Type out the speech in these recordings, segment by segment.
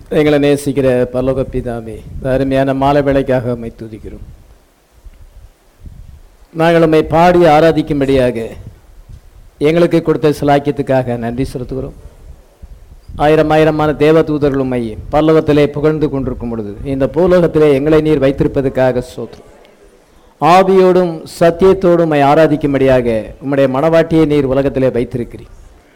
எங்களை நேசிக்கிற பரலோக பிதாமே இந்த அருமையான மாலை வேலைக்காக உம்மை துதிக்கிறோம் நாங்கள் உம்மை பாடி ஆராதிக்கும்படியாக எங்களுக்கு கொடுத்த சிலாக்கியத்துக்காக நன்றி செலுத்துகிறோம் ஆயிரம் ஆயிரமான தேவதூதர்கள் உம்மை பல்லவத்திலே புகழ்ந்து கொண்டிருக்கும் பொழுது இந்த பூலோகத்திலே எங்களை நீர் வைத்திருப்பதற்காக சோத்திரம் ஆவியோடும் சத்தியத்தோடும் உம்மை ஆராதிக்கும்படியாக உம்முடைய மனவாட்டியை நீர் உலகத்திலே வைத்திருக்கிறீர்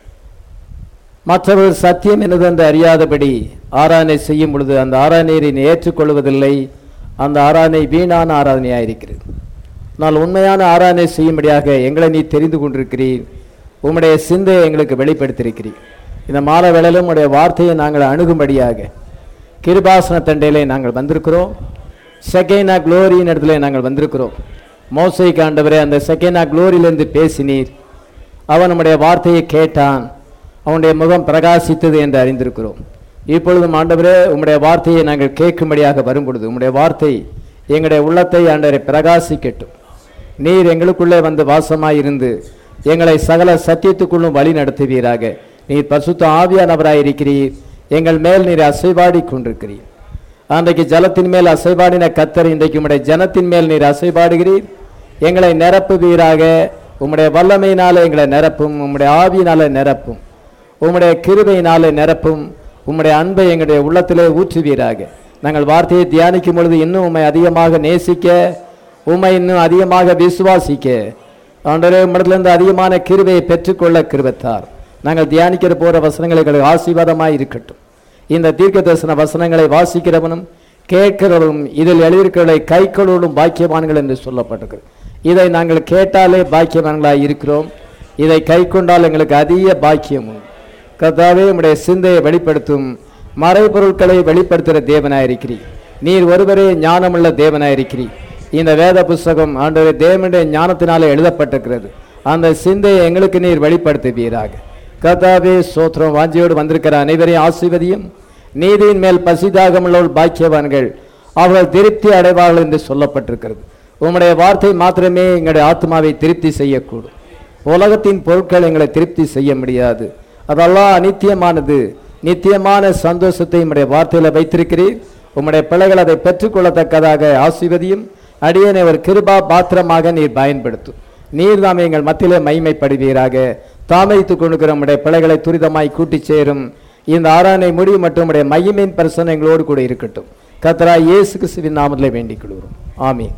மற்றவர்கள் சத்தியம் என்னது என்று அறியாதபடி ஆராதனை செய்யும் பொழுது அந்த ஆராதனையை நீ ஏற்றுக்கொள்வதில்லை அந்த ஆராதனை வீணான ஆராதனையாக இருக்கிறது ஆனால் உண்மையான ஆராதனை செய்யும்படியாக எங்களை நீ தெரிந்து கொண்டிருக்கிறீர் உம்முடைய சிந்தையை எங்களுக்கு வெளிப்படுத்தியிருக்கிறீர் இந்த மாலை வேளையிலும் உம்முடைய வார்த்தையை நாங்கள் அணுகும்படியாக கிருபாசன தண்டையிலே நாங்கள் வந்திருக்கிறோம் செகேனா குளோரியின் இடத்துல நாங்கள் வந்திருக்கிறோம் மோசை காண்டவரே அந்த செகேனா குளோரியிலிருந்து பேசினீர் அவன் நம்முடைய வார்த்தையை கேட்டான் அவனுடைய முகம் பிரகாசித்தது என்று அறிந்திருக்கிறோம் இப்பொழுதும் ஆண்டவரே உம்முடைய வார்த்தையை நாங்கள் கேட்கும்படியாக வரும் பொழுது உம்முடைய வார்த்தை எங்களுடைய உள்ளத்தை ஆண்டவரை பிரகாசிக்கட்டும் நீர் எங்களுக்குள்ளே வந்து வாசமாய் இருந்து எங்களை சகல சத்தியத்துக்குள்ளும் வழி நடத்துவீராக நீர் பசுத்த ஆவியானவராய் இருக்கிறீர் எங்கள் மேல் நீர் அசைவாடி கொண்டிருக்கிறீர் அன்றைக்கு ஜலத்தின் மேல் அசைபாடின கத்தர் இன்றைக்கு உம்முடைய ஜனத்தின் மேல் நீர் அசைபாடுகிறீர் எங்களை நிரப்புவீராக உம்முடைய வல்லமையினாலே எங்களை நிரப்பும் உம்முடைய ஆவியினாலே நிரப்பும் உம்முடைய கிருபையினாலே நிரப்பும் உம்முடைய அன்பை எங்களுடைய உள்ளத்திலே ஊற்றுவீராக நாங்கள் வார்த்தையை தியானிக்கும் பொழுது இன்னும் உம்மை அதிகமாக நேசிக்க உம்மை இன்னும் அதிகமாக விசுவாசிக்க ஆண்டவரே உம்மிடத்திலிருந்து அதிகமான கிருபையை பெற்றுக்கொள்ள கிருபத்தார் நாங்கள் தியானிக்கிற போகிற வசனங்கள் எங்களுக்கு ஆசீர்வாதமாய் இருக்கட்டும் இந்த தீர்க்க தரிசன வசனங்களை வாசிக்கிறவனும் கேட்கிறவனும் இதில் எழுதியிருக்கிறவர்களை கைக்கொள்ளும் பாக்கியவான்கள் என்று சொல்லப்பட்டிருக்கிறது இதை நாங்கள் கேட்டாலே பாக்கியவான்களாய் இருக்கிறோம் இதை கை கொண்டால் எங்களுக்கு அதிக பாக்கியம் உண்டு கர்த்தாவே உம்முடைய சிந்தையை வெளிப்படுத்தும் மறைபொருட்களை வெளிப்படுத்துகிற தேவனாயிருக்கிறீர் நீர் ஒருவரே ஞானமுள்ள தேவனாயிருக்கிறீர் இந்த வேத புஸ்தகம் ஆண்டவரே தேவனுடைய ஞானத்தினாலே எழுதப்பட்டிருக்கிறது அந்த சிந்தையை எங்களுக்கு நீர் வெளிப்படுத்துவீராக கர்த்தாவே சோத்திரம் வாஞ்சியோடு வந்திருக்கிற அனைவரையும் ஆசீர்வதியும் நீதியின் மேல் பசிதாகமுள்ளவர்கள் பாக்கியவான்கள் அவர்கள் திருப்தி அடைவார்கள் என்று சொல்லப்பட்டிருக்கிறது உம்முடைய வார்த்தை மாத்திரமே எங்களுடைய ஆத்மாவை திருப்தி செய்யக்கூடும் உலகத்தின் பொருட்கள் எங்களை திருப்தி செய்ய முடியாது அதெல்லாம் அநித்தியமானது நித்தியமான சந்தோஷத்தை உம்முடைய வார்த்தையில் வைத்திருக்கிறீர் உம்முடைய பிள்ளைகள் அதை பெற்றுக்கொள்ளத்தக்கதாக ஆசீர்வதியும் அடியனை ஒரு கிருபா பாத்திரமாக நீர் பயன்படுத்தும் நீர் தாமே எங்கள் மத்தியிலே மைமைப்படுவீராக தாமதித்துக் கொண்டிருக்கிற உம்முடைய பிள்ளைகளை துரிதமாய் கூட்டிச் சேரும் இந்த ஆராதனை முடிவு மற்றும் உம்முடைய மையமின் பரிசனை எங்களோடு கூட இருக்கட்டும் கத்தரா இயேசு கிறிஸ்துவின் நாமத்திலே வேண்டிக் கொள்கிறோம் ஆமீன்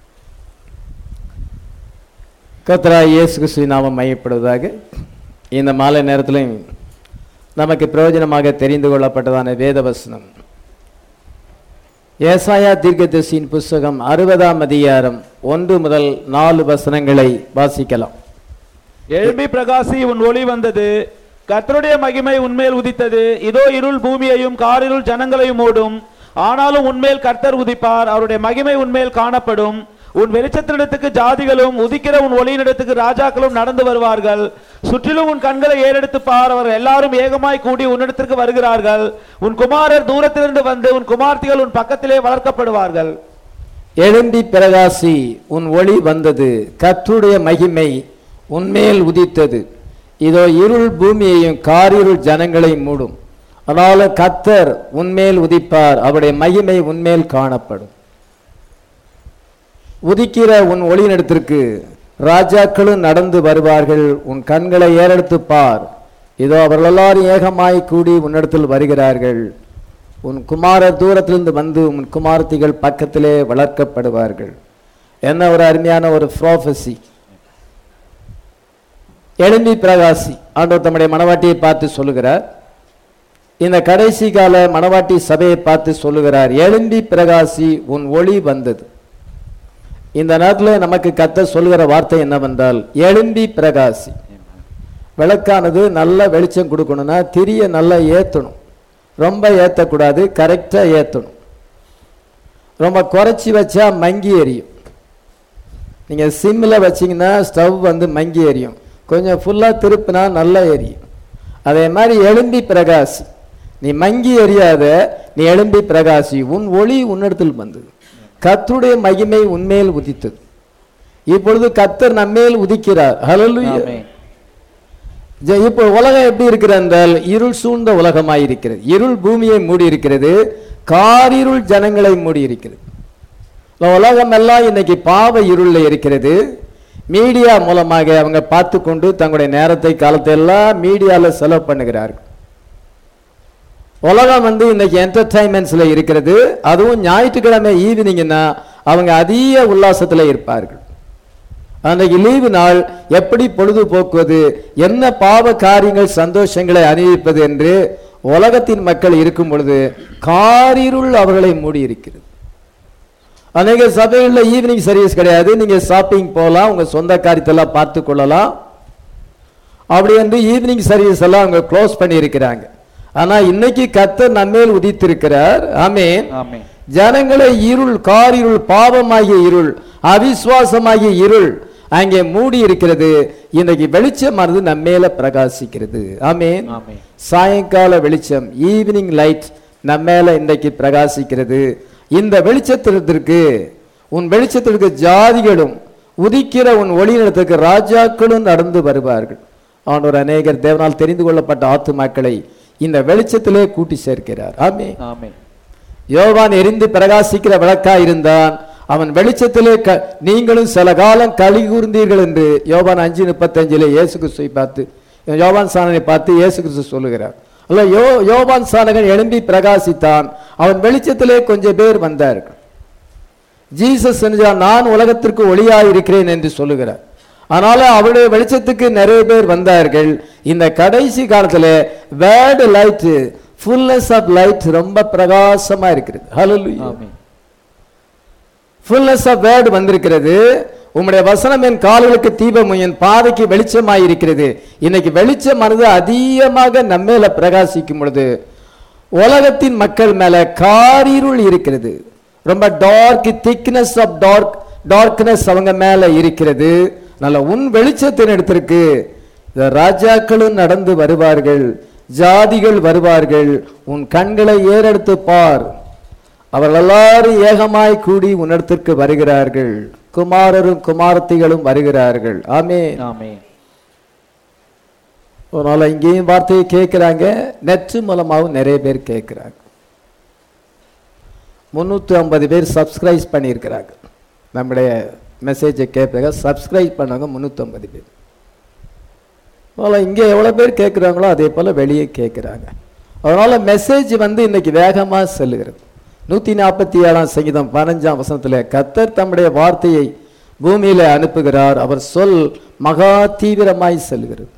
கத்தரா இயேசு கிறிஸ்துவின் நாமம் மையப்படுவதாக இந்த மாலை நேரத்திலும் நமக்கு பிரயோஜனமாக தெரிந்து கொள்ளப்பட்டதான வேதவசனம் ஏசாயா தீர்க்கதரிசியின் புஸ்தகம் அறுபதாம் அதிகாரம் ஒன்று முதல் நாலு வசனங்களை வாசிக்கலாம் எழும்பி பிரகாசி உன் ஒளி வந்தது கர்த்தருடைய மகிமை உன்மேல் உதித்தது இதோ இருள் பூமியையும் காரிருள் ஜனங்களையும் மூடும் ஆனாலும் உன்மேல் கர்த்தர் உதிப்பார் அவருடைய மகிமை உன்மேல் காணப்படும் உன் வெளிச்சத்தினிடத்துக்கு ஜாதிகளும் உதிக்கிற உன் ஒளியினிடத்துக்கு ராஜாக்களும் நடந்து வருவார்கள் சுற்றிலும் உன் கண்களை ஏறெடுத்து பார் அவர்கள் எல்லாரும் ஏகமாய் கூடி உன்னிடத்திற்கு வருகிறார்கள் உன் குமாரர் தூரத்திலிருந்து வந்து உன் குமார்த்திகள் உன் பக்கத்திலே வளர்க்கப்படுவார்கள் எழும்பி பிரகாசி உன் ஒளி வந்தது கர்த்தருடைய மகிமை உன்மேல் உதித்தது இதோ இருள் பூமியையும் காரிருள் ஜனங்களை மூடும் அதனால கத்தர் உன்மேல் உதிப்பார் அவருடைய மகிமை உன்மேல் காணப்படும் உதிக்கிற உன் ஒளியினிடத்திற்கு ராஜாக்களும் நடந்து வருவார்கள் உன் கண்களை ஏறெடுத்து பார் இதோ அவர்கள் எல்லாரும் ஏகமாய் கூடி உன்னிடத்தில் வருகிறார்கள் உன் குமாரர் தூரத்திலிருந்து வந்து உன் குமாரத்திகள் பக்கத்திலே வளர்க்கப்படுவார்கள் என்ன ஒரு அருமையான ஒரு ப்ராஃபஸி எழும்பி பிரகாசி ஆண்டவர் தம்முடைய மனவாட்டியை பார்த்து சொல்லுகிறார் இந்த கடைசி கால மணவாட்டி சபையை பார்த்து சொல்லுகிறார் எழும்பி பிரகாசி உன் ஒளி வந்தது இந்த நேரத்தில் நமக்கு கத்த சொல்லுகிற வார்த்தை என்னவென்றால் எழும்பி பிரகாசி விளக்கானது நல்ல வெளிச்சம் கொடுக்கணும்னா திரிய நல்லா ஏற்றணும் ரொம்ப ஏற்றக்கூடாது கரெக்டாக ஏற்றணும் ரொம்ப குறைச்சி வச்சா மங்கி எரியும் நீங்கள் சிம்மில் வச்சிங்கன்னா ஸ்டவ் வந்து மங்கி எரியும் கொஞ்சம் ஃபுல்லாக திருப்பினா நல்லா எரியும் அதே மாதிரி எழும்பி பிரகாசி நீ மங்கி எரியாத நீ எழும்பி பிரகாசி உன் ஒளி உன்னிடத்தில் வந்தது கர்த்தருடைய மகிமை உன்மேல் உதித்தது இப்பொழுது கர்த்தர் நம்மேல் உதிக்கிறார் ஹalleluya ஆமென். ஜ- இப்போ உலகம் எப்படி இருக்கிறது என்றால் இருள் சூழ்ந்த உலகமாய் இருக்கிறது இருள் பூமியை மூடி இருக்கிறது காரிருள் ஜனங்களை மூடி இருக்கிறது இந்த உலகம் எல்லாம் இன்னைக்கு பாவ இருள்ல இருக்கிறது மீடியா மூலமாக அவங்க பார்த்து கொண்டு தங்களுடைய நேரத்தை காலத்தை எல்லாம் மீடியால செலவு பண்ணுகிறார்கள் உலகம் வந்து இன்னைக்கு என்டர்டைன்மெண்ட்ஸ்ல இருக்கிறது அதுவும் ஞாயிற்றுக்கிழமை ஈவினிங்னா அவங்க அதிக உல்லாசத்துல இருப்பார்கள் அன்றைக்கு லீவு நாள் எப்படி பொழுதுபோக்குவது என்ன பாவ காரியங்கள் சந்தோஷங்களை அணிவிப்பது என்று உலகத்தின் மக்கள் இருக்கும் பொழுது காரிருள் அவர்களை மூடி இருக்கிறது அநேக சபைகளில் ஈவினிங் சர்வீஸ் கிடையாது நீங்க ஷாப்பிங் போகலாம் உங்க சொந்த காரியத்தெல்லாம் பார்த்து கொள்ளலாம் அப்படி என்று ஈவினிங் சர்வீஸ் எல்லாம் அவங்க க்ளோஸ் பண்ணி இருக்கிறாங்க ஆனா இன்னைக்கு கத்தர் நம்மேல் உதித்திருக்கிறார் ஆமென் ஆமென் ஜனங்களை இருள் காரிருள் பாவமாகிய இருள் அவிசுவாசமாகிய இருள் அங்கே மூடி இருக்கிறது இன்னைக்கு வெளிச்சமானது நம்மேல பிரகாசிக்கிறது ஆமென் ஆமென் சாயங்கால வெளிச்சம் ஈவினிங் லைட் நம்மேல இன்றைக்கு பிரகாசிக்கிறது இந்த வெளிச்சத்திற்கு உன் வெளிச்சத்திற்கு ஜாதிகளும் உதிக்கிற உன் ஒளிநிலத்துக்கு ராஜாக்களும் நடந்து வருவார்கள் ஆண்டவர் அநேகர் தேவனால் தெரிந்து கொள்ளப்பட்ட ஆத்துமாக்களை இந்த வெளிச்சத்திலே கூட்டி சேர்க்கிறார் ஆமே ஆமென் யோவான் எரிந்து பிரகாசிக்கிற விளக்காய் இருந்தான் அவன் வெளிச்சத்திலே க நீங்களும் சில காலம் களி கூர்ந்தீர்கள் என்று யோவான் அஞ்சு முப்பத்தஞ்சிலே இயேசு கிறிஸ்துவை பார்த்து யோவான் சாணனை பார்த்து இயேசு கிறிஸ்து சொல்லுகிறார் அல்ல யோ யோவான் சாணகன் எழும்பி பிரகாசித்தான் அவன் வெளிச்சத்திலே கொஞ்சம் பேர் வந்தார்கள் ஜீசஸ் என்றால் நான் உலகத்திற்கு ஒளியாய் இருக்கிறேன் என்று சொல்லுகிறார் அதனால அவருடைய வெளிச்சத்துக்கு நிறைய பேர் வந்தார்கள் இந்த கடைசி காலத்துல word light fullness of light ரொம்ப பிரகாசமா இருக்கிறது ஹalleluya ஆமென் ஃபுல்னஸ் ஆஃப் வேர்டு வந்திருக்கிறது உம்முடைய வசனம் என் கால்களுக்கு தீபம் என் பாதைக்கு வெளிச்சமாய் இருக்கிறது இன்னைக்கு வெளிச்சமானது அதிகமாக நம்மேல பிரகாசிக்கும் பொழுது உலகத்தின் மக்கள் மேல காரிருள் இருக்கிறது ரொம்ப dark thickness of dark darkness அவங்க மேல இருக்கிறது நல்ல உன் வெளிச்சத்தின் இடத்திற்கு இந்த ராஜாக்களும் நடந்து வருவார்கள் ஜாதிகள் வருவார்கள் உன் கண்களை ஏறெடுத்து பார் அவர்கள் எல்லாரும் ஏகமாய் கூடி உன்னிடத்திற்கு வருகிறார்கள் குமாரரும் குமாரத்திகளும் வருகிறார்கள் ஆமே ஆமென் அதனால இங்கேயும் வார்த்தையை கேட்கிறாங்க நெற்று மூலமாகவும் நிறைய பேர் கேட்கிறாங்க முந்நூற்றி ஐம்பது பேர் சப்ஸ்கிரைப் பண்ணியிருக்கிறாங்க நம்முடைய மெசேஜை கேட்பாங்க சப்ஸ்கிரைப் பண்ணவங்க முந்நூற்றம்பது பேர் அதனால் இங்கே எவ்வளோ பேர் கேட்குறாங்களோ அதே போல் வெளியே கேட்குறாங்க அதனால் மெசேஜ் வந்து இன்னைக்கு வேகமாக செல்லுகிறது நூற்றி நாற்பத்தி ஏழாம் சங்கீதம் பதினஞ்சாம் வசனத்தில் கத்தர் தம்முடைய வார்த்தையை பூமியில அனுப்புகிறார் அவர் சொல் மகா தீவிரமாய் செல்கிறது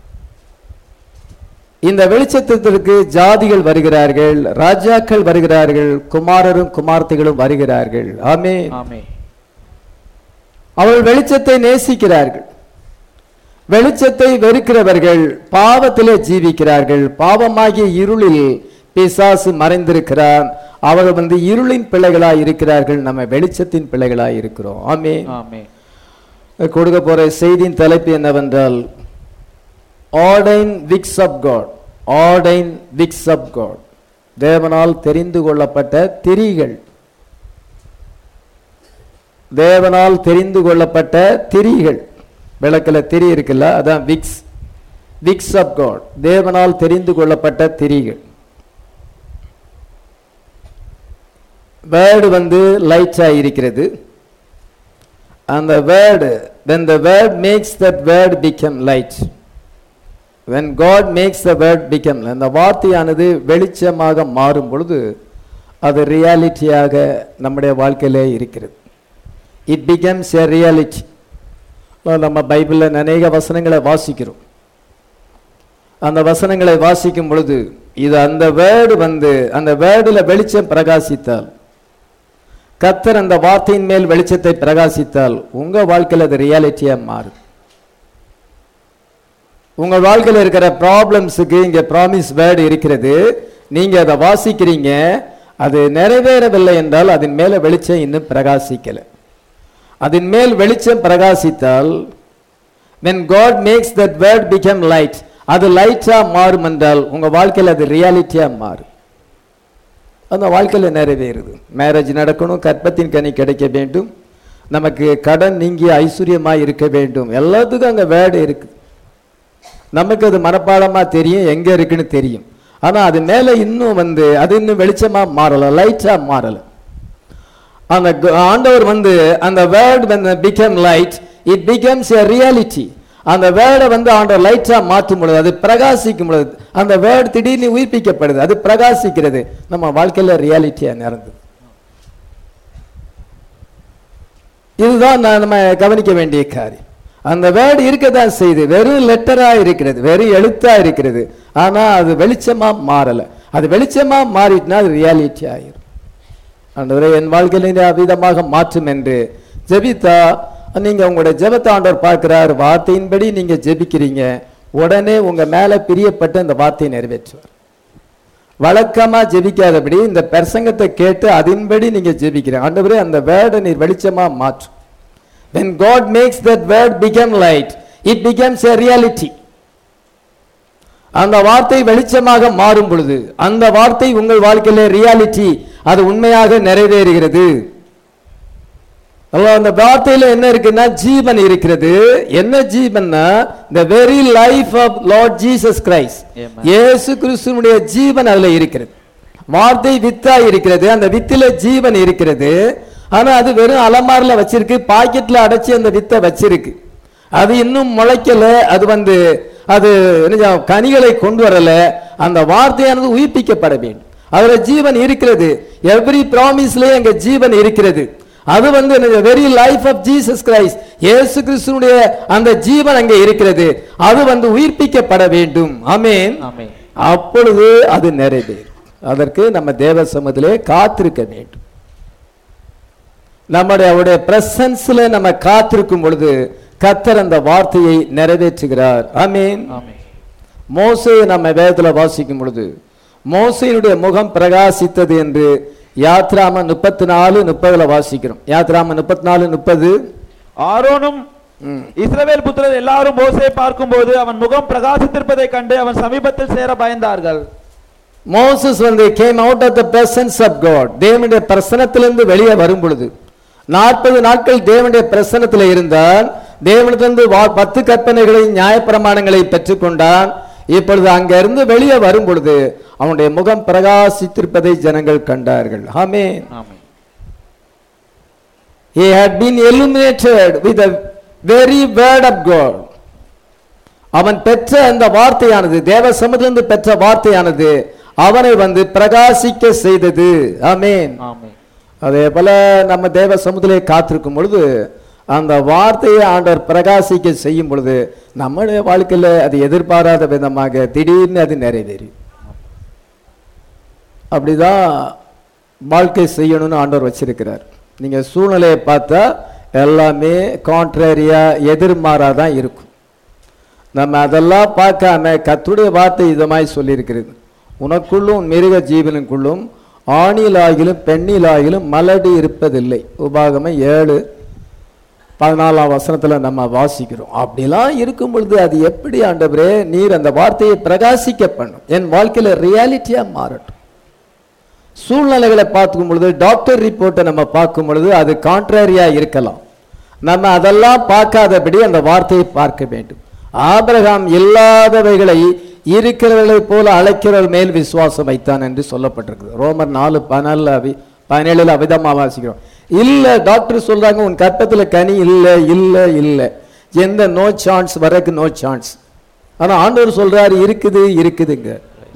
இந்த வெளிச்சத்திற்கு ஜாதிகள் வருகிறார்கள் ராஜாக்கள் வருகிறார்கள் குமாரரும் குமார்த்திகளும் வருகிறார்கள் ஆமே ஆமென் அவர்கள் வெளிச்சத்தை நேசிக்கிறார்கள் வெளிச்சத்தை வெறுக்கிறவர்கள் பாவத்திலே ஜீவிக்கிறார்கள் பாவமாகிய இருளில் பிசாசு மறைந்திருக்கிறான் அவர்கள் வந்து இருளின் பிள்ளைகளாய் இருக்கிறார்கள் நம்ம வெளிச்சத்தின் பிள்ளைகளாய் இருக்கிறோம் ஆமே ஆமென் கொடுக்க போற செய்தியின் தலைப்பு என்னவென்றால் ordain wicks of God ordain wicks of God தேவனால் தெரிந்து கொள்ளப்பட்ட திரிகள் தேவனால் தெரிந்து கொள்ளப்பட்ட திரிகள் விளக்கில் திரி இருக்குல்ல அதான் விக்ஸ் விக்ஸ் ஆஃப் காட் தேவனால் தெரிந்து கொள்ளப்பட்ட திரிகள் வேர்டு வந்து லைட்ஸாக இருக்கிறது அந்த word when the word makes that word become light when god makes the word become அந்த வார்த்தையானது வெளிச்சமாக மாறும் பொழுது அது ரியாலிட்டியாக நம்முடைய வாழ்க்கையிலே இருக்கிறது இட் becomes a reality நம்ம பைபிளில் அநேக வசனங்களை வாசிக்கிறோம் அந்த வசனங்களை வாசிக்கும் பொழுது இது அந்த வேர்டு வந்து அந்த வேர்டில் வெளிச்சம் பிரகாசித்தால் கத்தர் அந்த வார்த்தையின் மேல் வெளிச்சத்தை பிரகாசித்தால் உங்க வாழ்க்கையில் அது ரியாலிட்டியா மாறும் உங்க வாழ்க்கையில் இருக்கிற ப்ராப்ளம்ஸுக்கு இங்க ப்ராமிஸ் வேர்டு இருக்கிறது நீங்க அதை வாசிக்கிறீங்க அது நிறைவேறவில்லை என்றால் அதன் மேல வெளிச்சம் இன்னும் பிரகாசிக்கல அதன் மேல் வெளிச்சம் பிரகாசித்தால் when god makes that word become light அது லைட்டா மாறும் என்றால் உங்க வாழ்க்கையில் அது ரியாலிட்டியா மாறும் அந்த வாழ்க்கையில் நிறைவேறுது மேரேஜ் நடக்கணும் கற்பத்தின் கனி கிடைக்க வேண்டும் நமக்கு கடன் நீங்கி ஐஸ்வர்யமாய் இருக்க வேண்டும் எல்லாத்துக்கும் அங்கே வேர்டு இருக்குது நமக்கு அது மனப்பாடமா தெரியும் எங்க இருக்குன்னு தெரியும் ஆனா அது மேல இன்னும் வந்து அது இன்னும் வெளிச்சமா மாறல லைட்டா மாறல அந்த க- ஆண்டவர் வந்து அந்த வேர்ட் வந்து become light it becomes a reality அந்த வேர்டை வந்து ஆண்டவர் லைட்டா மாற்றும் பொழுது அது பிரகாசிக்கும் பொழுது அந்த வேர்டு திடீர்னு உயிர்ப்பிக்கப்படுது அது பிரகாசிக்கிறது நம்ம வாழ்க்கையில ரியாலிட்டியா நடந்தது இதுதான் நான் நம்ம கவனிக்க வேண்டிய காரியம் அந்த வேர்டு இருக்கதான் செய்யுது வெறும் லெட்டரா இருக்கிறது வெறும் எழுத்தா இருக்கிறது ஆனா அது வெளிச்சமா மாறல அது வெளிச்சமா மாறிட்டுனா அது ரியாலிட்டி ஆயிரும் ஆண்டவரே என் வாழ்க்கையில அவ்விதமாக மாற்றும் என்று ஜெபித்தா நீங்க உங்களுடைய ஜெபத்தை ஆண்டவர் பார்க்கிறார் வார்த்தையின்படி நீங்க ஜெபிக்கிறீங்க உடனே உங்க மேல பிரியப்பட்டு அந்த வார்த்தையை நிறைவேற்றுவார் வழக்கமா ஜெபிக்காதபடி இந்த பிரசங்கத்தை கேட்டு அதன்படி நீங்க ஜெபிக்கிறீங்க ஆண்டவரே அந்த வேர்டை நீர் வெளிச்சமா மாற்றும் when god makes that word become light it becomes a reality அந்த வார்த்தை வெளிச்சமாக மாறும் பொழுது அந்த வார்த்தை உங்கள் வாழ்க்கையில ரியாலிட்டி அது உண்மையாக நிறைவேறுகிறது அல்ல அந்த வார்த்தையில என்ன இருக்குன்னா ஜீவன் இருக்கிறது என்ன ஜீவன்னா the very life of lord jesus christ Amen. இயேசு கிறிஸ்துவனுடைய ஜீவன் அதுல இருக்கிறது வார்த்தை வித்தா இருக்கிறது அந்த வித்தில ஜீவன் இருக்கிறது ஆனா அது வெறும் அலமாரில வச்சிருக்கு பாக்கெட்ல அடைச்சி அந்த வித்தை வச்சிருக்கு அது இன்னும் முளைக்கல அது வந்து அது என்ன சொல்ல, கனிகளை கொண்டு வரல அந்த வார்த்தையானது உயிர்ப்பிக்கப்பட வேண்டும் அதுல ஜீவன் இருக்கிறது எவ்ரி ப்ராமிஸ்லயே அங்க ஜீவன் இருக்கிறது அது வந்து very life of Jesus Christ இயேசு கிறிஸ்துனுடைய அந்த ஜீவன் அங்கே இருக்கிறது அது வந்து உயிர்ப்பிக்கப்பட வேண்டும் ஆமென் ஆமென். அப்பொழுது அது நிறைவேறும் அதற்கு நம்ம தேவ சமூகத்திலே காத்திருக்க வேண்டும் நம்முடைய அவருடைய பிரசன்ஸ்ல நம்ம காத்திருக்கும் பொழுது கத்தர் அந்த வார்த்தையை நிறைவேற்றுகிறார் ஆமென் ஆமென். மோசையை நம்ம வேதத்துல வாசிக்கும் பொழுது மோசையினுடைய முகம் பிரகாசித்தது என்று யாத்ராம முப்பத்தி நாலு முப்பதுல வாசிக்கிறோம் யாத்ராம முப்பத்தி நாலு முப்பது ஆரோனும் இஸ்ரவேல் புத்திரர் எல்லாரும் மோசே பார்க்கும்போது அவன் முகம் பிரகாசித்திருப்பதைக் கண்டு அவன் சமீபத்தில் சேர பயந்தார்கள் மோசஸ் வந்து came out of the presence of God தேவனுடைய பிரசனத்திலிருந்து வெளியே வரும் பொழுது நாற்பது நாட்கள் தேவனுடைய பிரசனத்தில் இருந்தான் தேவனிடத்திலிருந்து வா- பத்து கற்பனைகளை நியாயப்பிரமாணங்களை பெற்றுக்கொண்டான் இப்பொழுது அங்கிருந்து வெளியே வரும் பொழுது அவனுடைய முகம் பிரகாசித்திருப்பதை ஜனங்கள் கண்டார்கள் ஆமென் ஆமென். he had been illuminated with the very word of God அவன் பெற்ற அந்த வார்த்தையானது தேவ சமுதிலிருந்து பெற்ற வார்த்தையானது அவனை வந்து பிரகாசிக்க செய்தது ஆமென் ஆமென். அதே போல நம்ம தேவ சமுதிலே காத்திருக்கும் பொழுது அந்த வார்த்தையை ஆண்டவர் பிரகாசிக்க செய்யும் பொழுது நம்முடைய வாழ்க்கையில அது எதிர்பாராத விதமாக திடீர்னு அது நிறைவேறும் அப்படிதான் வாழ்க்கை செய்யணும்னு ஆண்டவர் வச்சிருக்கிறார் நீங்க சூழ்நிலையை பார்த்தா எல்லாமே கான்ட்ரரியா எதிர்மாறா தான் இருக்கும் நம்ம அதெல்லாம் பார்க்காம கத்துடைய வார்த்தை இதமாய் சொல்லியிருக்கிறது உனக்குள்ளும் மிருக ஜீவனுக்குள்ளும் ஆணிலாகிலும் பெண்ணிலாகிலும் மலடி இருப்பதில்லை உபாகமம் ஏழு பதினாலாம் வசனத்துல நம்ம வாசிக்கிறோம் அப்படிலாம் இருக்கும் பொழுது அது எப்படி ஆண்டவரே நீர் அந்த வார்த்தையை பிரகாசிக்க பண்ணும் என் வாழ்க்கையில ரியாலிட்டியா மாறட்டும் சூழ்நிலைகளை பார்க்கும் பொழுது டாக்டர் ரிப்போர்ட்டை நம்ம பார்க்கும் பொழுது அது கான்ட்ராரியா இருக்கலாம் நம்ம அதெல்லாம் பார்க்காதபடி அந்த வார்த்தையை பார்க்க வேண்டும் ஆபிரகாம் இல்லாதவைகளை இருக்கிறவர்களைப் போல அழைக்கிறவர் மேல் விசுவாசம் வைத்தான் என்று சொல்லப்பட்டிருக்குது ரோமர் நாலு பதினாலுல அவி பதினேழுல அவிதமா வாசிக்கிறோம் இல்ல டாக்டர் சொல்றாங்க உன் கற்பத்துல கனி இல்ல இல்ல இல்ல எந்த நோ சான்ஸ் வரக்கு நோ சான்ஸ் ஆனா ஆண்டவர் சொல்றாரு இருக்குது இருக்குதுங்க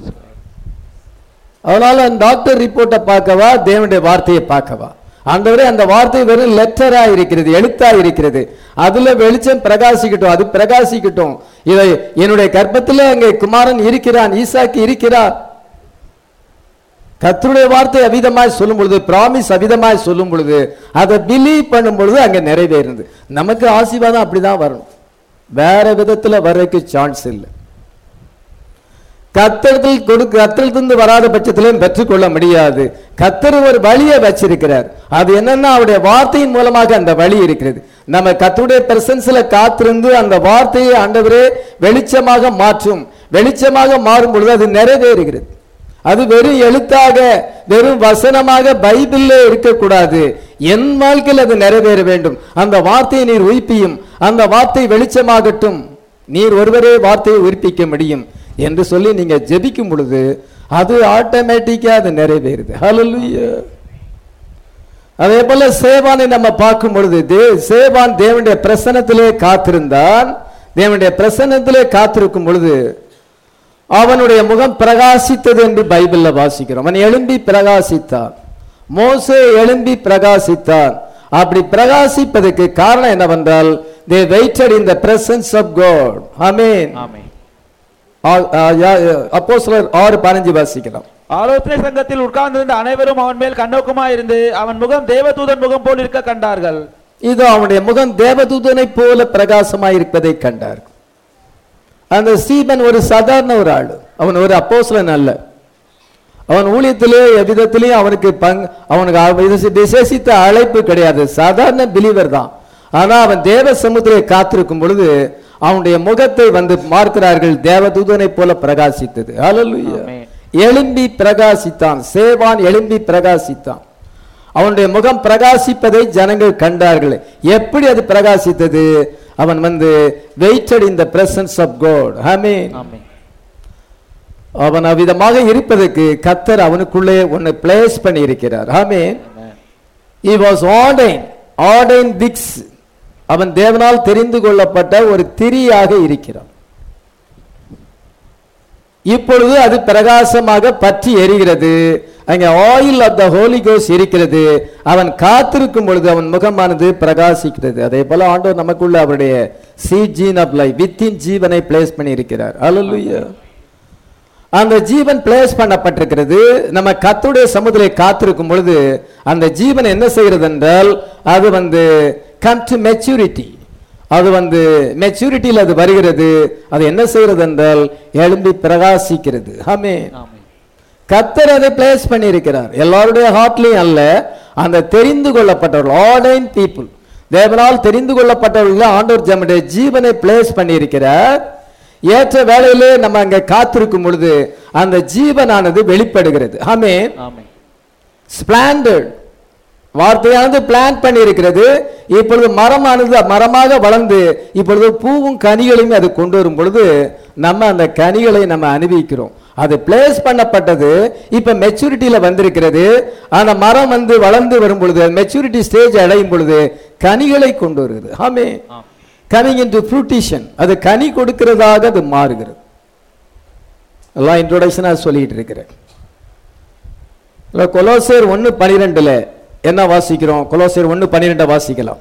அதனால அந்த டாக்டர் ரிப்போர்ட்டை பார்க்கவா தேவனுடைய வார்த்தையை பார்க்கவா ஆண்டவரே அந்த வார்த்தை வெறும் லெட்டரா இருக்கிறது எழுத்தா இருக்கிறது அதுல வெளிச்சம் பிரகாசிக்கட்டும் அது பிரகாசிக்கட்டும் இதை என்னுடைய கர்ப்பத்தில் அங்கே குமாரன் இருக்கிறான் ஈசாக்கு இருக்கிறார் கர்த்தருடைய வார்த்தை அவிதமாய் சொல்லும் பொழுது பிராமிஸ் அவிதமாய் சொல்லும் பொழுது அதை பிலீவ் பண்ணும் பொழுது அங்க நிறைவேறுது நமக்கு ஆசீர்வாதம் அப்படிதான் வரணும் வேற விதத்துல வர்றதுக்கு சான்ஸ் இல்லை கத்தரத்தில் கொடுக்க கத்தரத்திலிருந்து வராத பட்சத்திலும் பெற்றுக்கொள்ள முடியாது கத்தர் ஒரு வழியை வச்சிருக்கிறார் அது என்னன்னா அவருடைய வார்த்தையின் மூலமாக அந்த வழி இருக்கிறது நம்ம கத்தருடைய பிரசன்ஸ்ல காத்திருந்து அந்த வார்த்தையை ஆண்டவரே வெளிச்சமாக மாற்றும் வெளிச்சமாக மாறும் பொழுது அது நிறைவேறுகிறது அது வெறும் எழுத்தாக வெறும் வசனமாக பைபிள்ல இருக்கக்கூடாது என் வாழ்க்கையில் அது நிறைவேற வேண்டும் அந்த வார்த்தையை நீர் உயிப்பியும் அந்த வார்த்தை வெளிச்சமாகட்டும் நீர் ஒருவரே வார்த்தையை உயிர்ப்பிக்க முடியும் என்று சொல்லி நீங்க ஜெபிக்கும் பொழுது அது ஆட்டோமேட்டிக்கா அது நிறைவேறுது ஹalleluya அதே போல சேவானை நம்ம பார்க்கும் பொழுது தே சேவான் தேவனுடைய பிரசன்னத்திலே காத்திருந்தான் தேவனுடைய பிரசன்னத்திலே காத்திருக்கும் பொழுது அவனுடைய முகம் பிரகாசித்தது என்று பைபிள்ல வாசிக்கிறோம் அவன் எழும்பி பிரகாசித்தான் மோசே எழும்பி பிரகாசித்தான் அப்படி பிரகாசிப்பதற்கு காரணம் என்னவென்றால் they waited in the presence of God ஆமென் ஆமென் அப்போஸ்தலர் ஆறு பதினஞ்சு வாசிக்கலாம் ஆலோசனை சங்கத்தில் உட்கார்ந்திருந்த அனைவரும் அவன் மேல் கண்ணோக்கமாய் இருந்து அவன் முகம் தேவதூதன் முகம் போல் இருக்க கண்டார்கள் இது அவனுடைய முகம் தேவதூதனைப் போல பிரகாசமாய் இருப்பதை கண்டார் அந்த ஸ்டீபன் ஒரு சாதாரண ஒரு ஆள் அவன் ஒரு அப்போஸ்தலன் அல்ல அவன் ஊழியத்திலே எவ்விதத்திலையும் அவனுக்கு பங் அவனுக்கு அவ- இது விசேஷித்த அழைப்பு கிடையாது சாதாரண பிலீவர் தான் ஆனா அவன் தேவ சமுத்திரை காத்திருக்கும் பொழுது அவனுடைய முகத்தை வந்து பார்க்கிறார்கள் தேவதூதனைப் போல பிரகாசித்தது ஹalleluya ஆமென். எழும்பி பிரகாசித்தான் சேவான் எழும்பி பிரகாசித்தான் அவனுடைய முகம் பிரகாசிப்பதை ஜனங்கள் கண்டார்கள் எப்படி அது பிரகாசித்தது அவன் வந்து waited in the presence of God ஆமென் ஆமென் அவன் அவ்விதமாக இருப்பதற்கு கத்தர் அவனுக்குள்ளே ஒன்னு பிளேஸ் பண்ணி இருக்கிறார் ஆமென் ஆமென். he was ordained ordained திக்ஸ் அவன் தேவனால் தெரிந்து கொள்ளப்பட்ட ஒரு திரியாக இருக்கிறான் இப்பொழுது அது பிரகாசமாக பற்றி எரிகிறது அங்கே ஆயில் ஆஃப் த ஹோலி கோஸ் இருக்கிறது அவன் காத்திருக்கும் பொழுது அவன் முகமானது பிரகாசிக்கிறது அதே போல ஆண்டவர் நமக்குள்ள அவருடைய சி ஜீன் ஆஃப் லைஃப் வித்தின் ஜீவனை பிளேஸ் பண்ணி இருக்கிறார் அல்லேலூயா அந்த ஜீவன் பிளேஸ் பண்ணப்பட்டிருக்கிறது நம்ம கத்துடைய சமுதிரை காத்திருக்கும் பொழுது அந்த ஜீவன் என்ன செய்கிறது என்றால் அது வந்து கம் டு மெச்சூரிட்டி அது வந்து மெச்சூரிட்டியில் அது வருகிறது அது என்ன செய்கிறது என்றால் எழும்பி பிரகாசிக்கிறது ஆமே ஆமென் கத்தர் அதை பிளேஸ் பண்ணியிருக்கிறார் எல்லாருடைய ஹார்ட்லையும் அல்ல அந்த தெரிந்து கொள்ளப்பட்டவர்கள் ஆர்டைன் பீப்புள் தேவனால் தெரிந்து கொள்ளப்பட்டவர்கள் ஆண்டவர் ஜம்முடைய ஜீவனை பிளேஸ் பண்ணியிருக்கிறார் ஏற்ற வேளையிலே நம்ம அங்க காத்திருக்கும் பொழுது அந்த ஜீவனானது வெளிப்படுகிறது ஆமே ஆமென் ஸ்பிளாண்டட் வார்த்தையானது பிளான் பண்ணி இருக்கிறது இப்பொழுது மரமானது மரமாக வளர்ந்து இப்பொழுது பூவும் கனிகளையும் அது கொண்டு வரும் பொழுது நம்ம அந்த கனிகளை நம்ம அனுபவிக்கிறோம் அது பிளேஸ் பண்ணப்பட்டது இப்ப மெச்சூரிட்டியில வந்திருக்கிறது அந்த மரம் வந்து வளர்ந்து வரும் பொழுது மெச்சூரிட்டி ஸ்டேஜ் அடையும் பொழுது கனிகளை கொண்டு வருகிறது ஆமே ஆமென் கமிங் இன் டு ஃப்ரூட்டிஷன் அது கனி கொடுக்கிறதாக அது மாறுகிறது எல்லாம் இன்ட்ரோடக்ஷனாக சொல்லிட்டு இருக்கிறேன் இல்ல, கொலோசேர் ஒன்று பனிரெண்டுல என்ன வாசிக்கிறோம் கொலோசேர் ஒன்று பன்னிரெண்டை வாசிக்கலாம்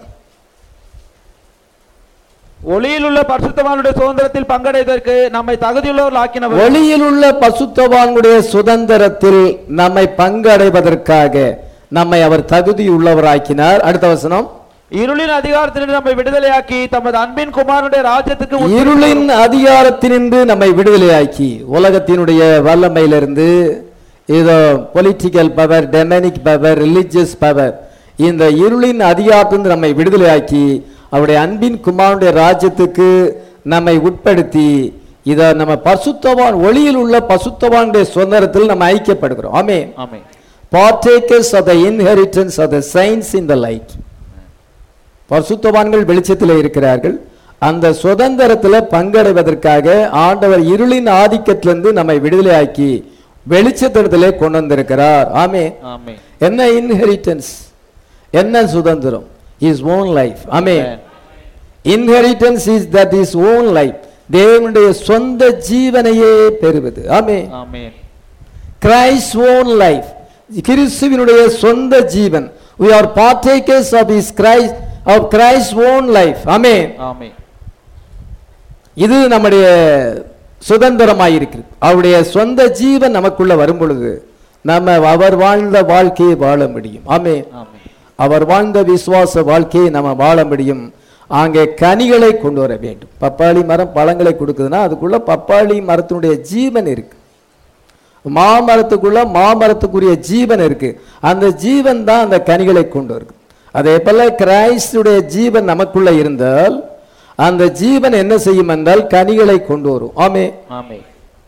ஒளியில் உள்ள பரிசுத்தவானுடைய சுதந்திரத்தில் பங்கடைவதற்கு நம்மை தகுதியுள்ளவர்கள் ஆக்கினவர் ஒளியில் உள்ள பசுத்தவான்களுடைய சுதந்திரத்தில் நம்மை பங்கடைவதற்காக நம்மை அவர் தகுதி உள்ளவராக்கினார் அடுத்த வசனம் இருளின் அதிகாரத்திலிருந்து நம்மை விடுதலையாக்கி தமது அன்பின் குமாரனுடைய ராஜ்யத்துக்கு உட்படுத்தி- இருளின் அதிகாரத்தினின்று நம்மை விடுதலையாக்கி உலகத்தினுடைய வல்லமையிலிருந்து இதோ political power demonic power religious power இந்த இருளின் அதிகாரத்திலிருந்து நம்மை விடுதலையாக்கி அவருடைய அன்பின் குமாரனுடைய ராஜ்யத்துக்கு நம்மை உட்படுத்தி இதை நம்ம பசுத்தவான் ஒளியில் உள்ள பசுத்தவானுடைய சுதந்திரத்தில் நம்ம ஐக்கியப்படுகிறோம் ஆமே ஆமென் partakers of the inheritance of the saints in the light பரிசுத்தவான்கள் வெளிச்சத்தில் இருக்கிறார்கள் அந்த சுதந்திரத்தில் பங்கடைவதற்காக ஆண்டவர் இருளின் ஆதிக்கத்திலிருந்து நம்மை விடுதலையாக்கி வெளிச்சத்திடத்திலே கொண்டு வந்திருக்கிறார் ஆமே ஆமென் என்ன இன்ஹெரிட்டன்ஸ் என்ன சுதந்திரம் is own life amen inheritance is that is own life தேவனுடைய சொந்த ஜீவனையே பெறுவது ஆமே ஆமென் கிரைஸ்ட் ஓன் லைஃப் கிறிஸ்துவினுடைய சொந்த ஜீவன் we are partakers of his christ of christ own life ஆமென் ஆமென் இது நம்முடைய சுதந்திரமாயிருக்கிறது அவருடைய சொந்த ஜீவன் நமக்குள்ள வரும் பொழுது நம்ம அவர் வாழ்ந்த வாழ்க்கையை வாழ முடியும் ஆமென் ஆமென் அவர் வாழ்ந்த விசுவாச வாழ்க்கையை நம்ம வாழ முடியும் அங்கே கனிகளை கொண்டு வர வேண்டும் பப்பாளி மரம் பழங்களை கொடுக்குதுன்னா அதுக்குள்ள பப்பாளி மரத்தினுடைய ஜீவன் இருக்கு மாமரத்துக்குள்ள மாமரத்துக்குரிய ஜீவன் இருக்கு அந்த ஜீவன் தான் அந்த கனிகளை கொண்டு வருது அதே போல கிரைஸ்டுடைய ஜீவன் நமக்குள்ள இருந்தால் அந்த ஜீவன் என்ன செய்யும் என்றால் கனிகளை கொண்டு வரும் ஆமே ஆமென்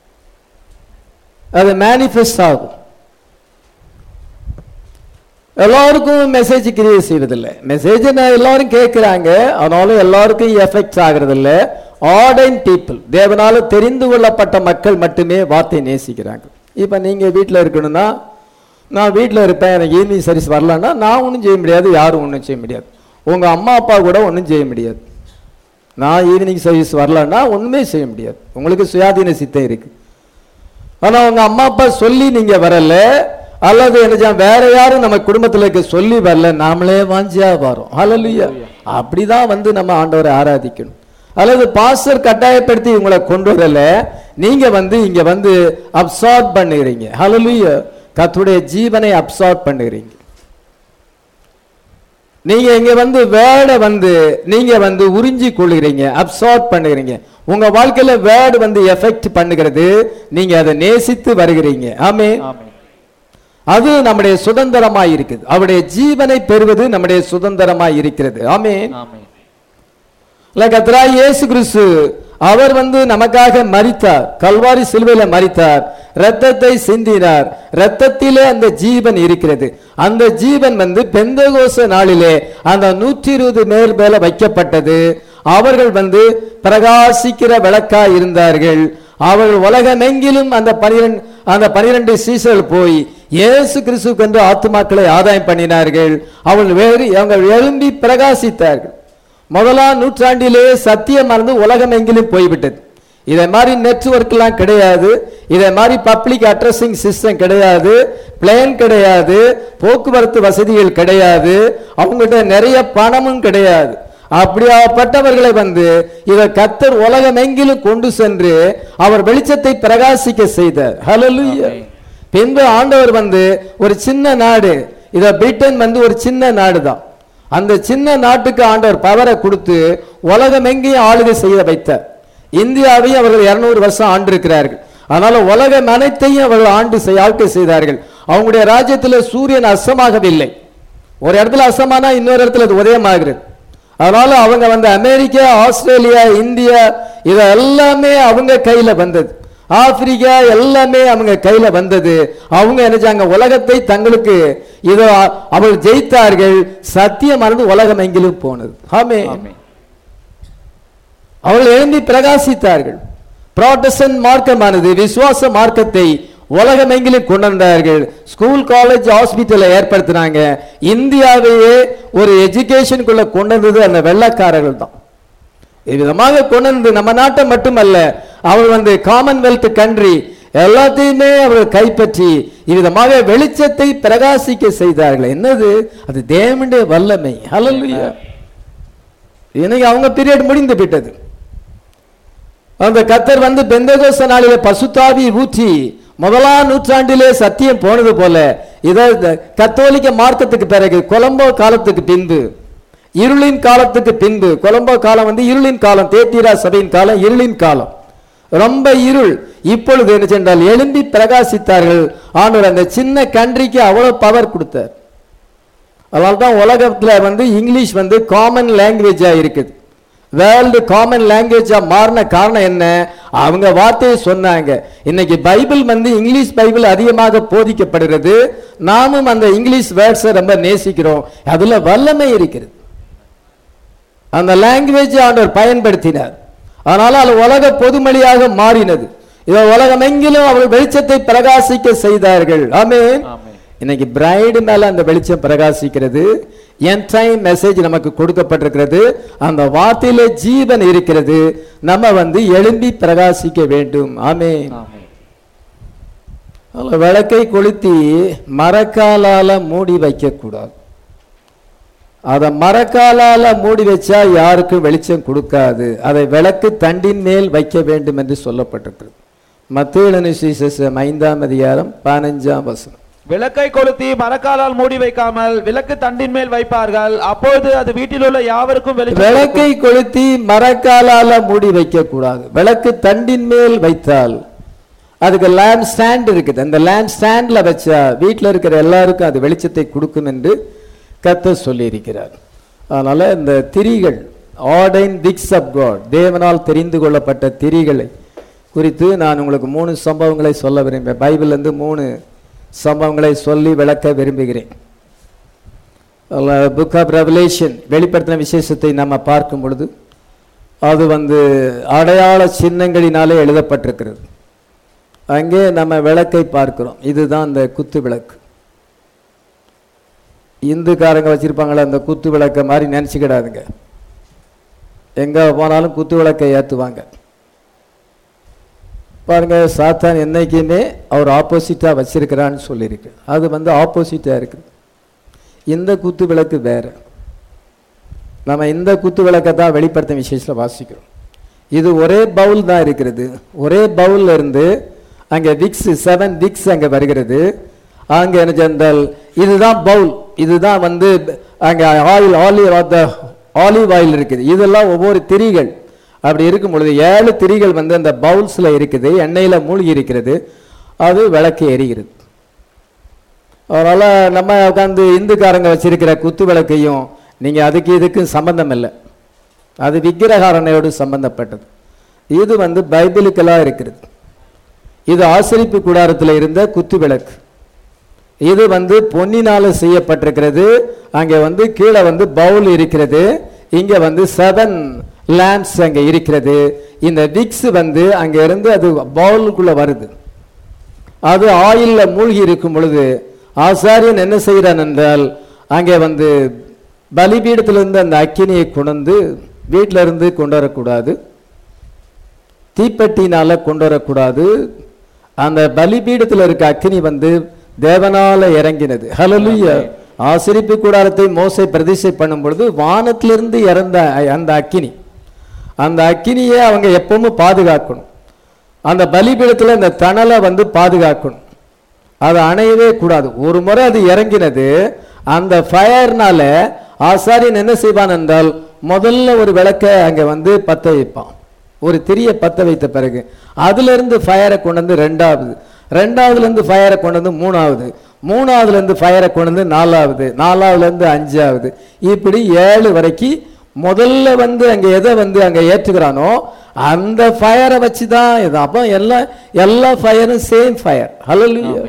அது மேனிஃபெஸ்ட் ஆகும் எல்லாருக்கும் மெசேஜ் கிரியேட் செய்வதில்லை மெசேஜ் எல்லாரும் கேட்குறாங்க ஆனாலும் எல்லாருக்கும் எஃபெக்ட் ஆகிறது இல்ல ஆர்டைன் பீப்புள் தேவனால தெரிந்து கொள்ளப்பட்ட மக்கள் மட்டுமே வார்த்தை நேசிக்கிறாங்க இப்போ நீங்கள் வீட்டில் இருக்கணும்னா நான் வீட்டில் இருப்பேன் எனக்கு ஈவினிங் சர்வீஸ் வரலன்னா நான் ஒன்றும் செய்ய முடியாது யாரும் ஒன்றும் செய்ய முடியாது உங்கள் அம்மா அப்பா கூட ஒன்றும் செய்ய முடியாது நான் ஈவினிங் சர்வீஸ் வரலன்னா ஒன்றுமே செய்ய முடியாது உங்களுக்கு சுயாதீன சித்தம் இருக்கு ஆனால் உங்க அம்மா அப்பா சொல்லி நீங்க வரல அல்லது என்ன வேற யாரும் நம்ம குடும்பத்தில் இருக்க சொல்லி வரல நாமளே வாஞ்சியா வரோம் ஹalleluya அப்படிதான் வந்து நம்ம ஆண்டவரை ஆராதிக்கணும் அல்லது பாஸ்டர் கட்டாயப்படுத்தி உங்களை கொண்டு வரல நீங்க வந்து இங்க வந்து அப்சார்ப் பண்ணுகிறீங்க ஹalleluya கர்த்தருடைய ஜீவனை அப்சார்ப் பண்ணுகிறீங்க நீங்க இங்க வந்து வேர்டை வந்து நீங்க வந்து உறிஞ்சி கொள்கிறீங்க அப்சார்ப் பண்ணுகிறீங்க உங்க வாழ்க்கையில வேர்டு வந்து எஃபெக்ட் பண்ணுகிறது நீங்க அதை நேசித்து வருகிறீங்க ஆமே ஆமென் அது நம்முடைய சுதந்திரமாய் இருக்குது அவருடைய ஜீவனை பெறுவது நம்முடைய சுதந்திரமாய் இருக்கிறது ஆமே ஆமென் கத்ரா இயேசு கிறிஸ்து அவர் வந்து நமக்காக மரித்தார் கல்வாரி சிலுவையில மரித்தார் இரத்தத்தை சிந்தினார் இரத்தத்திலே அந்த ஜீவன் இருக்கிறது அந்த ஜீவன் வந்து பெந்தகோச நாளிலே அந்த நூற்றி இருபது மேல் மேல வைக்கப்பட்டது அவர்கள் வந்து பிரகாசிக்கிற விளக்காய் இருந்தார்கள் அவர்கள் உலகமெங்கிலும் அந்த பனிரெண்டு அந்த பனிரெண்டு சீசர்கள் போய் இயேசு கிறிஸ்துவுக்கு என்று ஆத்துமாக்களை ஆதாயம் பண்ணினார்கள் அவர்கள் வேறு அவங்க எழும்பி பிரகாசித்தார்கள் முதலாம் நூற்றாண்டிலே சத்தியம் மறந்து உலகம் எங்கிலும் போய்விட்டது இதை மாதிரி நெட்வொர்க்லாம் கிடையாது இதை மாதிரி பப்ளிக் அட்ரஸிங் சிஸ்டம் கிடையாது பிளேன் கிடையாது போக்குவரத்து வசதிகள் கிடையாது அவங்ககிட்ட நிறைய பணமும் கிடையாது அப்படியாப்பட்டவர்களை வந்து இதை கத்தர் உலகம் எங்கிலும் கொண்டு சென்று அவர் வெளிச்சத்தை பிரகாசிக்க செய்தார் ஹalleluya ஆமென். பின்பு ஆண்டவர் வந்து ஒரு சின்ன நாடு இத பிரிட்டன் வந்து ஒரு சின்ன நாடு தான் அந்த சின்ன நாட்டுக்கு ஆண்டவர் பவரை கொடுத்து உலகம் எங்கேயும் ஆளுகை செய்ய வைத்தார் இந்தியாவையும் அவர்கள் இருநூறு வருஷம் ஆண்டிருக்கிறார்கள் அதனால உலகம் அனைத்தையும் அவர்கள் ஆண்டு செய் ஆட்சி செய்தார்கள் அவங்களுடைய ராஜ்யத்தில் சூரியன் அஸ்தமாகவில்லை ஒரு இடத்துல அஸ்தமானா இன்னொரு இடத்துல அது உதயமாகிறது அதனால அவங்க வந்து அமெரிக்கா ஆஸ்திரேலியா இந்தியா இது எல்லாமே அவங்க கையில வந்தது ஆப்பிரிக்கா எல்லாமே அவங்க கையில வந்தது அவங்க நினைச்சாங்க உலகத்தை தங்களுக்கு இதோ அ- அவர்கள் ஜெயித்தார்கள் சத்தியமானது உலகம் எங்கிலும் போனது ஆமே ஆமென் அவர்கள் எழும்பி பிரகாசித்தார்கள் புராட்டஸ்டன்ட் மார்க்கமானது விசுவாச மார்க்கத்தை உலகமெங்கிலும் கொண்டு வந்தார்கள் ஸ்கூல் காலேஜ் ஹாஸ்பிட்டலை ஏற்படுத்தினாங்க இந்தியாவையே ஒரு எஜுகேஷனுக்குள்ள கொண்டு வந்தது அந்த வெள்ளக்காரர்கள் தான் விதமாக கொண்டு வந்து நம்ம நாட்டை மட்டுமல்ல அவர் வந்து காமன்வெல்த் கண்ட்ரி எல்லாத்தையுமே அவர்கள் கைப்பற்றி இவ்விதமாக வெளிச்சத்தை பிரகாசிக்க செய்தார்கள் என்னது அது தேவனுடைய வல்லமை ஹalleluya இன்னைக்கு அவங்க பீரியட் முடிந்து விட்டது அந்த கத்தர் வந்து பெந்தகோச நாளிலே பசுத்தாவி ஊற்றி முதலாம் நூற்றாண்டிலே சத்தியம் போனது போல இத இந்த கத்தோலிக்க மார்க்கத்துக்கு பிறகு கொலம்போ காலத்துக்கு பின்பு இருளின் காலத்துக்கு பின்பு கொலம்போ காலம் வந்து இருளின் காலம் தேத்தீரா சபையின் காலம் இருளின் காலம் ரொம்ப இருள் இப்பொழுது என்ன சென்றால் எழும்பி பிரகாசித்தார்கள் ஆண்டவர் அந்த சின்ன கண்ட்ரிக்கு அவ்வளவு பவர் கொடுத்தார் அதனால தான் உலகத்துல வந்து இங்கிலீஷ் வந்து காமன் லாங்குவேஜா இருக்குது வேர்ல்டு காமன் லாங்குவேஜா மாறின காரணம் என்ன அவங்க வார்த்தையை சொன்னாங்க இன்னைக்கு பைபிள் வந்து இங்கிலீஷ் பைபிள் அதிகமாக போதிக்கப்படுகிறது நாமும் அந்த இங்கிலீஷ் வேர்ட்ஸை ரொம்ப நேசிக்கிறோம் அதுல வல்லமை இருக்கிறது அந்த லாங்குவேஜ் ஆண்டவர் பயன்படுத்தினார் அதனால அது உலக பொதுமொழியாக மாறினது இதை உலகமெங்கிலும் அவர்கள் வெளிச்சத்தை பிரகாசிக்க செய்தார்கள் ஆமென் ஆமென் இன்னைக்கு பிரைடு மேல அந்த வெளிச்சம் பிரகாசிக்கிறது என் டைம் மெசேஜ் நமக்கு கொடுக்கப்பட்டிருக்கிறது அந்த வார்த்தையில ஜீவன் இருக்கிறது நம்ம வந்து எழும்பி பிரகாசிக்க வேண்டும் ஆமென் ஆமென் அதுல விளக்கை கொளுத்தி மரக்காலால மூடி வைக்க கூடாது அதை மரக்காலால மூடி வச்சா யாருக்கும் வெளிச்சம் கொடுக்காது அதை விளக்கு தண்டின் மேல் வைக்க வேண்டும் என்று சொல்லப்பட்டிருக்கிறது மத்திய சுவிசேஷம் ஐந்தாம் அதிகாரம் பதினஞ்சாம் வசனம் விளக்கை கொளுத்தி மரக்காலால் மூடி வைக்காமல் விளக்கு தண்டின் மேல் வைப்பார்கள் அப்பொழுது அது வீட்டில் உள்ள யாவருக்கும் வெளிச்சம் கொடுக்கும். விளக்கை கொளுத்தி மரக்காலால மூடி வைக்க கூடாது விளக்கு தண்டின் மேல் வைத்தால் அதுக்கு லேம்ப் ஸ்டாண்ட் இருக்குது அந்த லேம்ப் ஸ்டாண்ட்ல வச்சா வீட்டில் இருக்கிற எல்லாருக்கும் அது வெளிச்சத்தை கொடுக்கும் என்று கர்த்தர் சொல்லியிருக்கிறார் அதனால இந்த திரிகள் ஆர்டைன் திக்ஸ் ஆஃப் காட் தேவனால் தெரிந்து கொள்ளப்பட்ட திரிகளை குறித்து நான் உங்களுக்கு மூணு சம்பவங்களை சொல்ல விரும்புகிறேன் பைபிள்ல இருந்து மூணு சம்பவங்களை சொல்லி விளக்க விரும்புகிறேன் புக் ஆஃப் ரெவலேஷன் வெளிப்படுத்தின விசேஷத்தை நம்ம பார்க்கும் பொழுது அது வந்து அடையாள சின்னங்களினாலே எழுதப்பட்டிருக்கிறது அங்கே நம்ம விளக்கை பார்க்கிறோம் இதுதான் அந்த குத்து விளக்கு இந்துக்காரங்க வச்சிருப்பாங்களே அந்த குத்து விளக்க மாதிரி நினச்சிக்கிடாதுங்க எங்கே போனாலும் குத்து விளக்கை ஏற்றுவாங்க பாருங்க சாத்தான் என்னைக்குமே அவர் ஆப்போசிட்டாக வச்சிருக்கிறான்னு சொல்லியிருக்கு அது வந்து ஆப்போசிட்டாக இருக்குது இந்த குத்து விளக்கு வேற நம்ம இந்த குத்து விளக்கை தான் வெளிப்படுத்த விசேஷத்தில் வாசிக்கிறோம் இது ஒரே பவுல் தான் இருக்கிறது ஒரே பவுல்ல இருந்து அங்கே விக்ஸ் செவன் விக்ஸ் அங்கே வருகிறது அங்கே என்ன சென்றால் இதுதான் பவுல் இதுதான் வந்து அங்கே ஆயில் ஆலிவ் ஆலிவ் ஆயில் இருக்குது இதெல்லாம் ஒவ்வொரு திரிகள் அப்படி இருக்கும் பொழுது ஏழு திரிகள் வந்து அந்த பவுல்ஸில் இருக்குது எண்ணெயில் மூழ்கி இருக்கிறது அது விளக்கு எரிகிறது அதனால் நம்ம உட்காந்து இந்துக்காரங்க வச்சிருக்கிற குத்து விளக்கையும் நீங்கள் அதுக்கு இதுக்கும் சம்பந்தம் இல்லை அது விக்கிரகாரணையோடு சம்பந்தப்பட்டது இது வந்து பைபிளுக்கெல்லாம் இருக்கிறது இது ஆசிரிப்பு கூடாரத்தில் இருந்த குத்து விளக்கு இது வந்து பொன்னினால செய்யப்பட்டிருக்கிறது அங்கே வந்து கீழே வந்து பவுல் இருக்கிறது இங்க வந்து செவன் லேம்ப்ஸ் அங்கே இருக்கிறது இந்த விக்ஸ் வந்து அங்க இருந்து அது பவுலுக்குள்ள வருது அது ஆயில்ல மூழ்கி இருக்கும் பொழுது ஆசாரியன் என்ன செய்கிறான் என்றால் அங்கே வந்து பலிபீடத்திலிருந்து அந்த அக்கினியை கொண்டு வீட்டில இருந்து கொண்டு வரக்கூடாது தீப்பெட்டினால கொண்டு வரக்கூடாது அந்த பலிபீடத்தில் இருக்க அக்கினி வந்து தேவனால இறங்கினது ஹalleluya ஆசிரிப்பு கூடாரத்தை மோசை பிரதிஷ்டை பண்ணும் பொழுது வானத்திலிருந்து இறந்த அந்த அக்கினி அந்த அக்கினியை அவங்க எப்பவும் பாதுகாக்கணும் அந்த பலிபீடத்தில் அந்த தணலை வந்து பாதுகாக்கணும் அது அணையவே கூடாது ஒரு முறை அது இறங்கினது அந்த ஃபயர்னால ஆசாரியன் என்ன செய்வான் என்றால் முதல்ல ஒரு விளக்கை அங்கே வந்து பற்ற வைப்பான் ஒரு திரிய பற்ற வைத்த பிறகு அதுல இருந்து ஃபயரை கொண்டு வந்து ரெண்டாவது ரெண்டாவதுல இருந்து ஃபயரை கொண்டு வந்து மூணாவது மூணாவதுல இருந்து ஃபயரை கொண்டு வந்து நாலாவது நாலாவதுல இருந்து அஞ்சாவது இப்படி ஏழு வரைக்கும் முதல்ல வந்து அங்க எதை வந்து அங்க ஏற்றுகிறானோ அந்த ஃபயரை வச்சு தான் இது அப்போ எல்லா எல்லா ஃபயரும் சேம் ஃபயர் ஹalleluya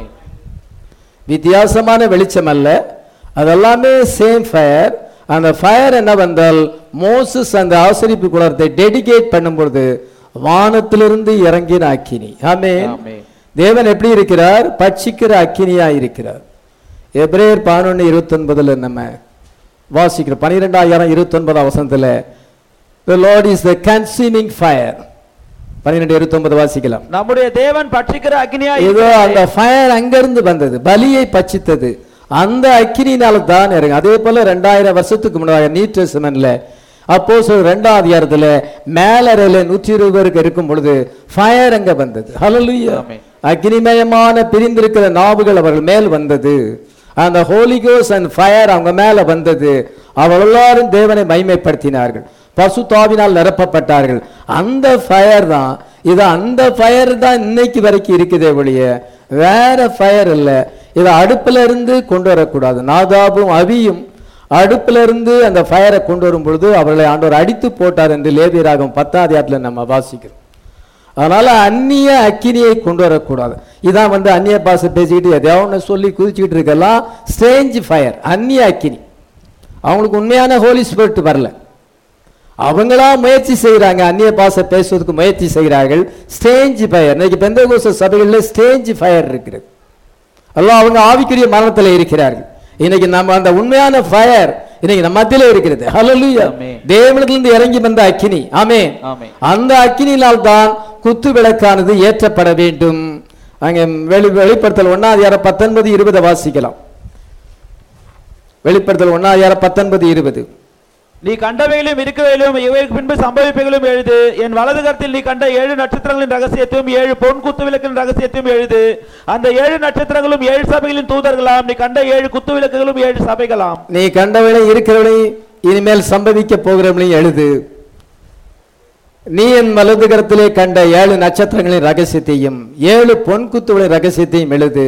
வித்தியாசமான வெளிச்சம் அல்ல அதெல்லாமே சேம் ஃபயர் அந்த ஃபயர் என்ன வந்தால் மோசஸ் அந்த ஆசரிப்பு குளத்தை டெடிகேட் பண்ணும்பொழுது வானத்திலிருந்து இறங்கின அக்கினி ஆமென் ஆமென். தேவன் எப்படி இருக்கிறார் பட்சிக்கிற அக்கினியா இருக்கிறார் எப்ரேயர் பதினொன்று இருபத்தொன்பதுல நம்ம வாசிக்கிறோம் பன்னிரெண்டாயிரம் இருபத்தொன்பதாம் வசனத்துல the lord is the consuming fire பன்னிரெண்டு இருபத்தொன்பது வாசிக்கலாம் நம்முடைய தேவன் பட்சிக்கிற அக்னியா ஏதோ அந்த ஃபயர் அங்கிருந்து வந்தது பலியை பட்சித்தது அந்த அக்கினினால தான் இறங்கு அதே போல ரெண்டாயிரம் வருஷத்துக்கு முன்னாடி நீ டெஸ்டமென்ட்ல அப்போ சொல் ரெண்டாம் அதிகாரத்துல மேலறையில நூற்றி இருபது பேருக்கு இருக்கும் பொழுது ஃபயர் அங்க வந்தது ஹalleluya ஆமென். அக்னிமயமான பிரிந்திருக்கிற நாவுகள் அவர்கள் மேல் வந்தது அந்த ஹோலிகோஸ் அண்ட் ஃபயர் அவங்க மேல வந்தது அவர்கள் எல்லாரும் தேவனை மைமைப்படுத்தினார்கள் பசுத்தாவினால் நிரப்பப்பட்டார்கள் அந்த ஃபயர் தான் இது அந்த ஃபயர் தான் இன்னைக்கு வரைக்கும் இருக்குதே ஒழிய வேற ஃபயர் இல்லை இதை அடுப்புல இருந்து கொண்டு வரக்கூடாது நாதாபும் அவியும் அடுப்புல இருந்து அந்த ஃபயரை கொண்டு வரும் பொழுது அவர்களை ஆண்டவர் அடித்து போட்டார் என்று லேபியராகும் பத்தாதியாத்துல நம்ம வாசிக்கிறோம் அதனால அந்நிய அக்கினியை கொண்டு வரக்கூடாது இதான் வந்து அந்நிய பாச பேசிக்கிட்டு எதையோ ஒன்று சொல்லி குதிச்சுக்கிட்டு இருக்கலாம் ஸ்டேஞ்ச் ஃபயர் அந்நிய அக்கினி அவங்களுக்கு உண்மையான ஹோலி ஸ்பிரிட் வரல அவங்களா முயற்சி செய்கிறாங்க அந்நிய பாச பேசுவதற்கு முயற்சி செய்கிறார்கள் ஸ்டேஞ்ச் ஃபயர் இன்னைக்கு பெந்தகோச சபைகளில் ஸ்டேஞ்ச் ஃபயர் இருக்கிறது எல்லாம் அவங்க ஆவிக்குரிய மரணத்தில் இருக்கிறார்கள் இன்னைக்கு நம்ம அந்த உண்மையான ஃபயர் இன்னைக்கு நம்ம மத்தியில இருக்கிறது ஹalleluya ஆமென். தேவனிடத்திலிருந்து இறங்கி வந்த அக்கினி ஆமென் ஆமென். அந்த அக்கினியினால் தான் குத்து விளக்கானது ஏற்றப்பட வேண்டும் அங்கே வெளி வெளிப்படுத்தல் ஒன்னாவது பத்தொன்பது இருபதை வாசிக்கலாம் வெளிப்படுத்தல் ஒன்னாவது பத்தொன்பது இருபது நீ கண்டவைகளும் இருக்கவைகளும் இவைகளுக்கு பின்பு சம்பவிப்புகளும் எழுது என் வலது கரத்தில் நீ கண்ட ஏழு நட்சத்திரங்களின் ரகசியத்தையும் ஏழு பொன் குத்து விளக்கின் ரகசியத்தையும் எழுது அந்த ஏழு நட்சத்திரங்களும் ஏழு சபைகளின் தூதர்களாம் நீ கண்ட ஏழு குத்து விளக்குகளும் ஏழு சபைகளாம் நீ கண்டவளை இருக்கிறவளை இனிமேல் சம்பவிக்க போகிறவளையும் எழுது நீ என் வலது கரத்திலே கண்ட ஏழு நட்சத்திரங்களின் ரகசியத்தையும் ஏழு பொன் குத்துகளின் ரகசியத்தையும் எழுது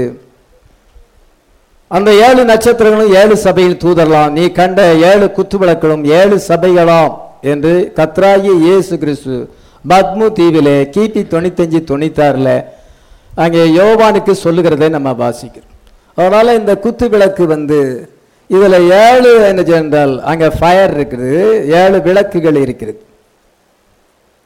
அந்த ஏழு நட்சத்திரங்களும் ஏழு சபையில் தூதரலாம் நீ கண்ட ஏழு குத்துவிளக்களும் ஏழு சபைகளாம் என்று கத்ராயி இயேசு கிறிஸ்து பத்மு தீவிலே கிபி தொண்ணூத்தஞ்சு தொண்ணூத்தாறுல அங்கே யோவானுக்கு சொல்லுகிறதை நம்ம வாசிக்கிறோம் அதனால இந்த குத்து விளக்கு வந்து இதுல ஏழு என்ன என்றால் அங்க ஃபயர் இருக்குது ஏழு விளக்குகள் இருக்கிறது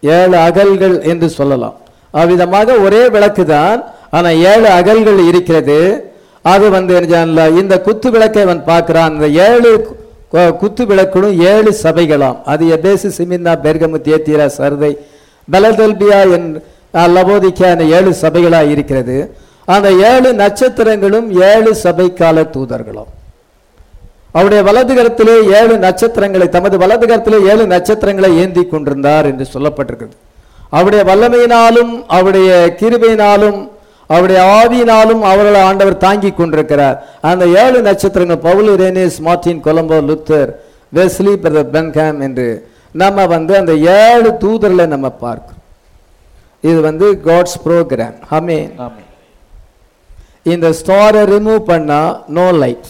ஏழு அகல்கள் என்று சொல்லலாம் அவ்விதமாக ஒரே விளக்கு தான் ஆனா ஏழு அகல்கள் இருக்கிறது அது வந்து என்ன செய்யலாம், இந்த குத்து விளக்கை அவன் பார்க்கிறான் இந்த ஏழு கு- குத்து விளக்குகளும் ஏழு சபைகளாம் அது எபேசு சிமின்னா பெர்கமு தியத்தீரா சர்தை பெலதெல்பியா என் லவோதிக்கா என ஏழு சபைகளா இருக்கிறது அந்த ஏழு நட்சத்திரங்களும் ஏழு சபைக்கால தூதர்களாம் அவருடைய வலது கரத்திலே ஏழு நட்சத்திரங்களை தமது வலது கரத்திலே ஏழு நட்சத்திரங்களை ஏந்தி கொண்டிருந்தார் என்று சொல்லப்பட்டிருக்கிறது அவருடைய வல்லமையினாலும் அவருடைய கிருபையினாலும் அவருடைய ஆவியினாலும் அவர்களை ஆண்டவர் தாங்கி கொண்டிருக்கிறார் அந்த ஏழு நட்சத்திரங்கள் Paul Irenaeus Martin Columba Luther Wesley brother Branham என்று நம்ம வந்து அந்த ஏழு தூதர்களை நம்ம பார்க்கிறோம் இது வந்து காட்ஸ் ப்ரோக்ராம் ஆமென் ஆமென் இந்த ஸ்டாரை ரிமூவ் பண்ணா no light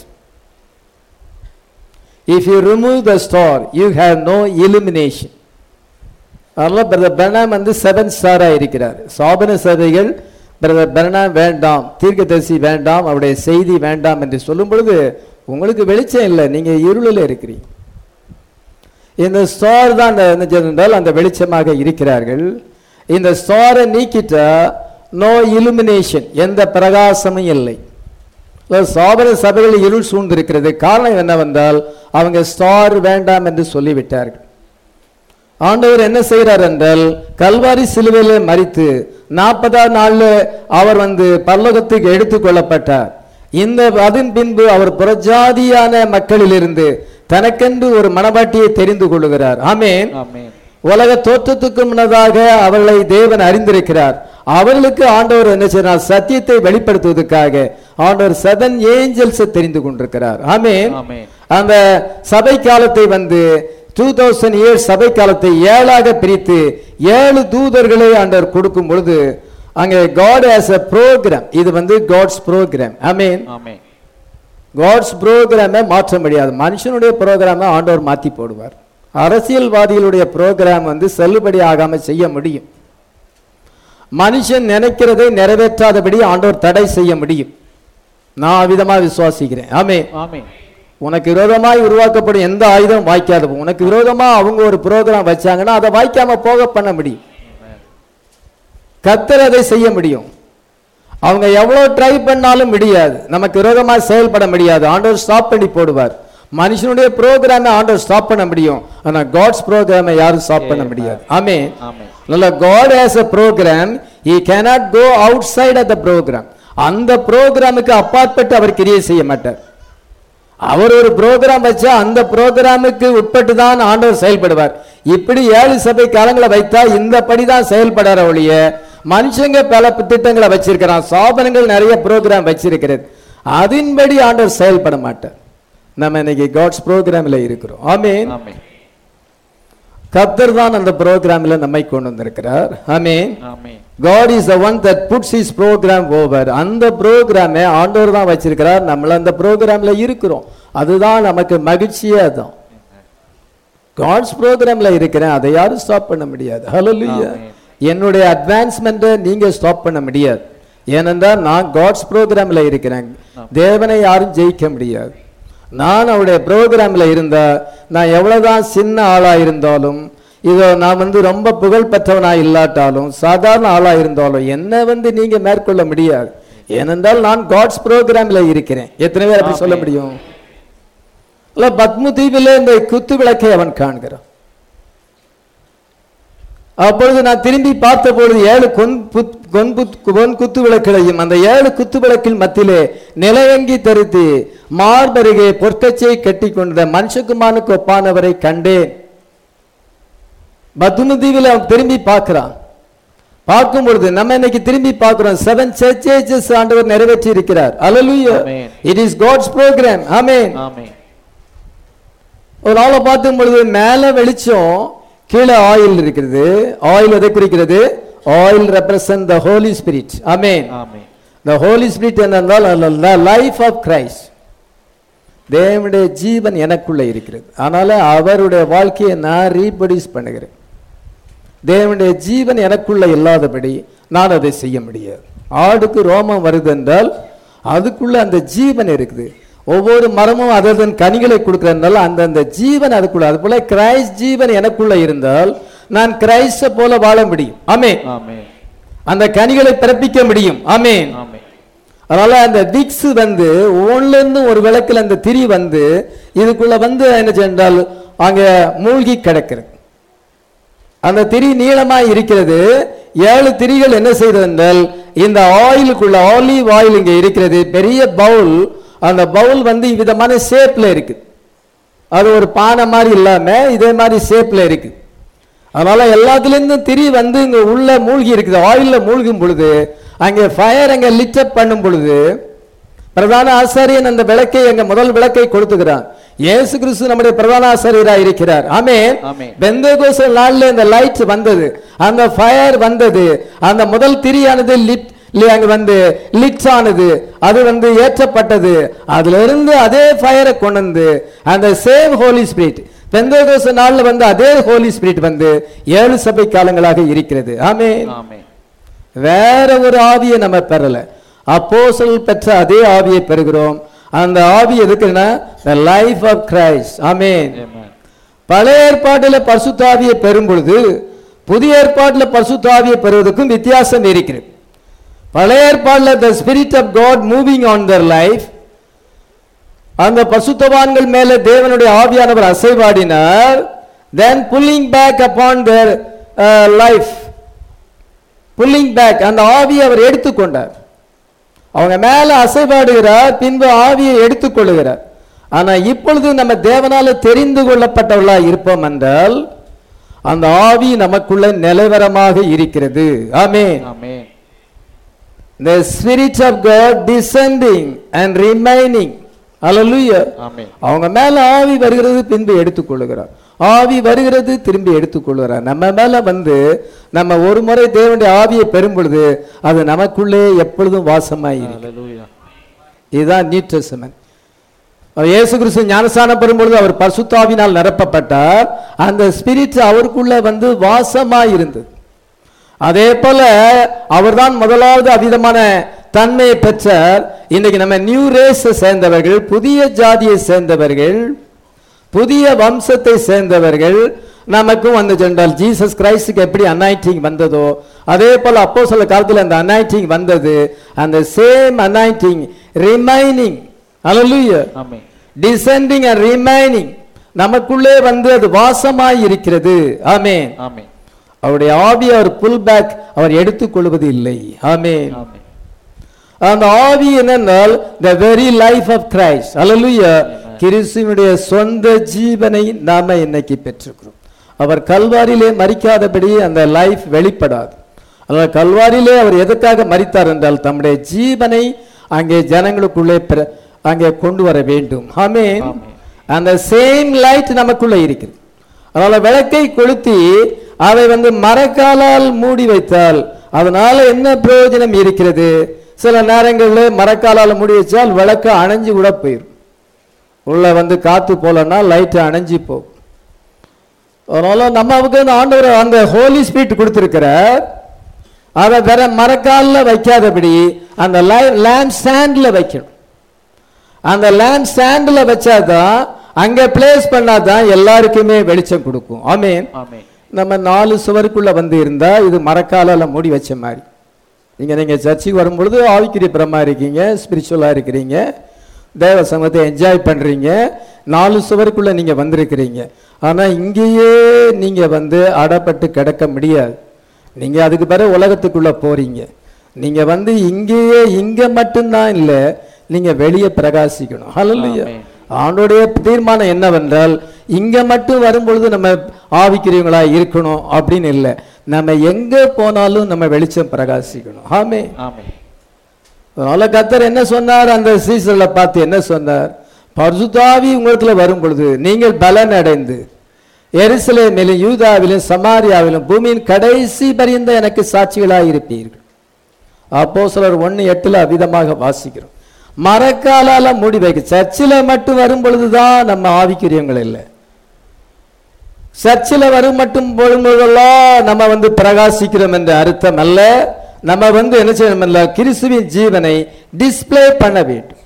if you remove the star you have no illumination அதனால பிரதர் பெர்னாம் வந்து செவன் ஸ்டாராக இருக்கிறார் சாபன சபைகள் பிரதர் பெர்னாம் வேண்டாம் தீர்க்கதரிசி வேண்டாம் அவருடைய செய்தி வேண்டாம் என்று சொல்லும் பொழுது உங்களுக்கு வெளிச்சம் இல்லை நீங்க இருளில் இருக்கிறீங்க இந்த ஸ்டார் தான் அந்த என்ன செய்யுது என்றால் அந்த வெளிச்சமாக இருக்கிறார்கள் இந்த ஸ்டாரை நீக்கிட்டா நோ illumination எந்த பிரகாசமும் இல்லை அதாவது சாபன சபைகள் இருள் சூழ்ந்திருக்கிறது காரணம் என்னவென்றால் அவங்க ஸ்டார் வேண்டாம் என்று சொல்லிவிட்டார்கள் ஆண்டவர் என்ன செய்கிறார் என்றால் கல்வாரி சிலுவையிலே மறித்து நாற்பதாம் நாள்ல அவர் வந்து பல்லோகத்துக்கு எடுத்துக்கொள்ளப்பட்டார் இந்த அதன் பின்பு அவர் புறஜாதியான மக்களிலிருந்து தனக்கென்று ஒரு மனவாட்டியை தெரிந்து கொள்ளுகிறார் ஆமென் ஆமென் உலக தோற்றத்துக்கு முன்னதாக அவர்களை தேவன் அறிந்திருக்கிறார் அவர்களுக்கு ஆண்டவர் என்ன செய்றார் சத்தியத்தை வெளிப்படுத்துவதற்காக ஆண்டவர் செவன் ஏஞ்சல்ஸ் தெரிந்து கொண்டிருக்கிறார் ஆமென் ஆமென் அந்த சபை காலத்தை வந்து டூ தௌசண்ட் இயர்ஸ் சபை காலத்தை ஏழாக பிரித்து ஏழு தூதர்களை ஆண்டவர் கொடுக்கும் பொழுது அங்கே காட் ஆஸ் a ப்ரோக்ராம் இது வந்து காட்ஸ் ப்ரோக்ராம் ஆமென் ஆமென் காட்ஸ் ப்ரோக்ராமை மாற்ற முடியாது மனுஷனுடைய ப்ரோக்ராமை ஆண்டவர் மாற்றி போடுவார் அரசியல்வாதிகளுடைய ப்ரோக்ராம் வந்து செல்லுபடி ஆகாம செய்ய முடியும் மனுஷன் நினைக்கிறதை நிறைவேற்றாதபடி ஆண்டவர் தடை செய்ய முடியும் நான் விதமா விசுவாசிக்கிறேன் ஆமே ஆமென் உனக்கு விரோதமாய் உருவாக்கப்படும் எந்த ஆயுதம் வாய்க்காது போகும். உனக்கு விரோதமா அவங்க ஒரு ப்ரோக்ராம் வச்சாங்கன்னா அதை வாய்க்காம போக பண்ண முடியும் கத்தர் அதை செய்ய முடியும் அவங்க எவ்வளவு ட்ரை பண்ணாலும் முடியாது நமக்கு விரோதமா செயல்பட முடியாது ஆண்டவர் ஸ்டாப் பண்ணி போடுவார் மனுஷனுடைய ப்ரோக்ராமை ஆண்டவர் ஸ்டாப் பண்ண முடியும் ஆனா காட்ஸ் ப்ரோக்ராமை யாரும் ஸ்டாப் பண்ண முடியாது ஆமே ஆமென் நல்ல God has a program he cannot go outside of the program அந்த ப்ரோக்ராமுக்கு அப்பாற்பட்டு அவர் கிரியை செய்ய மாட்டார் அவர் ஒரு ப்ரோக்ராம் வச்சா அந்த ப்ரோக்ராமுக்கு உட்பட்டு தான் ஆண்டவர் செயல்படுவார் இப்படி ஏழு சபை காலங்களை வைத்தா இந்த படிதான் செயல்படாத ஒழிய மனுஷங்க பல திட்டங்களை வச்சிருக்கிறான் சாதனங்கள் நிறைய ப்ரோக்ராம் வச்சிருக்கிறது அதன்படி ஆண்டவர் செயல்பட மாட்டார் நம்ம இன்னைக்கு காட்ஸ் ப்ரோக்ராம்ல இருக்கிறோம் ஆமென் ஆமென் கர்த்தர் தான் அந்த ப்ரோக்ராம்ல நம்மை கொண்டு வந்திருக்கிறார் ஆமென் ஆமென் God is the one that puts his program over அந்த ப்ரோக்ராமை ஆண்டவர் தான் வச்சிருக்கிறார் நம்மள அந்த ப்ரோக்ராம்ல இருக்கிறோம் அதுதான் நமக்கு மகிழ்ச்சியே அதான் காட்ஸ் ப்ரோக்ராம்ல இருக்கிறேன் அதை யாரும் ஸ்டாப் பண்ண முடியாது ஹalleluya Amen. என்னுடைய அட்வான்ஸ்மெண்ட்டை நீங்க ஸ்டாப் பண்ண முடியாது ஏனென்றால் நான் காட்ஸ் ப்ரோக்ராம்ல இருக்கிறேன் தேவனை யாரும் ஜெயிக்க முடியாது நான் அவருடைய ப்ரோக்ராம்ல இருந்தா நான் எவ்வளவுதான் சின்ன ஆளா இருந்தாலும் இதோ நான் வந்து ரொம்ப புகழ் பெற்றவனா இல்லாட்டாலும் சாதாரண ஆளா இருந்தாலும் என்ன வந்து நீங்க மேற்கொள்ள முடியாது ஏனென்றால் நான் காட்ஸ் ப்ரோக்ராம்ல இருக்கிறேன் எத்தனை பேர் அப்படி சொல்ல Amen. முடியும் இல்ல பத்ம தீவிலே இந்த குத்து விளக்கை அவன் காண்கிறான் அப்பொழுது நான் திரும்பி பார்த்த பொழுது ஏழு கொன் புத்- கொன் புத்- பொன் குத்து விளக்குகளையும் அந்த ஏழு குத்து விளக்கில் மத்தியிலே நிலையங்கி தரித்து மார்பருகே பொற்கச்சையை கட்டி கொண்ட மனுஷகுமானுக்கு ஒப்பானவரை கண்டேன் பத்தும தீவில் அவன் திரும்பி பார்க்கிறான் பார்க்கும் பொழுது நம்ம இன்னைக்கு திரும்பி பார்க்கிறோம் செவன் சர்ச்சேஜஸ் ஆண்டவர் நிறைவேற்றி இருக்கிறார் அலலுயா Amen. It is God's program ஆமென் ஆமென் ஒரு ஆளை பார்க்கும் பொழுது மேல வெளிச்சம் கீழே ஆயில் இருக்கிறது ஆயில் எதை குறிக்கிறது oil represent the Holi spirit ஆமென் ஆமென் த ஹோலி ஸ்பிரிட் என்னென்றால் லைஃப் ஆஃப் கிரைஸ்ட் தேவனுடைய ஜீவன் எனக்குள்ள இருக்கிறது அதனால அவருடைய வாழ்க்கையை நான் ரீப்ரொடியூஸ் பண்ணுகிறேன் தேவனுடைய ஜீவன் எனக்குள்ள இல்லாதபடி நான் அதை செய்ய முடியாது ஆடுக்கு ரோமம் வருது என்றால் அதுக்குள்ள அந்த ஜீவன் இருக்குது ஒவ்வொரு மரமும் அதன் கனிகளை கொடுக்கறதுனால அந்த அந்த ஜீவன் அதுக்குள்ள அது போல கிரைஸ்ட் ஜீவன் எனக்குள்ள இருந்தால் நான் கிரைஸ்ட போல வாழ முடியும் ஆமென் ஆமென் அந்த கனிகளை பிறப்பிக்க முடியும் ஆமென் ஆமென் அதனால அந்த விக்ஸ் வந்து ஒண்ணுல இருந்து ஒரு விளக்குல அந்த திரி வந்து இதுக்குள்ள வந்து என்ன சென்றால் அங்க மூழ்கி கிடக்கிறது அந்த திரி நீளமா இருக்கிறது ஏழு திரிகள் என்ன செய்தது என்றால் இந்த ஆயிலுக்குள்ள ஆலிவ் ஆயில் இங்க இருக்கிறது பெரிய பவுல் அந்த பவுல் வந்து விதமான ஷேப்ல இருக்கு அது ஒரு பானை மாதிரி இல்லாம இதே மாதிரி ஷேப்ல இருக்கு அதனால எல்லாத்துலேருந்தும் திரி வந்து இங்க உள்ள மூழ்கி இருக்குது ஆயில்ல மூழ்கும் பொழுது அங்கே ஃபயர் அங்க லிட்டப் பண்ணும் பொழுது பிரதான ஆசாரியன் அந்த விளக்கை எங்க முதல் விளக்கை கொடுத்துக்கிறான் இயேசு கிறிஸ்து நம்முடைய பிரதான ஆசாரியராக இருக்கிறார் ஆமென் ஆமென். பெந்தகோஸ்து நாள்ல இந்த லைட் வந்தது அந்த ஃபயர் வந்தது அந்த முதல் திரியானது லிட் லி- அங்க வந்து லிட்ஸ் ஆனது அது வந்து ஏற்றப்பட்டது அதுல இருந்து அதே ஃபயரை கொண்டு வந்து அந்த சேம் ஹோலி ஸ்பிரிட் பெந்தகோஸ்து நாள்ல வந்து அதே ஹோலி ஸ்பிரிட் வந்து ஏழு சபை காலங்களாக இருக்கிறது ஆமென் ஆமென் வேற ஒரு ஆவியை நம்ம பெறல அப்போஸ்தலர்கள் பெற்ற அதே ஆவியை பெறுகிறோம் அந்த ஆவி எதுக்குன்னா the லைஃப் ஆஃப் கிரைஸ்ட் ஆமென் ஆமென் பழைய ஏற்பாட்டில் பரிசுத்தாவியை பெறும் பொழுது புதிய ஏற்பாட்டில் பரிசுத்தாவியை பெறுவதற்கும் வித்தியாசம் இருக்கிறது பழைய ஏற்பாட்டில் the spirit of God moving on their life அந்த பசுத்தவான்கள் மேல தேவனுடைய ஆவியானவர் அசைவாடினார் then pulling back upon their life pulling back அந்த ஆவியை அவர் எடுத்துக்கொண்டார் அவங்க மேல அசைபாடுகிறார் பின்பு ஆவியை எடுத்துக்கொள்ளுகிறார் ஆனா இப்பொழுது நம்ம தேவனால தெரிந்து கொள்ளப்பட்டவர்களா இருப்போம் என்றால் அந்த ஆவி நமக்குள்ள நிலவரமாக இருக்கிறது ஆமென் ஆமென் the spirit of god descending and remaining hallelujah ஆமென் அவங்க மேல ஆவி வருகிறது பின்பு எடுத்துக்கொள்ளுகிறார் ஆவி வருகிறது திரும்பி எடுத்துக்கொள்கிறார் நம்ம மேல வந்து நம்ம ஒரு முறை தேவனுடைய ஆவியை பெறும் பொழுது அது நமக்குள்ளே எப்பொழுதும் வாசமாயிருக்கு ஹalleluya இதுதான் நியூ டெஸ்டமென்ட் அவர் இயேசு கிறிஸ்து ஞானஸ்தானம் பெறும்பொழுது அவர் பரிசுத்தாவினால் நிரப்பப்பட்டார் அந்த ஸ்பிரிட் அவருக்குள்ள வந்து வாசமாய் இருந்தது அதே போல அவர்தான் முதலாவது அவ்விதமான தன்மையை பெற்றார் இன்னைக்கு நம்ம நியூ ரேஸ் சேர்ந்தவர்கள் புதிய ஜாதியை சேர்ந்தவர்கள் புதிய வம்சத்தை சேர்ந்தவர்கள் நமக்கும் வந்து சென்றால் ஜீசஸ் கிரைஸ்டுக்கு எப்படி அனாயிட்டிங் வந்ததோ அதே போல அப்போ சில காலத்தில் அந்த அனாயிட்டிங் வந்தது அந்த சேம் அனாயிட்டிங் ரிமைனிங் அல்லூயா ஆமென் டிசெண்டிங் அண்ட் ரிமைனிங் நமக்குள்ளே வந்து அது வாசமாய் இருக்கிறது ஆமென் ஆமென் அவருடைய ஆவி அவர் புல் பேக் அவர் எடுத்துக்கொள்வது இல்லை ஆமென் ஆமென் அந்த ஆவி என்னென்னால் the very life of Christ அல்லேலூயா கிறிஸ்துவனுடைய சொந்த ஜீவனை நாம இன்னைக்கு பெற்றிருக்கிறோம் அவர் கல்வாரியிலே மறிக்காதபடி அந்த லைஃப் வெளிப்படாது அதனால் கல்வாரியிலே அவர் எதற்காக மறித்தார் என்றால் தம்முடைய ஜீவனை அங்கே ஜனங்களுக்குள்ளே பிர- அங்கே கொண்டு வர வேண்டும் ஆமென் ஆமென். அந்த சேம் லைட் நமக்குள்ள இருக்கிறது அதனால விளக்கை கொளுத்தி அதை வந்து மரக்காலால் மூடி வைத்தால் அதனால என்ன பிரயோஜனம் இருக்கிறது சில நேரங்களில் மரக்காலால் மூடி வச்சால் விளக்கு அணைஞ்சு கூட போயிடும் உள்ள வந்து காத்து போலன்னா லைட் அணைஞ்சு போகும் அதனால நமக்கு அந்த ஆண்டவர் அந்த ஹோலி ஸ்பிரிட் கொடுத்திருக்கிறார் அதை வேற மரக்காலில் வைக்காதபடி அந்த லேம்ப் ஸ்டாண்ட்ல வைக்கணும் அந்த லேம்ப் ஸ்டாண்டில் வச்சாதான் அங்க பிளேஸ் பண்ணாதான் எல்லாருக்குமே வெளிச்சம் கொடுக்கும் ஆமென் ஆமென் நம்ம நாலு சுவருக்குள்ள வந்து இருந்தா இது மரக்காலால மூடி வச்ச மாதிரி நீங்க நீங்க சர்ச்சுக்கு வரும்பொழுது ஆவிக்குரிய பிரமா இருக்கீங்க ஸ்பிரிச்சுவலா இருக்கிறீங்க தேவ சமத்தை என்ஜாய் பண்றீங்க நாலு சுவருக்குள்ள நீங்க வந்திருக்கிறீங்க ஆனா இங்கேயே நீங்க வந்து அடப்பட்டு கிடக்க முடியாது நீங்க அதுக்கு பிறகு உலகத்துக்குள்ள போறீங்க நீங்க வந்து இங்கேயே இங்க மட்டும்தான் இல்ல நீங்க வெளியே பிரகாசிக்கணும் ஹalleluya ஆமென். ஆண்டோடைய தீர்மானம் என்னவென்றால் இங்க மட்டும் வரும்பொழுது நம்ம ஆவிக்கிறவங்களா இருக்கணும் அப்படின்னு இல்லை நம்ம எங்க போனாலும் நம்ம வெளிச்சம் பிரகாசிக்கணும் ஆமே ஆமென் அதனால கத்தர் என்ன சொன்னார் அந்த சீசன்ல பார்த்து என்ன சொன்னார் பரிசுத்தாவி உங்களிடத்துல வரும் பொழுது நீங்கள் பலன் அடைந்து எருசலேமிலும் யூதாவிலும் சமாரியாவிலும் பூமியின் கடைசி பரிந்த எனக்கு சாட்சிகளாய் இருப்பீர்கள் அப்போ சிலர் ஒன்று எட்டுல அவிதமாக வாசிக்கிறோம் மரக்காலால மூடி வைக்க சர்ச்சில் மட்டும் வரும் பொழுதுதான் நம்ம ஆவிக்குரியவங்கள் இல்லை சர்ச்சில் வரும் மட்டும் பொழுதுலாம் நம்ம வந்து பிரகாசிக்கிறோம் என்ற அர்த்தம் அல்ல நம்ம வந்து என்ன செய்யணும் இல்ல கிறிஸ்துவின் ஜீவனை டிஸ்ப்ளே பண்ண வேண்டும்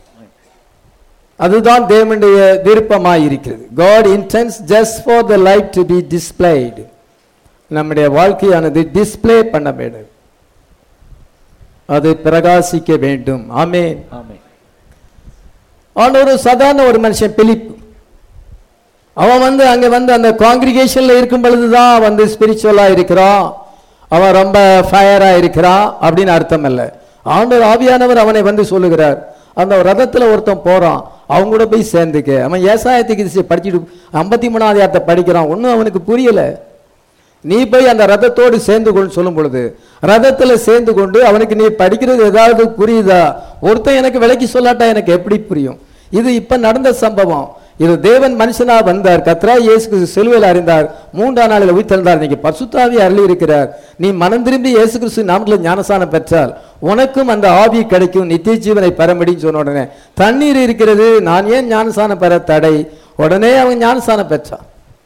அதுதான் தேவனுடைய விருப்பமாய் இருக்கிறது God intends just for the light to be displayed நம்முடைய வாழ்க்கையானது டிஸ்ப்ளே பண்ண வேண்டும் அது பிரகாசிக்க வேண்டும் ஆமென் ஆமென் அவன் ஒரு சாதாரண ஒரு மனுஷன் பிலிப் அவன் வந்து அங்க வந்து அந்த காங்கிரிகேஷன்ல இருக்கும் பொழுதுதான் வந்து ஸ்பிரிச்சுவலா இருக்கிறான் அவன் ரொம்ப ஃபயரா இருக்கிறான் அப்படின்னு அர்த்தம் இல்ல ஆண்டவர் ஆவியானவர் அவனை வந்து சொல்லுகிறார் அந்த ரதத்துல ஒருத்தன் போறான் அவங்க கூட போய் சேர்ந்துக்க அவன் ஏசாயத்துக்கு படிச்சுட்டு ஐம்பத்தி மூணாவது யார்த்த படிக்கிறான் ஒன்றும் அவனுக்கு புரியல நீ போய் அந்த ரதத்தோடு சேர்ந்து கொண்டு சொல்லும் பொழுது ரதத்துல சேர்ந்து கொண்டு அவனுக்கு நீ படிக்கிறது ஏதாவது புரியுதா ஒருத்தன் எனக்கு விளக்கி சொல்லாட்டா எனக்கு எப்படி புரியும் இது இப்ப நடந்த சம்பவம் இது தேவன் மனுஷனா வந்தார் கத்ரா இயேசு கிறிஸ்து சிலுவையில் அறிந்தார் மூன்றாம் நாளில் உயிர்த்தெழுந்தார் இன்னைக்கு பசுத்தாவி அருளி இருக்கிறார் நீ மனம் திரும்பி இயேசு கிறிஸ்து நாமத்தில் ஞானசானம் பெற்றால் உனக்கும் அந்த ஆவி கிடைக்கும் நித்திய ஜீவனை பெற முடியும் சொன்ன உடனே தண்ணீர் இருக்கிறது நான் ஏன் ஞானசானம் பெற தடை உடனே அவன் ஞானசானம் பெற்றான்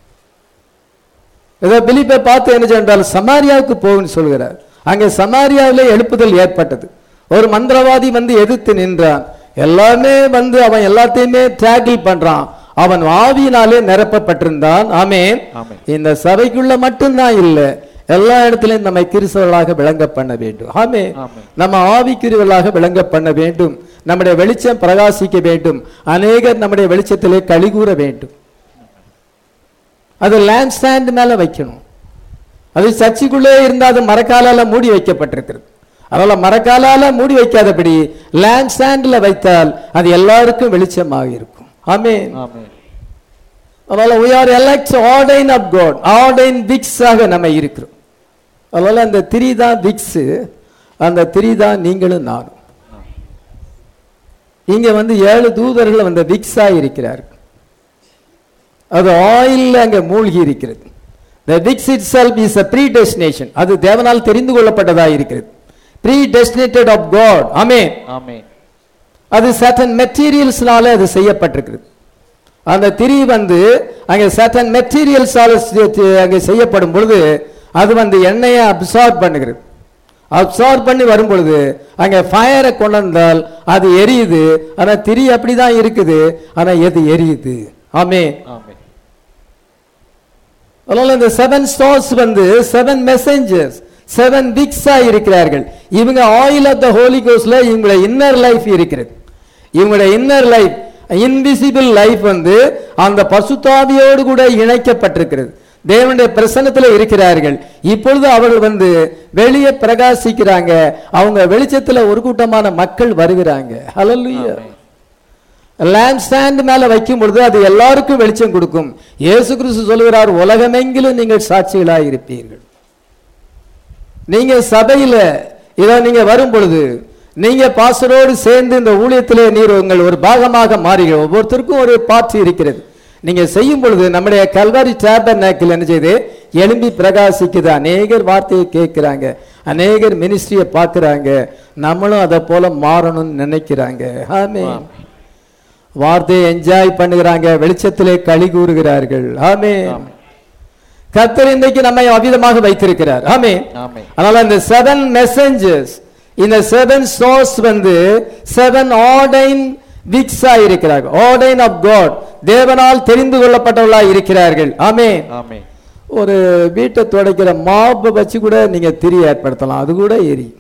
ஏதோ பிலிப்பை பார்த்து என்ன சென்றால் சமாரியாவுக்கு போகுன்னு சொல்கிறார் அங்கே சமாரியாவிலே எழுப்புதல் ஏற்பட்டது ஒரு மந்திரவாதி வந்து எதிர்த்து நின்றான் எல்லாமே வந்து அவன் எல்லாத்தையுமே டேக்கிள் பண்றான் அவன் ஆவியினாலே நிரப்பப்பட்டிருந்தான் ஆமென் ஆமென். இந்த சபைக்குள்ள மட்டும்தான் இல்ல எல்லா இடத்திலும் நம்மை கிறிஸ்தவர்களாக விளங்க பண்ண வேண்டும் ஆமே ஆமென். நம்ம ஆவிக்குரியவர்களாக விளங்க பண்ண வேண்டும் நம்முடைய வெளிச்சம் பிரகாசிக்க வேண்டும் அநேகர் நம்முடைய வெளிச்சத்திலே கழிகூற வேண்டும் அது லேண்ட் ஸ்டாண்ட் மேல வைக்கணும் அது சர்ச்சுக்குள்ளே இருந்தா அது மரக்காலால மூடி வைக்கப்பட்டிருக்கிறது அதனால மரக்காலால மூடி வைக்காதபடி லேண்ட் ஸ்டாண்ட்ல வைத்தால் அது எல்லாருக்கும் வெளிச்சமாக இருக்கும் ஆமென் ஆமென் அதனால we are elect ordain of God ordain wicks ஆக நம்ம இருக்கிறோம் அதனால அந்த திரி தான் விக்ஸ் அந்த திரி தான் நீங்களும் நானும் இங்க வந்து ஏழு தூதர்கள் அந்த விக்ஸா இருக்கிறார்கள் அது ஆயில் அங்க மூழ்கி இருக்கிறது the wicks itself is a predestination அது தேவனால் தெரிந்து கொள்ளப்பட்டதா இருக்கிறது predestinated of God ஆமென் ஆமென் அது சட்டன் மெட்டீரியல்ஸ்னால அது செய்யப்பட்டிருக்கிறது அந்த திரி வந்து அங்கே சட்டன் மெட்டீரியல்ஸால அங்கே செய்யப்படும் பொழுது அது வந்து எண்ணெயை அப்சார்ப் பண்ணுகிறது அப்சார்ப் பண்ணி வரும் பொழுது அங்கே ஃபயரை கொண்டு வந்தால் அது எரியுது ஆனா திரி அப்படிதான் இருக்குது ஆனா எது எரியுது ஆமே ஆமென் அதனால இந்த செவன் ஸ்டார்ஸ் வந்து செவன் மெசஞ்சர்ஸ் செவன் விக்ஸா இருக்கிறார்கள் இவங்க ஆயில் ஆஃப் த ஹோலி கோஸ்ட்ல இவங்களுடைய இன்னர் லைஃப் இருக்கிறது இவங்களுடைய இன்னர் லைஃப் இன்விசிபிள் லைஃப் வந்து அந்த பசுத்தாவியோடு கூட இணைக்கப்பட்டிருக்கிறது தேவனுடைய பிரசன்னத்தில் இருக்கிறார்கள் இப்பொழுது அவர்கள் வந்து வெளியே பிரகாசிக்கிறாங்க அவங்க வெளிச்சத்துல ஒரு கூட்டமான மக்கள் வருகிறாங்க ஹalleluya லேம்ப் ஸ்டாண்ட் மேல வைக்கும் பொழுது அது எல்லாருக்கும் வெளிச்சம் கொடுக்கும் இயேசு கிறிஸ்து சொல்லுகிறார் உலகமெங்கிலும் நீங்கள் சாட்சிகளாய் இருப்பீர்கள் நீங்க சபையில இதோ நீங்க வரும் பொழுது நீங்க பாஸ்டரோடு சேர்ந்து இந்த ஊழியத்திலே நீர் உங்கள் ஒரு பாகமாக மாறுகிறோம் ஒவ்வொருத்தருக்கும் ஒரு பாட்டு இருக்கிறது நீங்க செய்யும் பொழுது நம்முடைய கல்வாரி டேபர் நேக்கில் என்ன செய்யுது எழும்பி பிரகாசிக்குது அநேகர் வார்த்தையை கேட்கிறாங்க அநேகர் மினிஸ்ட்ரியை பார்க்கறாங்க நம்மளும் அதை போல மாறணும்னு நினைக்கிறாங்க ஆமென் வார்த்தையை என்ஜாய் பண்ணுகிறாங்க வெளிச்சத்திலே களி கூறுகிறார்கள் ஆமே கர்த்தர் இன்றைக்கு நம்மை அவிதமாக வைத்திருக்கிறார் ஆமே ஆமென் அதனால இந்த செவன் மெசஞ்சர்ஸ் இந்த செவன் சோர்ஸ் வந்து செவன் ஆர்டைன் விக்ஸா இருக்கிறார்கள் ஆர்டைன் ஆஃப் காட் தேவனால் தெரிந்து கொள்ளப்பட்டவர்களா இருக்கிறார்கள் ஆமே ஆமென் ஒரு வீட்டை துடைக்கிற மாப்பை வச்சு கூட நீங்க திரி ஏற்படுத்தலாம் அது கூட எரியும்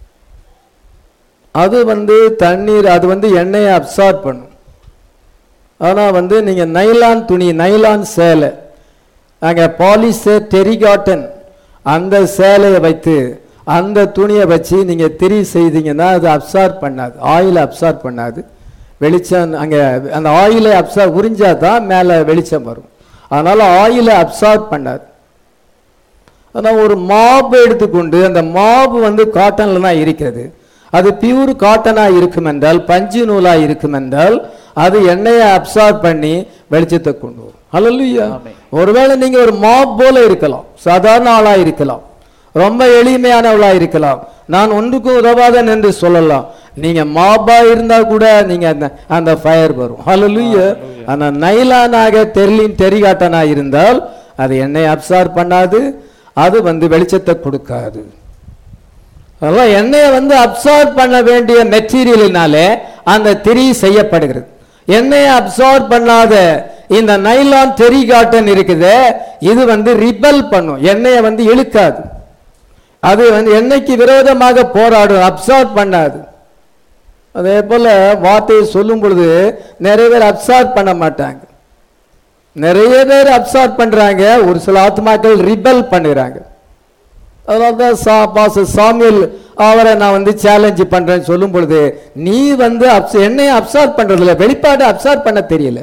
அது வந்து தண்ணீர் அது வந்து எண்ணெயை அப்சார்ப் பண்ணும் ஆனா வந்து நீங்க நைலான் துணி நைலான் சேலை அங்க பாலிஸ்டர் டெரிகாட்டன் அந்த சேலையை வைத்து அந்த துணியை வச்சு நீங்க திரி செய்தீங்கன்னா அது அப்சார்ப் பண்ணாது ஆயிலை அப்சார்ப் பண்ணாது வெளிச்சம் அங்க அந்த ஆயிலை அப்சார்ப் உறிஞ்சா தான் மேலே வெளிச்சம் வரும் அதனால ஆயிலை அப்சார்ப் பண்ணாது ஆனால் ஒரு மாப் எடுத்துக்கொண்டு அந்த மாப் வந்து காட்டன்ல தான் இருக்கிறது அது பியூர் காட்டனா இருக்கும் என்றால் பஞ்சு நூலா இருக்கும் என்றால் அது எண்ணெயை அப்சார்ப் பண்ணி வெளிச்சத்தை கொண்டு வரும் ஹalleluya ஆமென். ஒருவேளை நீங்க ஒரு மாப் போல இருக்கலாம் சாதாரண ஆளா இருக்கலாம் ரொம்ப எளிமையானவளா இருக்கலாம் நான் ஒன்றுக்கும் உதவாதன் என்று சொல்லலாம் நீங்க மாபா இருந்தா கூட நீங்க அந்த அந்த ஃபயர் வரும் ஹalleluya ஆனா நைலானாக தெர்லின் தெரிகாட்டனா இருந்தால் அது எண்ணெய் அப்சார்ப் பண்ணாது அது வந்து வெளிச்சத்தை கொடுக்காது அதெல்லாம் எண்ணெயை வந்து அப்சார்ப் பண்ண வேண்டிய மெட்டீரியலினாலே அந்த திரி செய்யப்படுகிறது எண்ணெயை அப்சார்ப் பண்ணாத இந்த நைலான் டெரி காட்டன் இருக்குது இது வந்து ரிபல் பண்ணும் எண்ணெயை வந்து இழுக்காது அது வந்து எண்ணெய்க்கு விரோதமாக போராடும் அப்சார்ப் பண்ணாது அதே போல வார்த்தையை சொல்லும் பொழுது நிறைய பேர் அப்சார்ப் பண்ண மாட்டாங்க நிறைய பேர் அப்சார்ப் பண்றாங்க ஒரு சில ஆத்மாக்கள் ரிபல் பண்ணுறாங்க அதனால தான் சா பாச சாமியல் அவரை நான் வந்து சேலஞ்சு பண்றேன்னு சொல்லும் பொழுது நீ வந்து அப்ச என்னைய அப்சார்ப் பண்றதில்ல வெளிப்பாடு அப்சார்ப் பண்ண தெரியல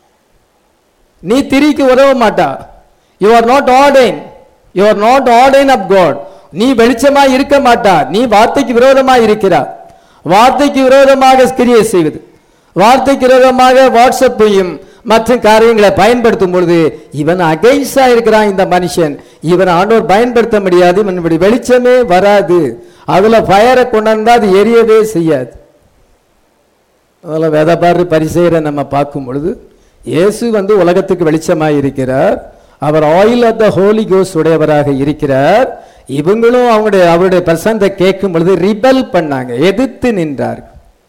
நீ திரிக்கு உதவ மாட்டா you are not ordain you are not ordain of God நீ வெளிச்சமா இருக்க மாட்டா நீ வார்த்தைக்கு விரோதமா இருக்கிறா வார்த்தைக்கு விரோதமாக கிரியை செய்வது வார்த்தைக்கு விரோதமாக வாட்ஸ்அப்பையும் மற்ற காரியங்களை பயன்படுத்தும் பொழுது இவன் அகைன்ஸ்டா இருக்கிறான் இந்த மனுஷன் இவன் ஆண்டவர் பயன்படுத்த முடியாது இவன் இப்படி வெளிச்சமே வராது அதுல ஃபயரை கொண்டாந்தா அது எரியவே செய்யாது அதில் வேதபாரு பரிசெயரை நம்ம பார்க்கும் பொழுது இயேசு வந்து உலகத்துக்கு வெளிச்சமாய் இருக்கிறார் அவர் ஆயில் ஆஃப் த ஹோலி கோஸ் உடையவராக இருக்கிறார் இவங்களும் அவங்களுடைய அவருடைய பிரசந்தை கேட்கும் பொழுது ரிபல் பண்ணாங்க எதிர்த்து நின்றார்கள்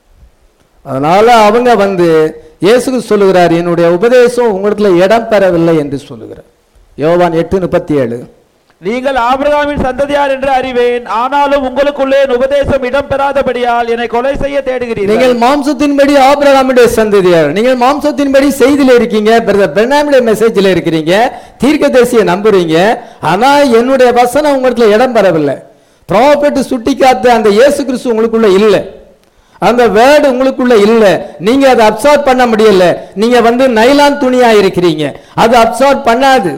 அதனால அவங்க வந்து இயேசுக்கு சொல்லுகிறார் என்னுடைய உபதேசம் உங்களிடத்துல இடம் பெறவில்லை என்று சொல்லுகிறார் யோவான் எட்டு முப்பத்தி ஏழு நீங்கள் ஆபிரகாமின் சந்ததியார் என்று அறிவேன் ஆனாலும் உங்களுக்குள்ளே என் உபதேசம் இடம்பெறாதபடியால் என்னை கொலை செய்ய தேடுகிறீர்கள் நீங்கள் மாம்சத்தின்படி ஆபிரகாமுடைய சந்ததியார் நீங்கள் மாம்சத்தின்படி செய்தியில இருக்கீங்க பிரதர் பெர்னாமுடைய மெசேஜ்ல இருக்கிறீங்க தீர்க்கதரிசியை நம்புறீங்க ஆனா என்னுடைய வசனம் உங்களுக்கு இடம் பெறவில்லை ப்ராஃபெட் சுட்டி காத்த அந்த இயேசு கிறிஸ்து உங்களுக்குள்ள இல்ல அந்த வேர்டு உங்களுக்குள்ள இல்ல நீங்க அதை அப்சார்ப் பண்ண முடியல நீங்க வந்து நைலான் துணியா இருக்கிறீங்க அது அப்சார்ப் பண்ணாது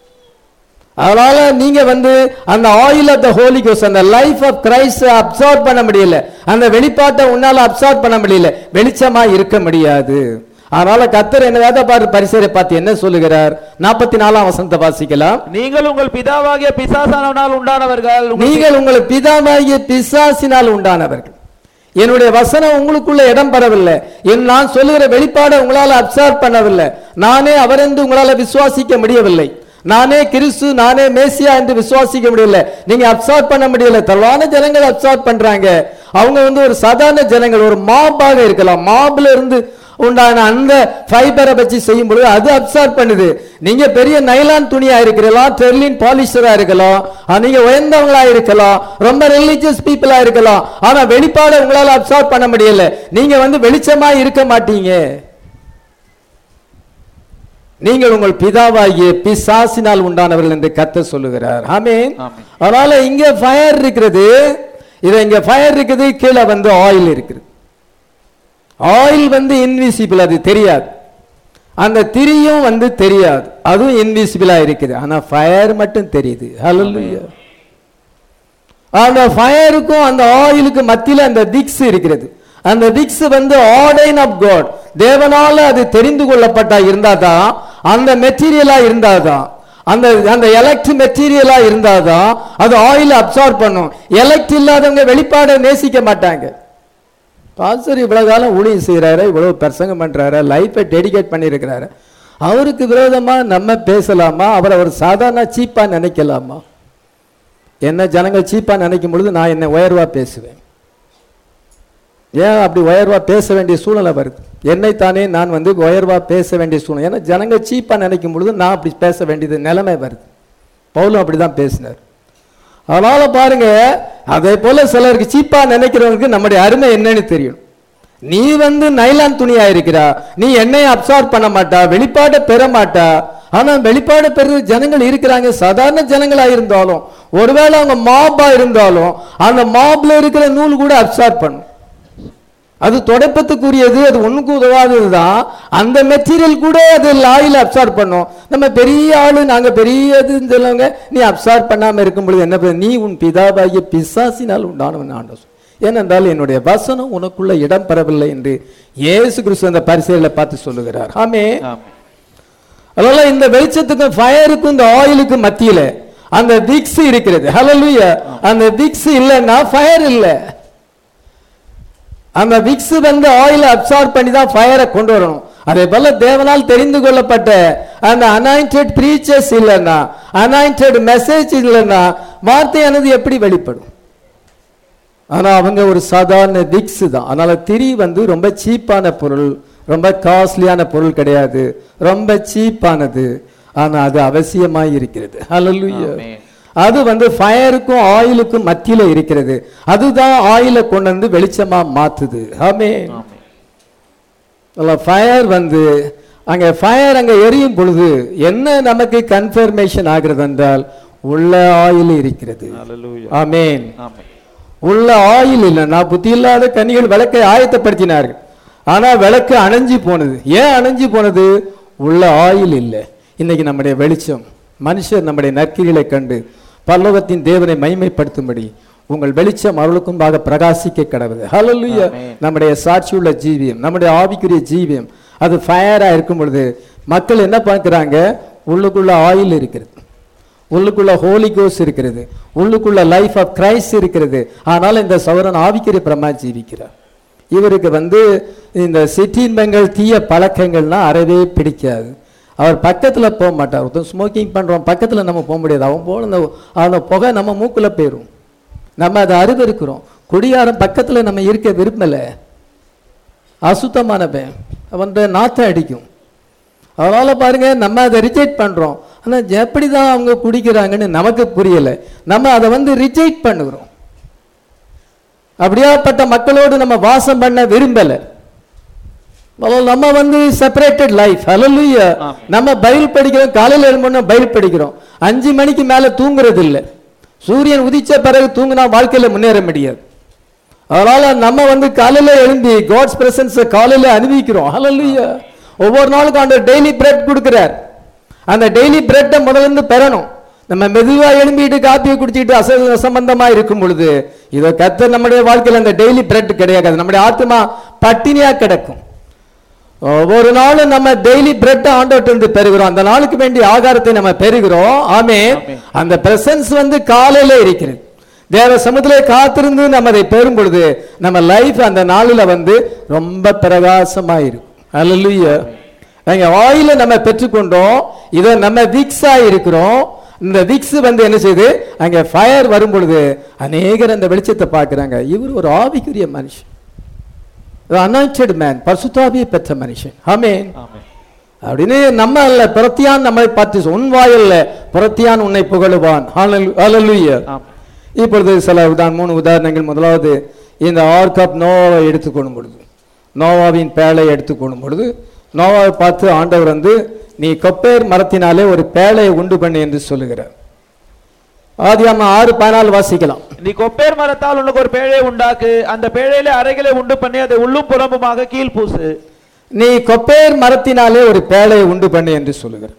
அதனால நீங்க வந்து அந்த ஆயில் ஆஃப் த ஹோலி கோஸ் அந்த லைஃப் ஆஃப் கிரைஸ்ட் அப்சார்ப் பண்ண முடியல அந்த வெளிப்பாட்டை உன்னால அப்சார்ப் பண்ண முடியல வெளிச்சமா இருக்க முடியாது அதனால கத்தர் என்ன வேத பாரு பரிசரை பார்த்து என்ன சொல்லுகிறார் நாற்பத்தி நாலாம் வசனத்தை வாசிக்கலாம் நீங்கள் உங்கள் பிதாவாகிய பிசாசானவனால் உண்டானவர்கள் உங்கள் நீங்கள் உங்கள் பிதாவாகிய பிசாசினால் உண்டானவர்கள் என்னுடைய வசனம் உங்களுக்குள்ள இடம் பெறவில்லை என் நான் சொல்லுகிற வெளிப்பாடை உங்களால அப்சார்ப் பண்ணவில்லை நானே அவரென்று உங்களால விசுவாசிக்க முடியவில்லை நானே கிறிஸ்து நானே மேசியா என்று விசுவாசிக்க முடியல நீங்க அப்சார்ப் பண்ண முடியல தளவான ஜனங்கள் அப்சார்ப் பண்றாங்க அவங்க வந்து ஒரு சாதாரண ஜனங்கள் ஒரு மாபாக இருக்கலாம் மாப்ல இருந்து உண்டான அந்த ஃபைபரை வச்சு செய்யும் பொழுது அது அப்சார்ப் பண்ணுது நீங்க பெரிய நைலான் துணியா இருக்கலாம் டெர்லின் பாலிஸ்டரா இருக்கலாம் ஆ, நீங்க உயர்ந்தவங்களா இருக்கலாம் ரொம்ப ரிலீஜியஸ் பீப்புளா இருக்கலாம் ஆனா வெளிப்பாடை உங்களால அப்சார்ப் பண்ண முடியல நீங்க வந்து வெளிச்சமா இருக்க மாட்டீங்க நீங்கள் உங்கள் பிதாவாகிய பிசாசினால் உண்டானவர்கள் என்று கத்த சொல்லுகிறார் ஆமென் ஆமென். அதனால இங்க ஃபயர் இருக்கிறது இது இங்க ஃபயர் இருக்குது கீழே வந்து ஆயில் இருக்குது ஆயில் வந்து இன்விசிபிள் அது தெரியாது அந்த திரியும் வந்து தெரியாது அதுவும் இன்விசிபிளா இருக்குது ஆனா ஃபயர் மட்டும் தெரியுது ஹalleluya அந்த ஃபயருக்கும் அந்த ஆயிலுக்கு மத்தியில அந்த திக்ஸ் இருக்கிறது அந்த திக்ஸ் வந்து ஆர்டைன் ஆஃப் காட் தேவனால அது தெரிந்து கொள்ளப்பட்டா இருந்தாதான் அந்த மெட்டீரியலா இருந்தாதான் அந்த அந்த எலக்ட் மெட்டீரியலா இருந்தாதான் அது ஆயில் அப்சார்ப் பண்ணும் எலக்ட் இல்லாதவங்க வெளிப்பாடை நேசிக்க மாட்டாங்க பாஸ்டர் இவ்வளவு காலம் ஊழியம் செய்கிறாரு இவ்வளவு பிரசங்கம் பண்றாரு லைஃபை டெடிகேட் பண்ணியிருக்கிறாரு அவருக்கு விரோதமா நம்ம பேசலாமா அவரை ஒரு சாதாரண சீப்பா நினைக்கலாமா என்ன ஜனங்கள் சீப்பா நினைக்கும் பொழுது நான் என்ன உயர்வா பேசுவேன் ஏன் அப்படி உயர்வா பேச வேண்டிய சூழ்நிலை வருது என்னைத்தானே நான் வந்து உயர்வா பேச வேண்டிய சூழ்நிலை ஏன்னா ஜனங்க சீப்பா நினைக்கும் பொழுது நான் அப்படி பேச வேண்டியது நிலைமை வருது பவுலும் அப்படிதான் பேசினார் அதனால பாருங்க அதே போல சிலருக்கு சீப்பா நினைக்கிறவங்களுக்கு நம்முடைய அருமை என்னன்னு தெரியும் நீ வந்து நைலான் துணியா இருக்கிறா நீ என்னைய அப்சார்ப் பண்ண மாட்டா வெளிப்பாடை பெற மாட்டா ஆனா வெளிப்பாடு பெற ஜனங்கள் இருக்கிறாங்க சாதாரண ஜனங்களா இருந்தாலும் ஒருவேளை அவங்க மாபா இருந்தாலும் அந்த மாப்ல இருக்கிற நூல் கூட அப்சார்ப் பண்ணும் அது தொடப்பத்துக்குரியது அது ஒண்ணுக்கு உதவாதது தான் அந்த மெட்டீரியல் கூட அது ஆயில் அப்சார்ப் பண்ணும் நம்ம பெரிய ஆளு நாங்க பெரிய இதுன்னு சொல்லுவாங்க நீ அப்சார்ப் பண்ணாம இருக்கும் பொழுது என்ன பண்ணும்? நீ உன் பிதாவாகிய பிசாசினால் உண்டானவன் ஆண்டவர் சொல். ஏனென்றால் என்னுடைய வசனம் உனக்குள்ள இடம் பெறவில்லை என்று இயேசு கிறிஸ்து அந்த பரிசைகளை பார்த்து சொல்லுகிறார் ஆமே ஆமென். அதனால இந்த வெளிச்சத்துக்கும் ஃபயருக்கும் இந்த ஆயிலுக்கும் மத்தியில அந்த விக்ஸ் இருக்கிறது ஹalleluya அந்த விக்ஸ் இல்லைன்னா ஃபயர் இல்லை அந்த விக்ஸ் வந்து ஆயில் அப்சார்ப் பண்ணி தான் ஃபயரை கொண்டு வரணும் அதே போல தேவனால் தெரிந்து கொள்ளப்பட்ட அந்த அனாயிண்டட் ப்ரீச்சர்ஸ் இல்லைன்னா அனாயிண்டட் மெசேஜ் இல்லைன்னா வார்த்தையானது எப்படி வெளிப்படும் ஆனா அவங்க ஒரு சாதாரண விக்ஸ் தான் அதனால திரி வந்து ரொம்ப சீப்பான பொருள் ரொம்ப காஸ்ட்லியான பொருள் கிடையாது ரொம்ப சீப்பானது ஆனா அது அவசியமாய் இருக்கிறது ஹalleluya ஆமென். அது வந்து ஃபயருக்கும் ஆயிலுக்கும் மத்தியில இருக்கிறது அதுதான் ஆயிலை கொண்டு வந்து வெளிச்சமா மாத்துது ஆமென் ஆமென். ஃபயர் வந்து அங்க ஃபயர் அங்க எரியும் பொழுது என்ன நமக்கு கன்ஃபர்மேஷன் ஆகிறது என்றால் உள்ள ஆயில் இருக்கிறது Hallelujah. ஆமென் ஆமென். உள்ள ஆயில் இல்லை நான் புத்தி இல்லாத கன்னிகள் விளக்கை ஆயத்தப்படுத்தினார்கள் ஆனா விளக்கு அணைஞ்சு போனது ஏன் அணைஞ்சு போனது உள்ள ஆயில் இல்லை இன்னைக்கு நம்முடைய வெளிச்சம் மனுஷர் நம்முடைய நற்கிரிகளை கண்டு பல்லவத்தின் தேவனை மைமைப்படுத்தும்படி உங்கள் வெளிச்சம் அவர்களுக்கும்பாக பிரகாசிக்க கடவுது ஹalleluya ஆமென். நம்முடைய சாட்சியுள்ள ஜீவியம் நம்முடைய ஆவிக்குரிய ஜீவியம் அது ஃபயரா இருக்கும் பொழுது மக்கள் என்ன பார்க்கறாங்க உள்ளுக்குள்ள ஆயில் இருக்கிறது உள்ளுக்குள்ள ஹோலி கோஸ் இருக்கிறது உள்ளுக்குள்ள லைஃப் ஆஃப் கிரைஸ்ட் இருக்கிறது ஆனால் இந்த சௌரன் ஆவிக்கிற பிரமா ஜீவிக்கிறார் இவருக்கு வந்து இந்த சிற்றின்பங்கள் தீய பழக்கங்கள்லாம் அறவே பிடிக்காது அவர் பக்கத்துல போக மாட்டார் ஒருத்தன் ஸ்மோக்கிங் பண்றோம் பக்கத்துல நம்ம போக முடியாது அவன் போல அந்த அந்த புகை நம்ம மூக்குல போயிரும் நம்ம அதை அருவருக்கிறோம் குடியாரம் பக்கத்துல நம்ம இருக்க விரும்பல அசுத்தமானவன் அவன் நாத்தம் அடிக்கும் அதனால பாருங்க நம்ம அதை ரிஜெக்ட் பண்றோம் ஆனா எப்படி தான் அவங்க குடிக்கிறாங்கன்னு நமக்கு புரியல நம்ம அதை வந்து ரிஜெக்ட் பண்ணுகிறோம் அப்படியாப்பட்ட மக்களோடு நம்ம வாசம் பண்ண விரும்பல அதனால நம்ம வந்து செப்பரேட்டட் லைஃப் ஹalleluya ஆமென். நம்ம பைபிள் படிக்கிறோம் காலையில எழும்புனா பைபிள் படிக்கிறோம் அஞ்சு மணிக்கு மேல தூங்குறது இல்ல சூரியன் உதிச்ச பிறகு தூங்கினா வாழ்க்கையில முன்னேற முடியாது அதனால நம்ம வந்து காலையில எழும்பி காட்ஸ் பிரசன்ஸ் காலையில அனுபவிக்கிறோம் ஹalleluya ஒவ்வொரு நாளுக்கும் அந்த டெய்லி பிரெட் கொடுக்கிறார் அந்த டெய்லி பிரெட்டை முதல்ல இருந்து பெறணும் நம்ம மெதுவா எழும்பிட்டு காப்பியை குடிச்சிட்டு அச அசம்பந்தமா இருக்கும் பொழுது இதோ கத்த நம்முடைய வாழ்க்கையில அந்த டெய்லி பிரெட் கிடையாது நம்முடைய ஆத்மா பட்டினியா கிடக்கும் ஒவ்வொரு நாளும் நம்ம டெய்லி பிரெட் ஆண்டோட்டு இருந்து பெறுகிறோம் அந்த நாளுக்கு வேண்டிய ஆகாரத்தை நம்ம பெறுகிறோம் ஆமே ஆமென். அந்த பிரசன்ஸ் வந்து காலையில இருக்கிறது தேவ சமுதிரை காத்திருந்து நம்ம அதை பெறும் பொழுது நம்ம லைஃப் அந்த நாளில வந்து ரொம்ப பிரகாசமா இருக்கும் அல்ல அங்க ஆயில நம்ம பெற்றுக்கொண்டோம் இதை நம்ம விக்ஸா இருக்கிறோம் இந்த விக்ஸ் வந்து என்ன செய்யுது அங்க ஃபயர் வரும் பொழுது அநேகர் அந்த வெளிச்சத்தை பார்க்கறாங்க இவர் ஒரு ஆவிக்குரிய மனுஷன் அனாய்டட் மேன் பரிசுத்தாவியை பெற்ற மனுஷன் ஆமென் ஆமென். அப்படின்னு நம்ம அல்ல புறத்தியான் நம்மை பார்த்து உன் வாயல்ல புறத்தியான் உன்னை புகழுவான் ஹalleluya ஆமென். இப்பொழுது சில உதாரண மூணு உதாரணங்கள் முதலாவது இந்த ஆர்க் ஆஃப் நோவாவை எடுத்துக்கொள்ளும் பொழுது நோவாவின் பேழை எடுத்துக்கொள்ளும் பொழுது நோவாவை பார்த்து ஆண்டவர் வந்து நீ கொப்பேர் மரத்தினாலே ஒரு பேழையை உண்டு பண்ணு என்று சொல்லுகிறார் ஆதியாம ஆறு பதினாலு வாசிக்கலாம் நீ கொப்பேர் மரத்தால் உனக்கு ஒரு பேழையை உண்டாக்கு அந்த பேழையிலே அறைகளை உண்டு பண்ணி அதை உள்ளும் புறம்புமாக கீழ் பூசு நீ கொப்பேர் மரத்தினாலே ஒரு பேழையை உண்டு பண்ணு என்று சொல்லுகிறார்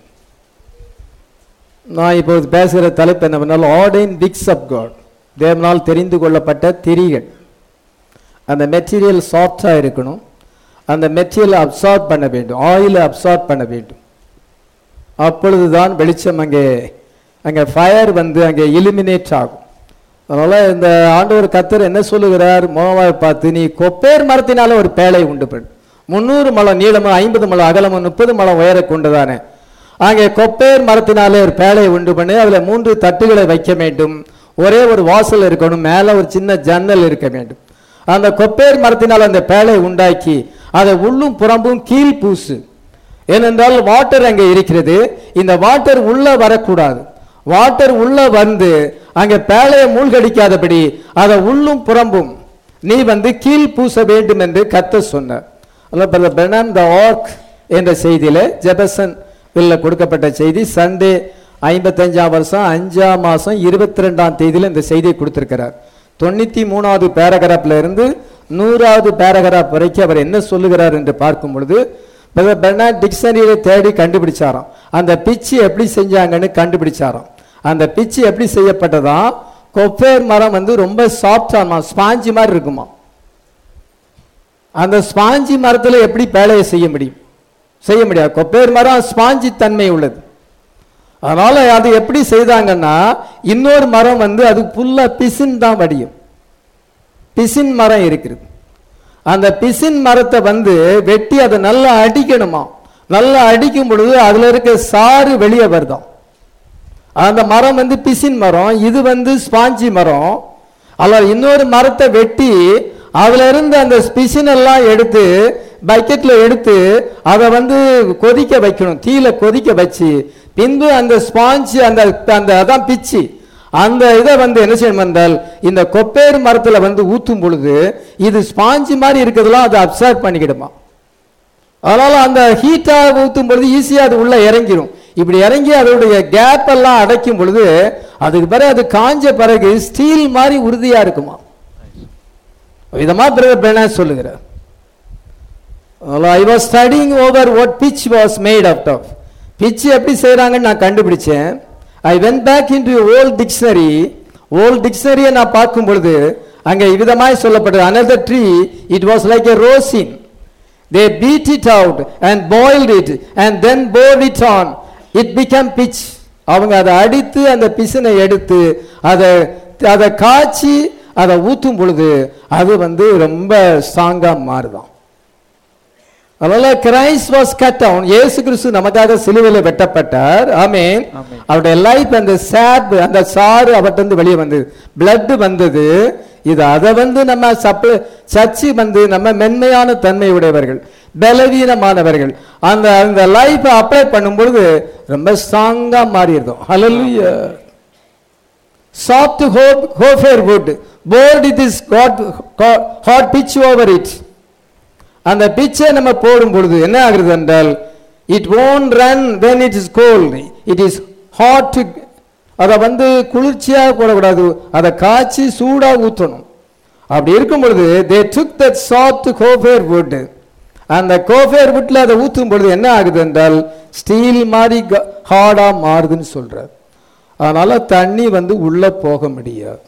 நான் இப்போது பேசுகிற தலைப்பு என்னவென்றால் ஆர்டைன் விக்ஸ் ஆஃப் காட் தேவனால் தெரிந்து கொள்ளப்பட்ட திரிகள் அந்த மெட்டீரியல் சாஃப்டாக இருக்கணும் அந்த மெட்டீரியலை அப்சார்ப் பண்ண வேண்டும் ஆயிலை அப்சார்ப் பண்ண வேண்டும் அப்பொழுதுதான் வெளிச்சம் அங்கே அங்கே ஃபயர் வந்து அங்கே இலுமினேட் ஆகும் அதனால இந்த ஆண்டவர் கத்தர் என்ன சொல்லுகிறார் மோவாவை பார்த்து நீ கொப்பேர் மரத்தினால ஒரு பேழை உண்டு பண்ணு முந்நூறு மலம் நீளமும் ஐம்பது மலம் அகலமும் முப்பது மலம் உயர கொண்டுதானே அங்கே கொப்பேர் மரத்தினாலே ஒரு பேழையை உண்டு பண்ணி அதுல மூன்று தட்டுகளை வைக்க வேண்டும் ஒரே ஒரு வாசல் இருக்கணும் மேல ஒரு சின்ன ஜன்னல் இருக்க வேண்டும் அந்த கொப்பேர் மரத்தினால் அந்த பேழை உண்டாக்கி அதை உள்ளும் புறம்பும் கீழ் பூசு ஏனென்றால் வாட்டர் அங்கே இருக்கிறது இந்த வாட்டர் உள்ள வரக்கூடாது வாட்டர் உள்ள வந்து அங்க பேழையை மூழ்கடிக்காதபடி அதை உள்ளும் புறம்பும் நீ வந்து கீழ் பூச வேண்டும் என்று கத்த சொன்னார் பெர்னான் த ஆர்க் என்ற செய்தியில ஜெபசன் உள்ள கொடுக்கப்பட்ட செய்தி சண்டே ஐம்பத்தஞ்சாம் வருஷம் அஞ்சாம் மாசம் இருபத்தி ரெண்டாம் தேதியில இந்த செய்தியை கொடுத்திருக்கிறார் தொண்ணூத்தி மூணாவது பேராகிராஃப்ல இருந்து நூறாவது பேராகிராஃப் வரைக்கும் அவர் என்ன சொல்லுகிறார் என்று பார்க்கும் பொழுது பெர்னாட் டிக்ஷனரியை தேடி கண்டுபிடிச்சாராம் அந்த பிச்சு எப்படி செஞ்சாங்கன்னு கண்டுபிடிச்சாராம் அந்த பிச்சு எப்படி செய்யப்பட்டதா கொப்பேர் மரம் வந்து ரொம்ப சாஃப்டாமா ஸ்பாஞ்சி மாதிரி இருக்குமா அந்த ஸ்பாஞ்சி மரத்துல எப்படி பேழையை செய்ய முடியும் செய்ய முடியாது கொப்பேர் மரம் ஸ்பாஞ்சி தன்மை உள்ளது அதனால அது எப்படி செய்தாங்கன்னா இன்னொரு மரம் வந்து அது புல்லா பிசின் தான் வடியும் பிசின் மரம் இருக்கிறது அந்த பிசின் மரத்தை வந்து வெட்டி அதை நல்லா அடிக்கணுமா நல்லா அடிக்கும் பொழுது அதுல இருக்க சாறு வெளியே வருதாம் அந்த மரம் வந்து பிசின் மரம் இது வந்து ஸ்பாஞ்சி மரம் அல்ல இன்னொரு மரத்தை வெட்டி அதுல இருந்து அந்த பிசின் எல்லாம் எடுத்து பக்கெட்ல எடுத்து அதை வந்து கொதிக்க வைக்கணும் தீயில கொதிக்க வச்சு பின்பு அந்த ஸ்பாஞ்ச் அந்த அந்த அதான் பிச்சு அந்த இதை வந்து என்ன செய்யணும் என்றால் இந்த கொப்பேறு மரத்துல வந்து ஊத்தும் பொழுது இது ஸ்பாஞ்சு மாதிரி இருக்கிறதெல்லாம் அதை அப்சர்வ் பண்ணிக்கிடுமா அதனால அந்த ஹீட்டா ஊத்தும் பொழுது ஈஸியா அது உள்ள இறங்கிரும் இப்படி இறங்கி அதோடைய கேப் எல்லாம் அடைக்கும் பொழுது அதுக்கு பிறகு அது காஞ்ச பிறகு ஸ்டீல் மாதிரி உறுதியா இருக்குமா விதமா பிரதர் பெண்ணா சொல்லுகிறார் I was studying over what pitch was made out of pitch எப்படி செய்றாங்கன்னு நான் கண்டுபிடிச்சேன் I went back into old dictionary old டிக்ஷனரியை நான் பார்க்கும் பொழுது அங்கே விதமாய் சொல்லப்பட்டது another tree it was like a rosin they beat it out and boiled it and then poured it on it become pitch அவங்க அதை அடித்து அந்த பிசினை எடுத்து அதை அதை காய்ச்சி அதை ஊற்றும் பொழுது அது வந்து ரொம்ப ஸ்ட்ராங்கா மாறுதான் அதனால கிரைஸ்ட் வாஸ் கட் டவுன் இயேசு கிறிஸ்து நமக்காக சிலுவையில் வெட்டப்பட்டார் ஆமென் ஆமென். அவருடைய லைஃப் அந்த சாப் அந்த சாறு அவர்கிட்ட வெளியே வந்தது blood வந்தது இது அதை வந்து நம்ம சப்ளை சர்ச்சி வந்து நம்ம மென்மையான தன்மை உடையவர்கள் பலவீனமானவர்கள் அந்த அந்த லைஃப்பை அப்ளை பண்ணும்பொழுது ரொம்ப ஸ்ட்ராங்கா மாறிடுதோம் ஹalleluya சாஃப்ட் ஹோப் gopher wood poured it is God hot pitch over it அந்த பிச்சை நம்ம போடும் பொழுது என்ன ஆகுறது என்றால் it won't run when it is cold it is hot அதை வந்து குளிர்ச்சியாக போடக்கூடாது அதை காய்ச்சி சூடாக ஊற்றணும் அப்படி இருக்கும் பொழுது they took that soft gopher wood அந்த கோஃபேர் வுட்ல அதை ஊற்றும் பொழுது என்ன ஆகுது என்றால் ஸ்டீல் மாதிரி ஹார்டா மாறுதுன்னு சொல்றார் அதனால தண்ணி வந்து உள்ள போக முடியாது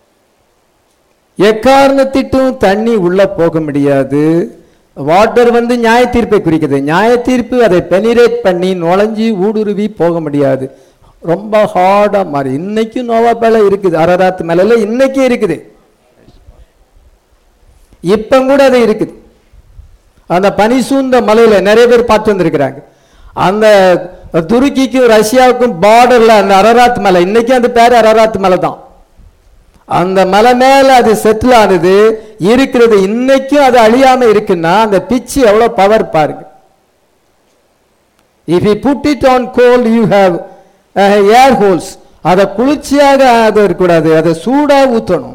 எக்காரணத்திட்டும் தண்ணி உள்ள போக முடியாது வாட்டர் வந்து நியாய தீர்ப்பை குறிக்குது நியாய தீர்ப்பு அதை பெனிரேட் பண்ணி நுழைஞ்சி ஊடுருவி போக முடியாது ரொம்ப ஹார்டா மாறி இன்னைக்கும் நோவா மேல இருக்குது அரராத்து மேல இன்னைக்கும் இருக்குது இப்ப கூட அது இருக்குது அந்த பனி சூழ்ந்த மலையில நிறைய பேர் பார்த்து வந்திருக்கிறாங்க அந்த துருக்கிக்கும் ரஷ்யாவுக்கும் பார்டர்ல அந்த அரராத் மலை இன்னைக்கும் அந்த பேர் அரராத் மலை தான் அந்த மலை மேல அது செட்டில் ஆனது இருக்கிறது இன்னைக்கும் அது அழியாம இருக்குன்னா அந்த பிச்சு எவ்வளவு பவர் பாருங்க if you put it on cold you have air holes அதை குளிர்ச்சியாக அது இருக்கக்கூடாது அதை சூடா ஊற்றணும்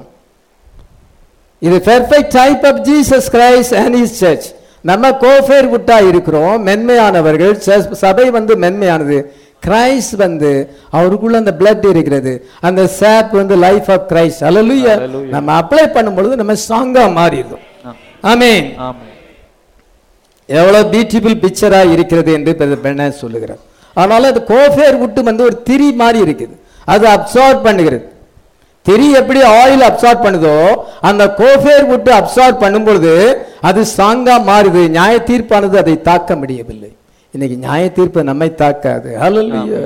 இது perfect type of Jesus Christ and is church நம்ம கோஃபேர் விட்டா இருக்கிறோம் மென்மையானவர்கள் ச- சபை வந்து மென்மையானது கிரைஸ்ட் வந்து அவருக்குள்ள அந்த blood இருக்கிறது அந்த சாப் வந்து லைஃப் ஆஃப் கிரைஸ்ட் அல்லலுயா Hallelujah. நம்ம அப்ளை பண்ணும்பொழுது நம்ம ஸ்ட்ராங்கா மாறிடும் ஆமென் ஆமென் எவ்வளவு பியூட்டிஃபுல் பிக்சரா இருக்கிறது என்று பெண்ண சொல்லுகிறார் அதனால அது கோஃபேர் விட்டு வந்து ஒரு திரி மாதிரி இருக்குது அது அப்சார்ப் பண்ணுகிறது திரி எப்படி ஆயில் அப்சார்ப் பண்ணுதோ அந்த கோஃபேர் விட்டு அப்சார்ப் பண்ணும்பொழுது அது ஸ்ட்ராங்கா மாறுது நியாய தீர்ப்பானது அதை தாக்க முடியவில்லை இன்னைக்கு நியாய தீர்ப்பு நம்மை தாக்காது ஹalleluya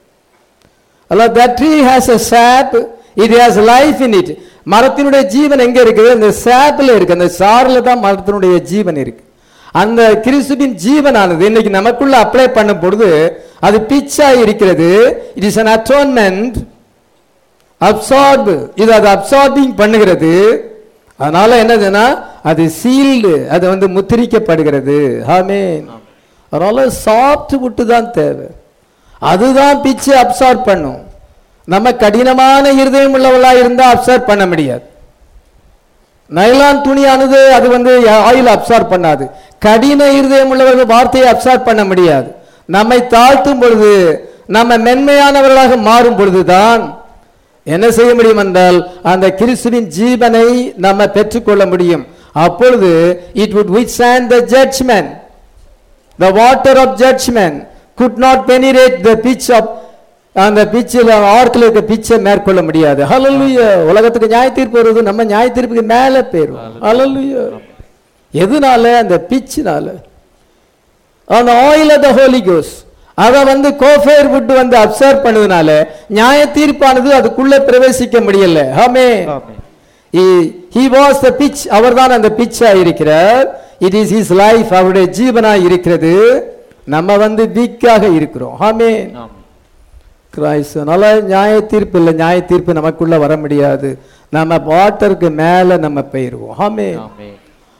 அல்ல that tree has a sap it has life in it மரத்தினுடைய ஜீவன் எங்க இருக்குது அந்த சாப்ல இருக்கு அந்த சாறுல தான் மரத்தினுடைய ஜீவன் இருக்கு அந்த கிறிஸ்துவின் ஜீவனானது இன்னைக்கு நமக்குள்ள அப்ளை பண்ணும் பொழுது அது பிச்சா இருக்கிறது it is an atonement absorb இது அது அப்சார்பிங் பண்ணுகிறது அதனால என்னதுன்னா அது சீல்டு அது வந்து முத்திரிக்கப்படுகிறது ஆமென் அதனால சாஃப்ட் விட்டு தான் தேவை அதுதான் பிச்சு அப்சார்ப் பண்ணும் நம்ம கடினமான இருதயம் உள்ளவளா இருந்தா அப்சார்ப் பண்ண முடியாது நைலான் துணியானது அது வந்து ஆயில் அப்சார்ப் பண்ணாது கடின இருதயம் உள்ளவர்கள் வார்த்தையை அப்சார்ப் பண்ண முடியாது நம்மை தாழ்த்தும் பொழுது நம்ம மென்மையானவர்களாக மாறும் பொழுதுதான் என்ன செய்ய முடியும் என்றால் அந்த கிறிஸ்துவின் ஜீவனை நம்ம பெற்றுக்கொள்ள முடியும் அப்பொழுது it would withstand the judgment the water of judgment could not penetrate the pitch of அந்த பிச்சில் ஆர்க்கில் இருக்க பிச்சை மேற்கொள்ள முடியாது ஹalleluya உலகத்துக்கு நியாய தீர்ப்பு வருது நம்ம நியாய தீர்ப்புக்கு மேல போயிரும் ஹalleluya எதுனால அந்த பிச்சினால அந்த ஆயில் ஆஃப் த ஹோலி கோஸ் அதை வந்து கோஃபேர் விட்டு வந்து அப்சர்வ் பண்ணதுனால நியாய தீர்ப்பானது அதுக்குள்ள பிரவேசிக்க முடியல ஆமே ஆமென் ஹி வாஸ் த பிச் அவர்தான் அந்த பிச்சா இருக்கிறார் இட் இஸ் ஹிஸ் லைஃப் அவருடைய ஜீவனா இருக்கிறது நம்ம வந்து வீக்காக இருக்கிறோம் ஆமே ஆமென் கிரைஸ்ட் அதனால நியாய தீர்ப்பு இல்லை நியாய தீர்ப்பு நமக்குள்ள வர முடியாது நம்ம வாட்டருக்கு மேல நம்ம போயிருவோம் ஆமே ஆமென்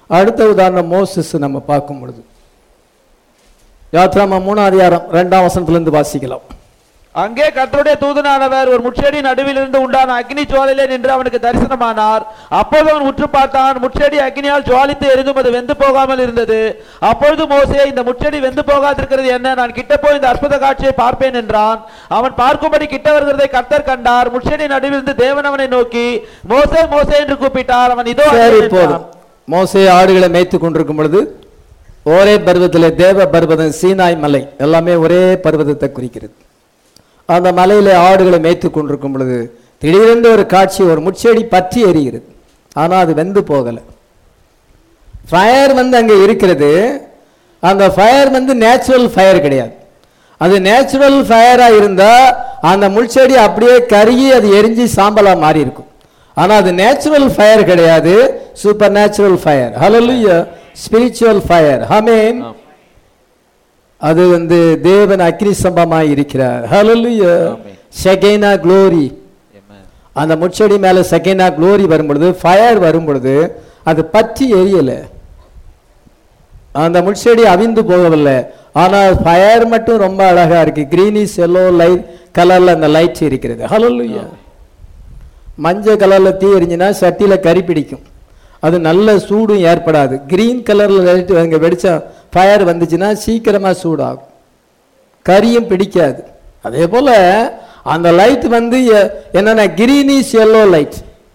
அடுத்த உதாரணம் மோசஸ் நம்ம பார்க்கும் பொழுது யாத்ராமா மூணாம் அதிகாரம் ரெண்டாம் வசனத்திலிருந்து வாசிக்கலாம் அங்கே கர்த்தருடைய தூதனானவர் ஒரு முட்செடி நடுவிலிருந்து உண்டான அக்னி ஜுவாலையிலே நின்று அவனுக்கு தரிசனமானார் அப்பொழுது அவன் உற்று பார்த்தான் முட்செடி அக்னியால் ஜுவாலித்து எரிந்தும் அது வெந்து போகாமல் இருந்தது அப்பொழுது மோசே இந்த முட்செடி வெந்து போகாதிருக்கிறது என்ன நான் கிட்ட போய் இந்த அற்புத காட்சியை பார்ப்பேன் என்றான் அவன் பார்க்கும்படி கிட்ட வருகிறதை கர்த்தர் கண்டார் முட்செடி நடுவிலிருந்து தேவன் அவனை நோக்கி மோசே மோசே என்று கூப்பிட்டார் அவன் இதோ சரி அருகில் போதும் நின்றான். மோசே ஆடுகளை மேய்த்து கொண்டிருக்கும் பொழுது ஒரே பர்வத்திலே தேவ பர்வதம் சீனாய் மலை எல்லாமே ஒரே பர்வதத்தை குறிக்கிறது அந்த மலையில ஆடுகளை மேய்த்து கொண்டிருக்கும் பொழுது திடீரென்று ஒரு காட்சி ஒரு முட்செடி பற்றி எரிகிறது ஆனா அது வெந்து போகலை ஃபயர் வந்து அங்கே இருக்கிறது அந்த ஃபயர் வந்து நேச்சுரல் ஃபயர் கிடையாது அது நேச்சுரல் ஃபயராக இருந்தால் அந்த முள்செடி அப்படியே கருகி அது எரிஞ்சு சாம்பலா மாறி இருக்கும் ஆனால் அது நேச்சுரல் ஃபயர் கிடையாது சூப்பர் நேச்சுரல் ஃபயர் ஹலலுயா ஸ்பிரிச்சுவல் ஃபயர் ஹமேன் அது வந்து தேவன் அக்னி சம்பமாய் இருக்கிறார் ஹலலுயா ஆமென். செகேனா க்ளோரி அந்த முச்செடி மேலே செகண்டா க்ளோரி வரும் பொழுது ஃபயர் வரும் பொழுது அது பற்றி எரியலை அந்த முட்செடி அவிந்து போகவில்லை ஆனால் ஃபயர் மட்டும் ரொம்ப அழகா இருக்கு கிரீனிஷ் எல்லோ லைட் கலர்ல அந்த லைட் இருக்கிறது ஹலோலுயா மஞ்சள் கலர்ல தீ எரிஞ்சுன்னா சட்டியில கறி பிடிக்கும் அது நல்ல சூடும் ஏற்படாது கிரீன் கலர்ல லைட் அங்கே வெடிச்சா ஃபயர் வந்துச்சுன்னா சீக்கிரமா சூடாகும் கரியும் பிடிக்காது அதே போல அந்த லைட் வந்து எ- என்னன்னா கிரீனிஷ் எல்லோ லைட்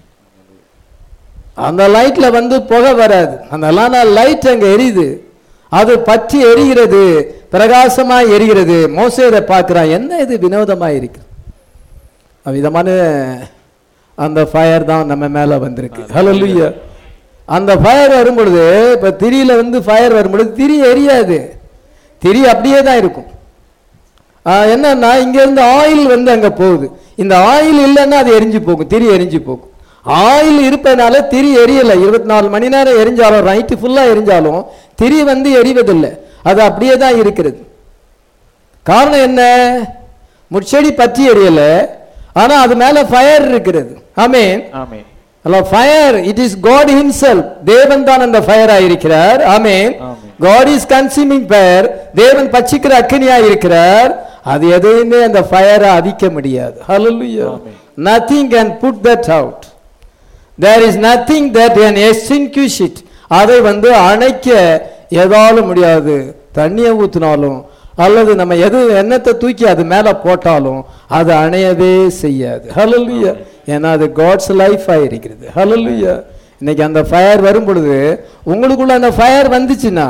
அந்த லைட்ல வந்து புகை வராது அந்த லைட் அங்க எரியுது அது பற்றி எரிகிறது பிரகாசமா எரிகிறது மோசே இதை பார்க்கிறான் என்ன இது வினோதமா இருக்கு விதமான அந்த ஃபயர் தான் நம்ம மேல வந்திருக்கு ஹalleluya அந்த ஃபயர் வரும்பொழுது இப்ப திரியில வந்து ஃபயர் வரும்பொழுது திரி எரியாது திரி அப்படியே தான் இருக்கும் ஆ, என்னன்னா இங்க இருந்து ஆயில் வந்து அங்க போகுது இந்த ஆயில் இல்லைன்னா அது எரிஞ்சு போகும் திரி எரிஞ்சு போகும் ஆயில் இருப்பதனால திரி எரியல இருபத்தி நாலு மணி நேரம் எரிஞ்சாலும் நைட்டு ஃபுல்லா எரிஞ்சாலும் திரி வந்து எரிவதில்லை அது அப்படியே தான் இருக்கிறது காரணம் என்ன முட்செடி பற்றி எரியல ஆனா அது மேல ஃபயர் இருக்கிறது ஆமென் ஆமென் ஹலோ fire it is God himself தேவன் தான் அந்த ஃபயரா இருக்கிறார் ஆமென் ஆமென். காட் இஸ் கன்சியூமிங் ஃபயர் தேவன் பச்சிக்கிற அக்கினியா இருக்கிறார் அது எதையுமே அந்த ஃபயரை அவிக்க முடியாது ஹalleluya ஆமென். nothing can put that out there is nothing that can extinguish it அதை வந்து அணைக்க எதாலும் முடியாது தண்ணியை ஊத்தினாலும் அல்லது நம்ம எது எண்ணத்தை தூக்கி அது மேல போட்டாலும் அது அணையவே செய்யாது ஹalleluya ஏன்னா அது காட்ஸ் லைஃபா இருக்கிறது ஹalleluya இன்னைக்கு அந்த ஃபயர் வரும் பொழுது உங்களுக்குள்ள அந்த ஃபயர் வந்துச்சுன்னா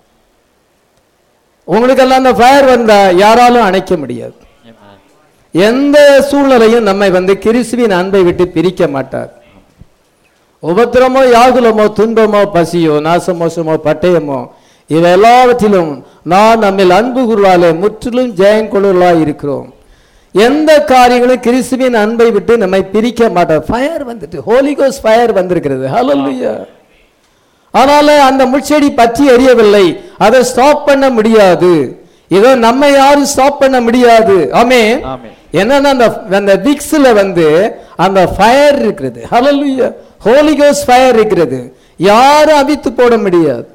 உங்களுக்கெல்லாம் அந்த ஃபயர் வந்தா யாராலும் அணைக்க முடியாது எந்த சூழ்நிலையும் நம்மை வந்து கிறிஸ்துவின் அன்பை விட்டு பிரிக்க மாட்டார் உபத்திரமோ யாகுலமோ துன்பமோ பசியோ நாசமோசமோ பட்டயமோ இவை எல்லாவற்றிலும் நான் நம்மில் அன்பு குருவாலே முற்றிலும் ஜெயங்கொள்ளாய் இருக்கிறோம் எந்த காரியங்களும் கிறிஸ்துவின் அன்பை விட்டு நம்மை பிரிக்க மாட்டார் ஃபயர் வந்துட்டு ஹோலிகோஸ் ஃபயர் வந்திருக்கிறது ஹalleluya ஆனால அந்த முட்செடி பற்றி எரியவில்லை அதை ஸ்டாப் பண்ண முடியாது இதோ நம்ம யாரும் ஸ்டாப் பண்ண முடியாது ஆமே ஆமென். என்னன்னா அந்த அந்த விக்ஸ்ல வந்து அந்த ஃபயர் இருக்கிறது ஹalleluya ஹோலி கோஸ் ஃபயர் இருக்கிறது யாரும் அவித்து போட முடியாது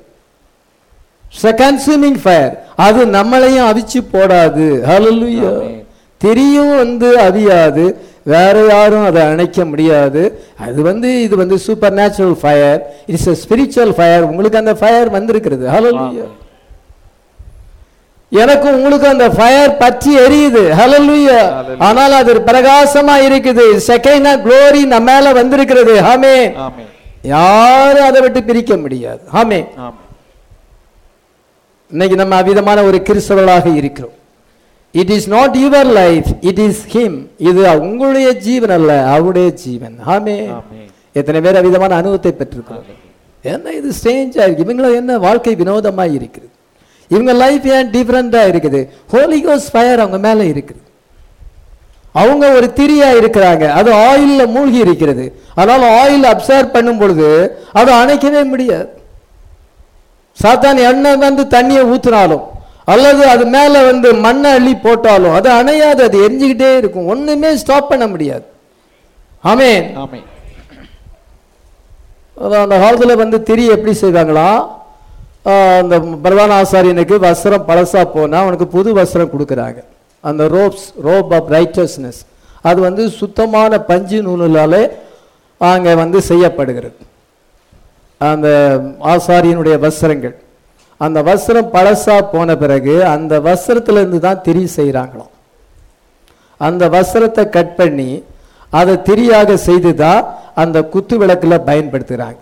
கன்சூமிங் ஃபயர் அது நம்மளையும் அவிச்சு போடாது ஹalleluya ஆமென். திரியும் வந்து அவியாது வேற யாரும் அதை அணைக்க முடியாது அது வந்து இது வந்து supernatural fire it's a spiritual fire உங்களுக்கு அந்த ஃபயர் வந்திருக்கிறது ஹalleluya எனக்கு உங்களுக்கு அந்த ஃபயர் பற்றி எரியுது ஹalleluya Hallelujah. ஆனால் அது பிரகாசமா இருக்குது செகண்ட் க்ளோரி நம்ம மேல வந்திருக்கிறது ஆமே ஆமென் யாரும் அதை விட்டு பிரிக்க முடியாது ஆமே ஆமென் இன்னைக்கு நம்ம அவ்விதமான ஒரு கிறிஸ்தவர்களாக இருக்கிறோம் it is not your life it is him இது உங்களுடைய ஜீவன் அல்ல அவருடைய ஜீவன் ஆமே ஆமென் எத்தனை பேர் அவ்விதமான அனுபவத்தை பெற்றிருக்கிறோம் என்ன இது ஸ்ட்ரேஞ்சா இருக்கு இவங்கள என்ன வாழ்க்கை வினோதமா இருக்குது இவங்க லைஃப் ஏன் டிஃப்ரெண்டா இருக்குது ஹோலி கோஸ் ஃபயர் அவங்க மேல இருக்குது அவங்க ஒரு திரியா இருக்கிறாங்க அது ஆயில்ல மூழ்கி இருக்கிறது அதனால ஆயில் அப்சர்வ் பண்ணும் பொழுது அதை அணைக்கவே முடியாது சாத்தான் எண்ணெய் வந்து தண்ணியை ஊத்துனாலும் அல்லது அது மேல வந்து மண்ணை அள்ளி போட்டாலும் அது அணையாது அது எரிஞ்சுக்கிட்டே இருக்கும் ஒண்ணுமே ஸ்டாப் பண்ண முடியாது ஆமென் ஆமென் அதான் அந்த காலத்தில் வந்து திரி எப்படி செய்வாங்களாம் ஆஹ் அந்த பிரதான ஆசாரியனுக்கு வஸ்திரம் பழசா போனால் அவனுக்கு புது வஸ்திரம் கொடுக்குறாங்க அந்த ரோப்ஸ் ரோப் ஆஃப் ரைட்டஸ்னஸ் அது வந்து சுத்தமான பஞ்சு நூலாலே அங்கே வந்து செய்யப்படுகிறது அந்த ஆசாரியனுடைய வஸ்திரங்கள் அந்த வஸ்திரம் பழசா போன பிறகு அந்த வஸ்திரத்திலிருந்து தான் திரி செய்கிறாங்களாம் அந்த வஸ்திரத்தை கட் பண்ணி அதை திரியாக செய்து தான் அந்த குத்து விளக்குல பயன்படுத்துகிறாங்க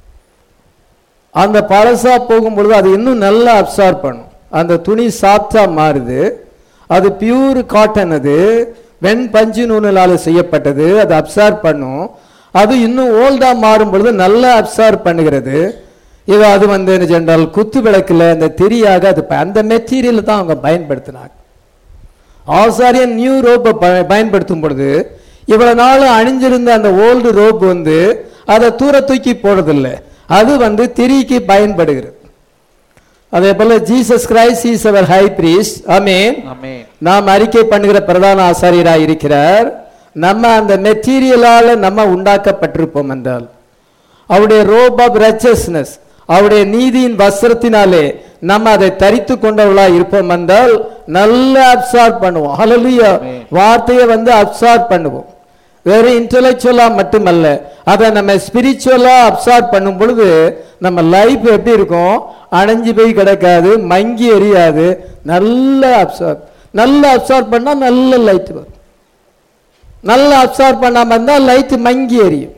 அந்த பழசா போகும்பொழுது அது இன்னும் நல்லா அப்சார்ப் பண்ணும் அந்த துணி சாஃப்டா மாறுது அது பியூர் காட்டன் அது வெண் பஞ்சு நூலால செய்யப்பட்டது அது அப்சார்ப் பண்ணும் அது இன்னும் ஓல்டா மாறும் பொழுது நல்லா அப்சார்ப் பண்ணுகிறது இது அது வந்து என்ன சென்றால் குத்து விளக்குல அந்த திரியாக அது ப- அந்த மெட்டீரியல் தான் அவங்க பயன்படுத்தினாங்க ஆசாரியன் நியூ ரோப்பை ப- பயன்படுத்தும் பொழுது இவ்வளவு நாள் அணிஞ்சிருந்த அந்த ஓல்டு ரோப் வந்து அதை தூர தூக்கி போடுறதில்ல அது வந்து திரிக்கு பயன்படுகிறது அதே போல ஜீசஸ் கிரைஸ்ட் இஸ் அவர் ஹை பிரீஸ்ட் ஆமென் ஆமென் நாம் அறிக்கை பண்ணுகிற பிரதான ஆசாரியராய் இருக்கிறார் நம்ம அந்த மெட்டீரியலால நம்ம உண்டாக்கப்பட்டிருப்போம் என்றால் அவருடைய ரோப் ஆஃப் ரச்சஸ்னஸ் அவருடைய நீதியின் வஸ்திரத்தினாலே நம்ம அதை தரித்து கொண்டவர்களா இருப்போம் என்றால் நல்லா அப்சார்ப் பண்ணுவோம் ஹalleluya வார்த்தையை வந்து அப்சார்ப் பண்ணுவோம் வெறும் இன்டெலெக்சுவலா மட்டுமல்ல அதை நம்ம ஸ்பிரிச்சுவலா அப்சார்ப் பண்ணும் பொழுது நம்ம லைஃப் எப்படி இருக்கும் அணைஞ்சு போய் கிடக்காது மங்கி எரியாது நல்ல அப்சார்ப் நல்ல அப்சார்ப் பண்ணா நல்ல லைட் வரும் நல்ல அப்சார்ப் பண்ணாம இருந்தா லைட் மங்கி எரியும்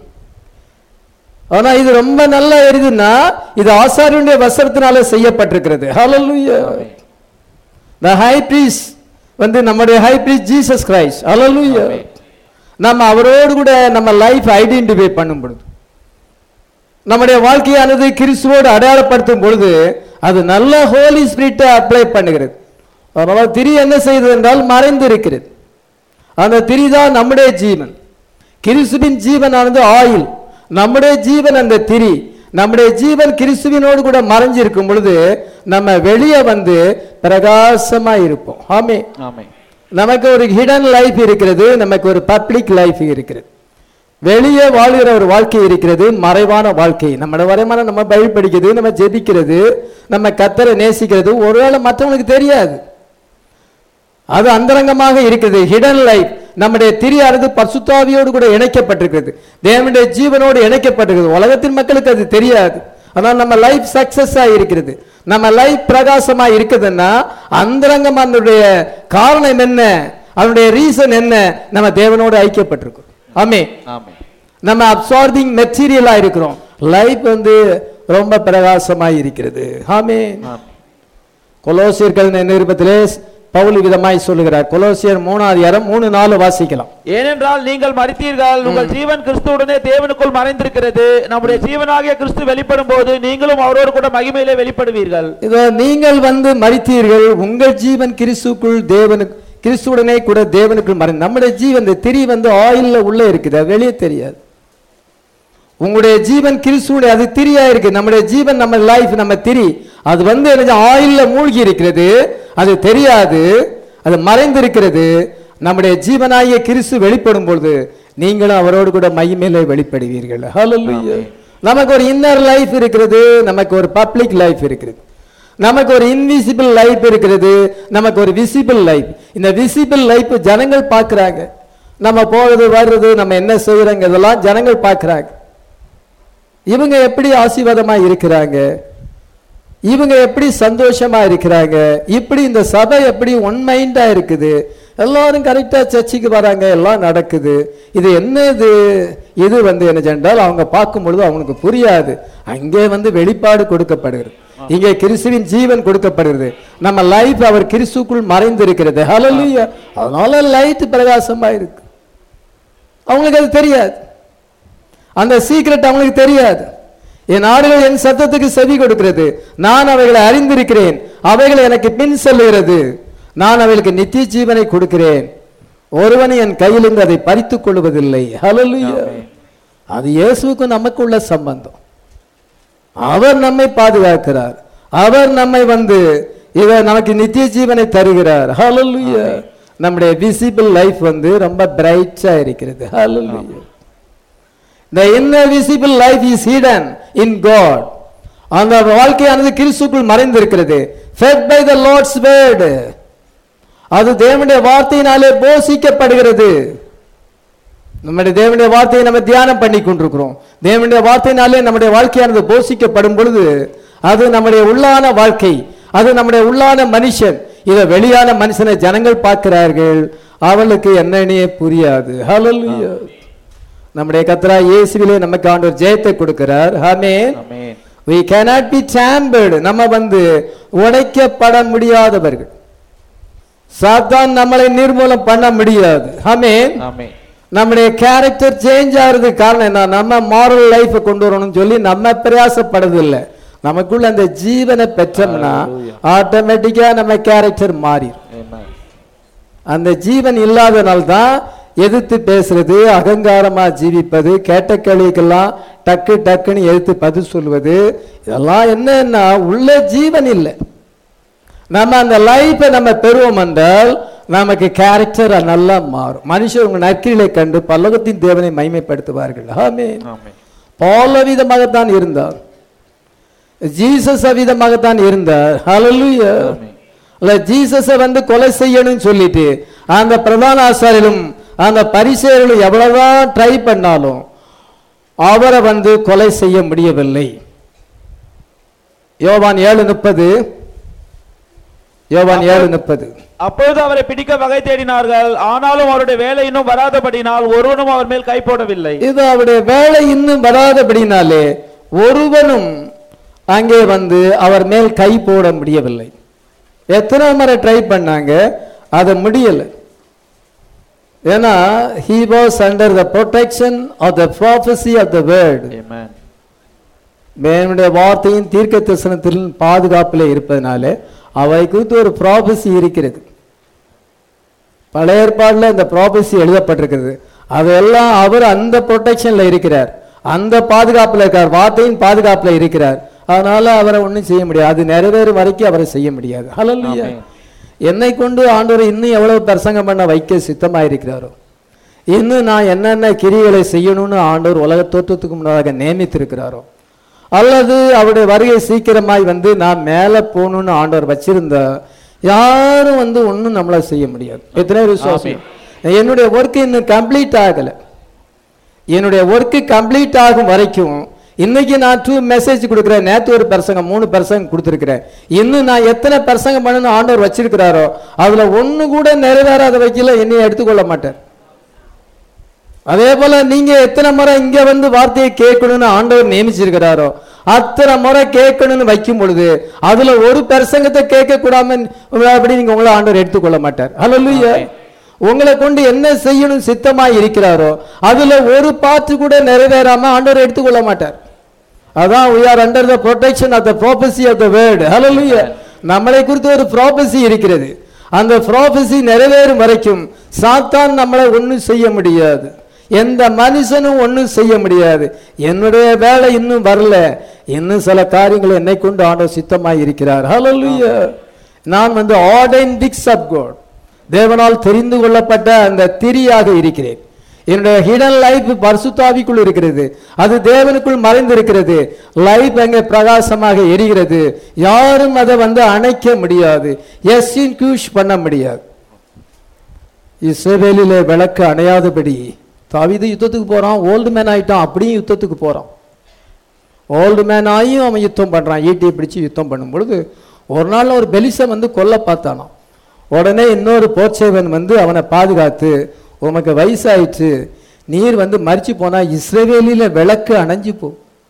ஆனா இது ரொம்ப நல்லா எரியுதுன்னா இது ஆசாரியனுடைய வஸ்திரத்தினால செய்யப்பட்டிருக்கிறது ஹalleluya the high priest வந்து நம்முடைய ஹை priest ஜீசஸ் கிரைஸ்ட் ஹalleluya நம்ம அவரோடு கூட நம்ம லைஃப் ஐடென்டிஃபை பண்ணும் பொழுது நம்முடைய வாழ்க்கையானது கிறிஸ்துவோடு அடையாளப்படுத்தும் பொழுது அது நல்ல ஹோலி ஸ்பிரிட்டை அப்ளை பண்ணுகிறது அதனால திரி என்ன செய்தது என்றால் மறைந்து இருக்கிறது அந்த திரி தான் நம்முடைய ஜீவன் கிறிஸ்துவின் ஜீவனானது ஆயில் நம்முடைய ஜீவன் அந்த திரி நம்முடைய ஜீவன் கிறிஸ்துவினோடு கூட மறைஞ்சிருக்கும் பொழுது நம்ம வெளியே வந்து பிரகாசமா இருப்போம் ஆமே ஆமென் நமக்கு ஒரு ஹிடன் லைஃப் இருக்கிறது நமக்கு ஒரு பப்ளிக் லைஃப் இருக்கிறது வெளியே வாழ்கிற ஒரு வாழ்க்கை இருக்கிறது மறைவான வாழ்க்கை நம்மளோட வரைமான நம்ம பைபிள் படிக்கிறது நம்ம ஜெபிக்கிறது நம்ம கத்தரை நேசிக்கிறது ஒருவேளை மற்றவங்களுக்கு தெரியாது அது அந்தரங்கமாக இருக்கிறது ஹிடன் லைஃப் நம்முடைய திரியானது பசுத்தாவியோடு கூட இணைக்கப்பட்டிருக்கிறது தேவனுடைய ஜீவனோடு இணைக்கப்பட்டிருக்கிறது உலகத்தின் மக்களுக்கு அது தெரியாது ஆனால் நம்ம லைஃப் சக்சஸா இருக்கிறது நம்ம லைஃப் பிரகாசமா இருக்குதுன்னா அந்தரங்கமானுடைய காரணம் என்ன அதனுடைய ரீசன் என்ன நம்ம தேவனோடு ஐக்கியப்பட்டிருக்கோம் ஆமே ஆமென் நம்ம அப்சார்பிங் மெட்டீரியலா இருக்கிறோம் லைஃப் வந்து ரொம்ப பிரகாசமா இருக்கிறது ஆமே ஆமென் கொலோசியர்கள் நிருபத்திலே பவுல் விதமாய் சொல்லுகிறார் கொலோசியர் மூணாவது அதிகாரம் மூணு நாலு வாசிக்கலாம் ஏனென்றால் நீங்கள் மறித்தீர்கள் உங்கள் ஜீவன் கிறிஸ்துவுடனே தேவனுக்குள் மறைந்திருக்கிறது நம்முடைய ஜீவனாகிய கிறிஸ்து வெளிப்படும் போது நீங்களும் அவரோடு கூட மகிமையிலே வெளிப்படுவீர்கள் இதோ நீங்கள் வந்து மறித்தீர்கள் உங்கள் ஜீவன் கிறிஸ்துக்குள் தேவனுக்கு கிறிஸ்துவுடனே கூட தேவனுக்குள் மறை நம்முடைய ஜீவன் இந்த திரி வந்து ஆயில்ல உள்ள இருக்குது அது வெளியே தெரியாது உங்களுடைய ஜீவன் கிறிஸ்துவுடைய அது திரியா இருக்கு நம்முடைய ஜீவன் நம்ம லைஃப் நம்ம திரி அது வந்து எனக்கு ஆயில்ல மூழ்கி இருக்கிறது அது தெரியாது அது மறைந்திருக்கிறது நம்முடைய ஜீவனாகிய கிறிஸ்து வெளிப்படும் பொழுது நீங்களும் அவரோடு கூட மகிமையிலே வெளிப்படுவீர்கள் ஹalleluya நமக்கு ஒரு இன்னர் லைஃப் இருக்கிறது நமக்கு ஒரு பப்ளிக் லைஃப் இருக்கிறது நமக்கு ஒரு இன்விசிபிள் லைஃப் இருக்கிறது நமக்கு ஒரு விசிபிள் லைஃப் இந்த விசிபிள் லைஃப் ஜனங்கள் பார்க்கறாங்க நம்ம போறது வர்றது நம்ம என்ன செய்யறோங்க இதெல்லாம் ஜனங்கள் பார்க்கறாங்க இவங்க எப்படி ஆசீர்வாதமா இருக்கிறாங்க இவங்க எப்படி சந்தோஷமா இருக்கிறாங்க இப்படி இந்த சபை எப்படி ஒன் மைண்டா இருக்குது எல்லாரும் கரெக்டா சர்ச்சுக்கு வராங்க எல்லாம் நடக்குது இது என்னது இது வந்து என்ன சென்றால் அவங்க பார்க்கும் பொழுது அவங்களுக்கு புரியாது அங்கே வந்து வெளிப்பாடு கொடுக்கப்படுகிறது இங்கே கிறிஸ்துவின் ஜீவன் கொடுக்கப்படுகிறது நம்ம லைஃப் அவர் கிறிஸ்துக்குள் மறைந்திருக்கிறது ஹalleluya அதனால லைட் பிரகாசமா இருக்கு அவங்களுக்கு அது தெரியாது அந்த சீக்ரெட் அவங்களுக்கு தெரியாது என் ஆடுகள் என் சத்தத்துக்கு செவி கொடுக்கிறது நான் அவைகளை அறிந்திருக்கிறேன் அவைகள் எனக்கு பின் செல்லுகிறது நான் அவைகளுக்கு நித்திய ஜீவனை கொடுக்கிறேன் ஒருவன் என் கையிலிருந்து அதை பறித்துக் கொள்வதில்லை ஹalleluya அது இயேசுவுக்கும் நமக்கு உள்ள சம்பந்தம் அவர் நம்மை பாதுகாக்கிறார் அவர் நம்மை வந்து இவர் நமக்கு நித்திய ஜீவனை தருகிறார் ஹalleluya நம்முடைய விசிபிள் லைஃப் வந்து ரொம்ப பிரைட்டா இருக்கிறது ஹalleluya the invisible life is hidden in god அந்த வாழ்க்கையானது கிறிஸ்துக்குள் மறைந்திருக்கிறது fed by the lord's word அது தேவனுடைய வார்த்தையினாலே போஷிக்கப்படுகிறது நம்முடைய தேவனுடைய வார்த்தையை நம்ம தியானம் பண்ணி கொண்டிருக்கிறோம் தேவனுடைய வார்த்தையினாலே நம்முடைய வாழ்க்கையானது போஷிக்கப்படும் பொழுது அது நம்முடைய உள்ளான வாழ்க்கை அது நம்முடைய உள்ளான மனுஷன் இதை வெளியான மனுஷனை ஜனங்கள் பார்க்கிறார்கள் அவளுக்கு என்னன்னே புரியாது ஹalleluya நம்முடைய கத்தரா இயேசுவிலே நமக்கு ஆண்டவர் ஜெயத்தை கொடுக்கிறார் ஆமென் ஆமென் we cannot be tampered நம்ம வந்து உடைக்கப்பட முடியாதவர்கள் சாத்தான் நம்மளை நிர்மூலம் பண்ண முடியாது ஆமென் ஆமென் நம்முடைய கேரக்டர் சேஞ்ச் ஆகிறதுக்கு காரணம் என்ன நம்ம மாரல் லைஃபை கொண்டு வரணும்னு சொல்லி நம்ம பிரயாசப்படுறதில்லை நமக்குள்ள அந்த ஜீவனை பெற்றோம்னா Hallelujah. ஆட்டோமேட்டிக்கா நம்ம கேரக்டர் மாறிடும் ஆமென் அந்த ஜீவன் இல்லாதனால தான் எதிர்த்து பேசுறது அகங்காரமா ஜீவிப்பது கேட்ட கேள்விக்கெல்லாம் டக்கு டக்குன்னு எதிர்த்து பதில் சொல்வது இதெல்லாம் என்னன்னா உள்ள ஜீவன் இல்லை நம்ம அந்த லைஃபை நம்ம பெறுவோம் என்றால் நமக்கு கேரக்டர் நல்லா மாறும் மனுஷர் உங்க நற்கிரிலை கண்டு பல்லவத்தின் தேவனை மைமைப்படுத்துவார்கள் ஆமென் ஆமென் பல விதமாகத்தான் இருந்தார் ஜீசஸ் அவிதமாகத்தான் இருந்தார் ஹalleluya ஆமென். இல்ல ஜீசஸை வந்து கொலை செய்யணும்னு சொல்லிட்டு அந்த பிரதான ஆசாரிலும் அந்த பரிசேயர்களும் எவ்வளவுதான் ட்ரை பண்ணாலும் அவரை வந்து கொலை செய்ய முடியவில்லை யோவான் ஏழு முப்பது யோவான் ஏழு முப்பது அப்பொழுது அவரை பிடிக்க வகை தேடினார்கள் ஆனாலும் அவருடைய வேலை இன்னும் வராதபடினால் ஒருவனும் அவர் மேல் கை போடவில்லை இது அவருடைய வேலை இன்னும் வராதபடினாலே ஒருவனும் அங்கே வந்து அவர் மேல் கை போட முடியவில்லை எத்தனை முறை ட்ரை பண்ணாங்க அது முடியல ஏன்னா he was under the protection of the prophecy of the word ஆமென் தேவனுடைய வார்த்தையின் தீர்க்க தரிசனத்தில் பாதுகாப்பில் இருப்பதனால அவை குறித்து ஒரு ப்ராபசி இருக்கிறது பழைய ஏற்பாடுல இந்த ப்ராபசி எழுதப்பட்டிருக்கிறது அதெல்லாம் அவர் அந்த ப்ரொடெக்ஷன்ல இருக்கிறார் அந்த பாதுகாப்புல இருக்கார் வார்த்தையின் பாதுகாப்புல இருக்கிறார் அதனால அவரை ஒண்ணும் செய்ய முடியாது அது நிறைவேறும் வரைக்கும் அவரை செய்ய முடியாது ஹalleluya ஆமென். என்னை கொண்டு ஆண்டவர் இன்னும் எவ்வளவு பிரசங்கம் பண்ண வைக்க சித்தமாயிருக்கிறாரோ இன்னும் நான் என்னென்ன கிரிகளை செய்யணும்னு ஆண்டவர் உலக தோற்றத்துக்கு முன்னதாக நியமித்திருக்கிறாரோ அல்லது அவருடைய வருகை சீக்கிரமாய் வந்து நான் மேலே போகணும்னு ஆண்டவர் வச்சிருந்தா யாரும் வந்து ஒன்றும் நம்மளை செய்ய முடியாது எத்தனை பேர் விசுவாசம் என்னுடைய ஒர்க் இன்னும் கம்ப்ளீட் ஆகலை என்னுடைய ஒர்க்கு கம்ப்ளீட் ஆகும் வரைக்கும் இன்னைக்கு நான் டூ மெசேஜ் கொடுக்குறேன் நேற்று ஒரு பிரசங்கம் மூணு பிரசங்கம் கொடுத்துருக்கிறேன் இன்னும் நான் எத்தனை பிரசங்கம் பண்ணணும் ஆண்டவர் வச்சிருக்கிறாரோ அதுல ஒண்ணு கூட நிறைவேறாத வைக்கல என்னைய எடுத்துக்கொள்ள மாட்டார் அதே போல நீங்க எத்தனை முறை இங்க வந்து வார்த்தையை கேட்கணும்னு ஆண்டவர் நியமிச்சிருக்கிறாரோ அத்தனை முறை கேட்கணும்னு வைக்கும் பொழுது அதுல ஒரு பிரசங்கத்தை கேட்க கூடாம அப்படி நீங்க உங்களை ஆண்டவர் எடுத்துக்கொள்ள மாட்டார் ஹalleluya உங்களை கொண்டு என்ன செய்யணும் சித்தமா இருக்கிறாரோ அதுல ஒரு பாட்டு கூட நிறைவேறாம ஆண்டவர் எடுத்துக்கொள்ள மாட்டார் அதான் we are under the protection of the prophecy of the word hallelujah நம்மளை குறித்து ஒரு prophecy இருக்கிறது அந்த prophecy நிறைவேறும் வரைக்கும் சாத்தான் நம்மளை ஒண்ணும் செய்ய முடியாது எந்த மனுஷனும் ஒண்ணும் செய்ய முடியாது என்னுடைய வேலை இன்னும் வரல இன்னும் சில காரியங்கள் என்னை கொண்டு ஆண்டவர் சித்தமாய் இருக்கிறார் hallelujah நான் வந்து ஆர்டைன் டிக்ஸ் ஆஃப் காட் தேவனால் தெரிந்து கொள்ளப்பட்ட அந்த திரியாக இருக்கிறேன் என்னுடைய ஹிடன் லைஃப் பரிசுத்தாவிக்குள் இருக்கிறது அது தேவனுக்குள் மறைந்திருக்கிறது லைஃப் அங்கே பிரகாசமாக எரிகிறது யாரும் அதை வந்து அணைக்க முடியாது எஸ் இன்க்யூஷ் பண்ண முடியாது இஸ்ரவேலிலே விளக்கு அணையாதபடி தாவீது யுத்தத்துக்கு போறான் ஓல்டு மேன் ஆயிட்டான் அப்படியும் யுத்தத்துக்கு போறான் ஓல்டு மேன் ஆகியும் அவன் யுத்தம் பண்றான் ஈட்டியை பிடிச்சு யுத்தம் பண்ணும் பொழுது ஒரு நாள் ஒரு பெலிசை வந்து கொல்ல பார்த்தானாம் உடனே இன்னொரு போர்ச்சேவன் வந்து அவனை பாதுகாத்து உமக்கு வயசாயிற்று நீர் வந்து மறிச்சு போனா இஸ்ரவேலில விளக்கு அணைஞ்சு போ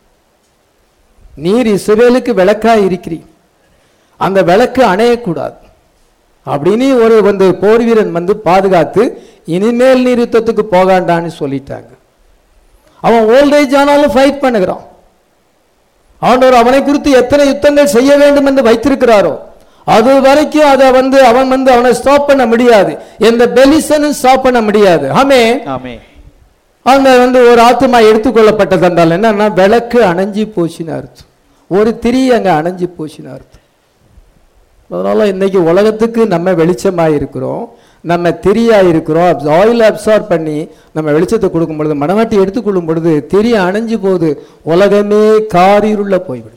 நீர் இஸ்ரவேலுக்கு விளக்கா இருக்கிறீ அந்த விளக்கு அணையக்கூடாது அப்படின்னு ஒரு வந்து போர் வீரன் வந்து பாதுகாத்து இனிமேல் நீர் யுத்தத்துக்கு போகாண்டான்னு சொல்லிட்டாங்க அவன் ஓல்டேஜ் ஆனாலும் ஃபைட் பண்ணுகிறான் ஆண்டவர் அவனை குறித்து எத்தனை யுத்தங்கள் செய்ய வேண்டும் என்று வைத்திருக்கிறாரோ அது வரைக்கும் அதை வந்து அவன் வந்து அவனை ஸ்டாப் பண்ண முடியாது எந்த பெலிசனும் ஸ்டாப் பண்ண முடியாது ஆமே ஆமென் அந்த வந்து ஒரு ஆத்துமா எடுத்துக்கொள்ளப்பட்டது என்றால் என்னன்னா விளக்கு அணைஞ்சு போச்சுன்னு அர்த்தம் ஒரு திரி அங்க அணைஞ்சு போச்சுன்னு அர்த்தம் அதனால இன்னைக்கு உலகத்துக்கு நம்ம வெளிச்சமாக இருக்கிறோம் நம்ம திரியா இருக்கிறோம் ஆயில் அப்சார்ப் பண்ணி நம்ம வெளிச்சத்தை கொடுக்கும் பொழுது மனவாட்டி எடுத்துக்கொள்ளும் பொழுது திரி அணைஞ்சு போகுது உலகமே காரிருள்ள போய்விடும்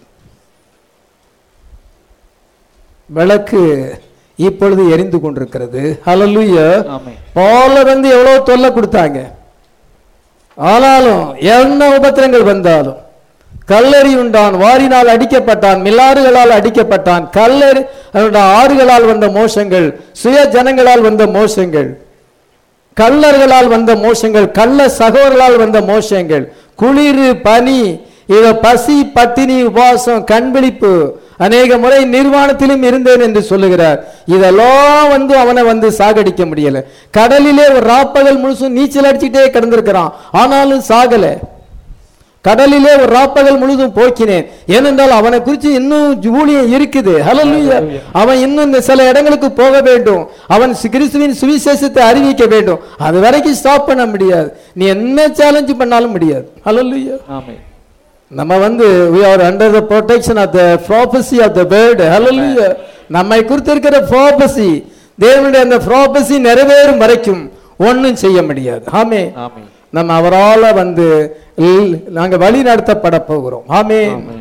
விளக்கு இப்பொழுது எரிந்து கொண்டிருக்கிறது ஹalleluya ஆமென் பால வந்து எவ்வளவு தொல்லை கொடுத்தாங்க ஆனாலும் என்ன உபத்திரங்கள் வந்தாலும் கல்லறி உண்டான் வாரினால் அடிக்கப்பட்டான் மில்லாறுகளால் அடிக்கப்பட்டான் கல்லறி அவனுடைய ஆறுகளால் வந்த மோசங்கள் சுய ஜனங்களால் வந்த மோசங்கள் கள்ளர்களால் வந்த மோசங்கள் கள்ள சகோதரர்களால் வந்த மோசங்கள் குளிர் பனி இவ பசி பட்டினி உபவாசம் கண்விழிப்பு அநேக முறை நிர்வாணத்திலும் இருந்தேன் என்று சொல்லுகிறார் இதெல்லாம் வந்து அவனை வந்து சாகடிக்க முடியல கடலிலே ஒரு ராப்பகல் முழுசும் நீச்சல் அடிச்சுட்டே கிடந்திருக்கிறான் ஆனாலும் சாகல கடலிலே ஒரு ராப்பகல் முழுதும் போக்கினேன் ஏனென்றால் அவனை குறித்து இன்னும் ஊழியம் இருக்குது ஹalleluya அவன் இன்னும் இந்த சில இடங்களுக்கு போக வேண்டும் அவன் சி- கிறிஸ்துவின் சுவிசேஷத்தை அறிவிக்க வேண்டும் அது வரைக்கும் ஸ்டாப் பண்ண முடியாது நீ என்ன சேலஞ்ச் பண்ணாலும் முடியாது ஹalleluya ஆமென் நம்ம வந்து we are under the protection of the prophecy of the word hallelujah நம்மை குறித்து இருக்கிற prophecy தேவனுடைய அந்த prophecy நிறைவேறும் வரைக்கும் ஒண்ணும் செய்ய முடியாது ஆமே ஆமென் நம்ம அவரால வந்து இல்- நாங்க வழி நடத்தப்பட போகிறோம் ஆமே ஆமென்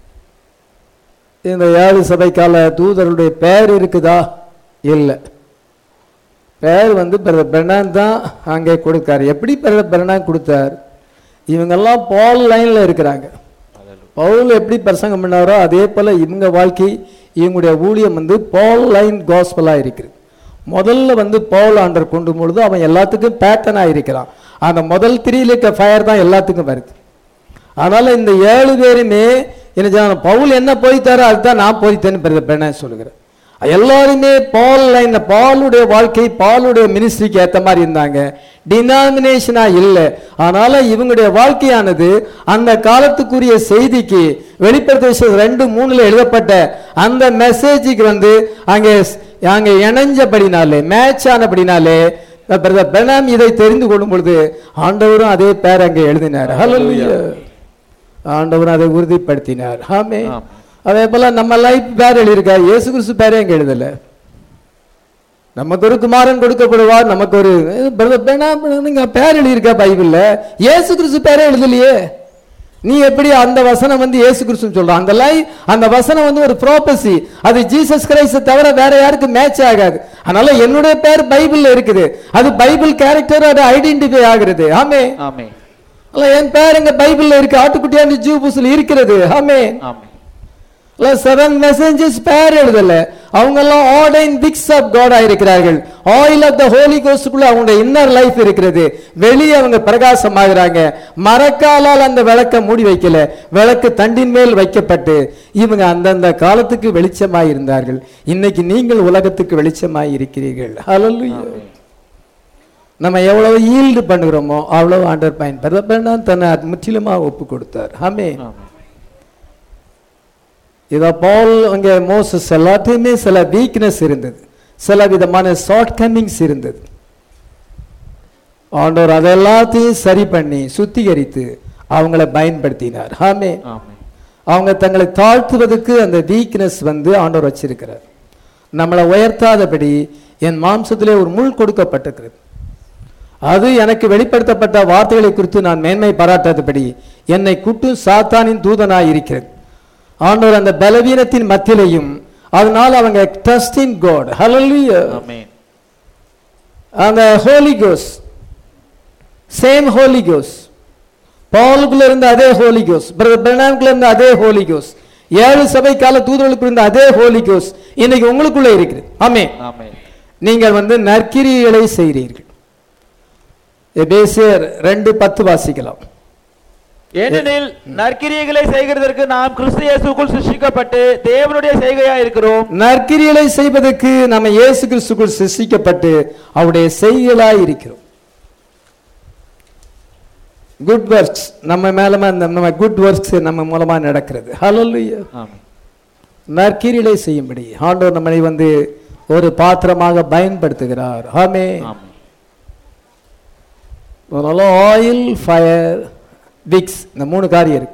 இந்த ஏழு சபைக்கால தூதருடைய பெயர் இருக்குதா இல்லை பெயர் வந்து பிரதர் பெர்னான் தான் அங்கே கொடுத்தார் எப்படி பிரதர் பெர்னான் கொடுத்தார் இவங்கெல்லாம் பால் லைன்ல இருக்கிறாங்க பவுல் எப்படி பிரசங்கம் பண்ணாரோ அதே போல இவங்க வாழ்க்கை இவங்களுடைய ஊழியம் வந்து பால் லைன் காஸ்பலா இருக்குது முதல்ல வந்து பவுல் ஆண்டர் கொண்டு பொழுது அவன் எல்லாத்துக்கும் பேட்டர்னா இருக்கிறான் அந்த முதல் த்ரீல இருக்க ஃபயர் தான் எல்லாத்துக்கும் வருது அதனால இந்த ஏழு பேருமே என்ன செய்யணும், பவுல் என்ன போதித்தாரோ அதுதான் நான் போதித்தேன்னு பிரதர் பெர்னான் சொல்லுகிறேன் எல்லாருமே பால் லைன் பாலுடைய வாழ்க்கை பாலுடைய மினிஸ்ட்ரிக்கு ஏத்த மாதிரி இருந்தாங்க டினாமினேஷனா இல்லை அதனால இவங்களுடைய வாழ்க்கையானது அந்த காலத்துக்குரிய செய்திக்கு வெளிப்படுத்த ரெண்டு மூணுல எழுதப்பட்ட அந்த மெசேஜுக்கு வந்து அங்கே அங்கே இணைஞ்சபடினாலே மேட்ச் ஆனபடினாலே பிரதர் பெனாம் இதை தெரிந்து கொள்ளும் பொழுது ஆண்டவரும் அதே பேர் அங்கே எழுதினார் ஹalleluya ஆண்டவரும் அதை உறுதிப்படுத்தினார் ஆமே ஆமென். அதே போல நம்ம லைஃப் பேர் எழுதியிருக்கார் இயேசு கிறிஸ்து பேரே அங்க எழுதல நமக்கு ஒரு குமாரன் கொடுக்கப்படுவார் நமக்கு ஒரு பிரதர் பெனாம் நீங்க பேர் எழுதியிருக்கா பைபிள்ல இயேசு கிறிஸ்து பேரே எழுதலையே நீ எப்படி அந்த வசனம் வந்து இயேசு கிறிஸ்துன்னு சொல்றான் அந்த லைஃப் அந்த வசனம் வந்து ஒரு ப்ராப்பசி அது ஜீசஸ் கிரைஸ்ட தவிர வேற யாருக்கு மேட்ச் ஆகாது அதனால என்னுடைய பேர் பைபிள்ல இருக்குது அது பைபிள் கேரக்டர் அது ஐடென்டிஃபை ஆகிறது ஆமே ஆமென் அல்ல என் பேர் எங்க பைபிள்ல இருக்கு ஆட்டுக்குட்டியாண்டி ஜூ புஸ்ல இருக்கிறது ஆமே ஆமென் செவன் மெசேஞ்சஸ் பேர் எழுதல அவங்க எல்லாம் ஆர்டைன் பிக்ஸ் ஆஃப் காட் இருக்கிறார்கள் ஆயில் ஆஃப் த ஹோலி கோஸ்டுக்குள்ள அவங்களுடைய இன்னர் லைஃப் இருக்கிறது வெளியே அவங்க பிரகாசமாகிறாங்க மரக்காலால் அந்த விளக்க மூடி வைக்கல விளக்கு தண்டின் மேல் வைக்கப்பட்டு இவங்க அந்தந்த காலத்துக்கு வெளிச்சமாய் இருந்தார்கள் இன்னைக்கு நீங்கள் உலகத்துக்கு வெளிச்சமாய் இருக்கிறீர்கள் ஹalleluya நம்ம எவ்வளவு ஈல்டு பண்ணுகிறோமோ அவ்வளவு ஆண்டர் பயன் பெறப்பேன் தன்னை முற்றிலுமா ஒப்பு கொடுத்தார் ஆமே ஆமென் இதை பால் அங்கே மோசஸ் எல்லாத்தையுமே சில வீக்னஸ் இருந்தது சில விதமான ஷார்ட் கம்மிங்ஸ் இருந்தது ஆண்டவர் அதை எல்லாத்தையும் சரி பண்ணி சுத்திகரித்து அவங்கள பயன்படுத்தினார் ஆமே ஆமென் அவங்க தங்களை தாழ்த்துவதற்கு அந்த வீக்னஸ் வந்து ஆண்டவர் வச்சிருக்கிறார் நம்மளை உயர்த்தாதபடி என் மாம்சத்திலே ஒரு முள் கொடுக்கப்பட்டிருக்கிறது அது எனக்கு வெளிப்படுத்தப்பட்ட வார்த்தைகளை குறித்து நான் மேன்மை பாராட்டாதபடி என்னை குட்டும் சாத்தானின் தூதனாய் இருக்கிறது ஆண்டவர் அந்த பலவீனத்தின் மத்தியிலையும் அதனால அவங்க ட்ரஸ்ட் இன் காட் ஹalleluya ஆமென் அந்த ஹோலி கோஸ் சேம் ஹோலி கோஸ் பவுலுக்குள்ள இருந்த அதே ஹோலி கோஸ் பிரதர் பெர்னாம்குள்ள இருந்த அதே ஹோலி கோஸ் ஏழு சபை கால தூதர்களுக்கு இருந்த அதே ஹோலி கோஸ் இன்னைக்கு உங்களுக்குள்ள இருக்குது ஆமே ஆமென் நீங்கள் வந்து நற்கிரியைகளை செய்கிறீர்கள் எபேசியர் ரெண்டு பத்து வாசிக்கலாம் ஏனெனில் நற்கிரியைகளை செய்கிறதற்கு நாம் கிறிஸ்து இயேசுக்குள் சிருஷ்டிக்கப்பட்டு தேவனுடைய செய்கையா இருக்கிறோம் நற்கிரியைகளை செய்வதற்கு நம்ம இயேசு கிறிஸ்துக்குள் சிருஷ்டிக்கப்பட்டு அவருடைய செய்களாய் இருக்கிறோம் குட் ஒர்க்ஸ் நம்ம மேலமா இந்த- நம்ம குட் ஒர்க்ஸ் நம்ம மூலமா நடக்கிறது ஹalleluya ஆமென் நற்கிரியலை செய்யும்படி ஆண்டவர் நம்மை வந்து ஒரு பாத்திரமாக பயன்படுத்துகிறார் ஆமே ஆமென் அதனால ஆயில் ஃபயர் விக்ஸ் இந்த மூணு காரியம் இருக்கு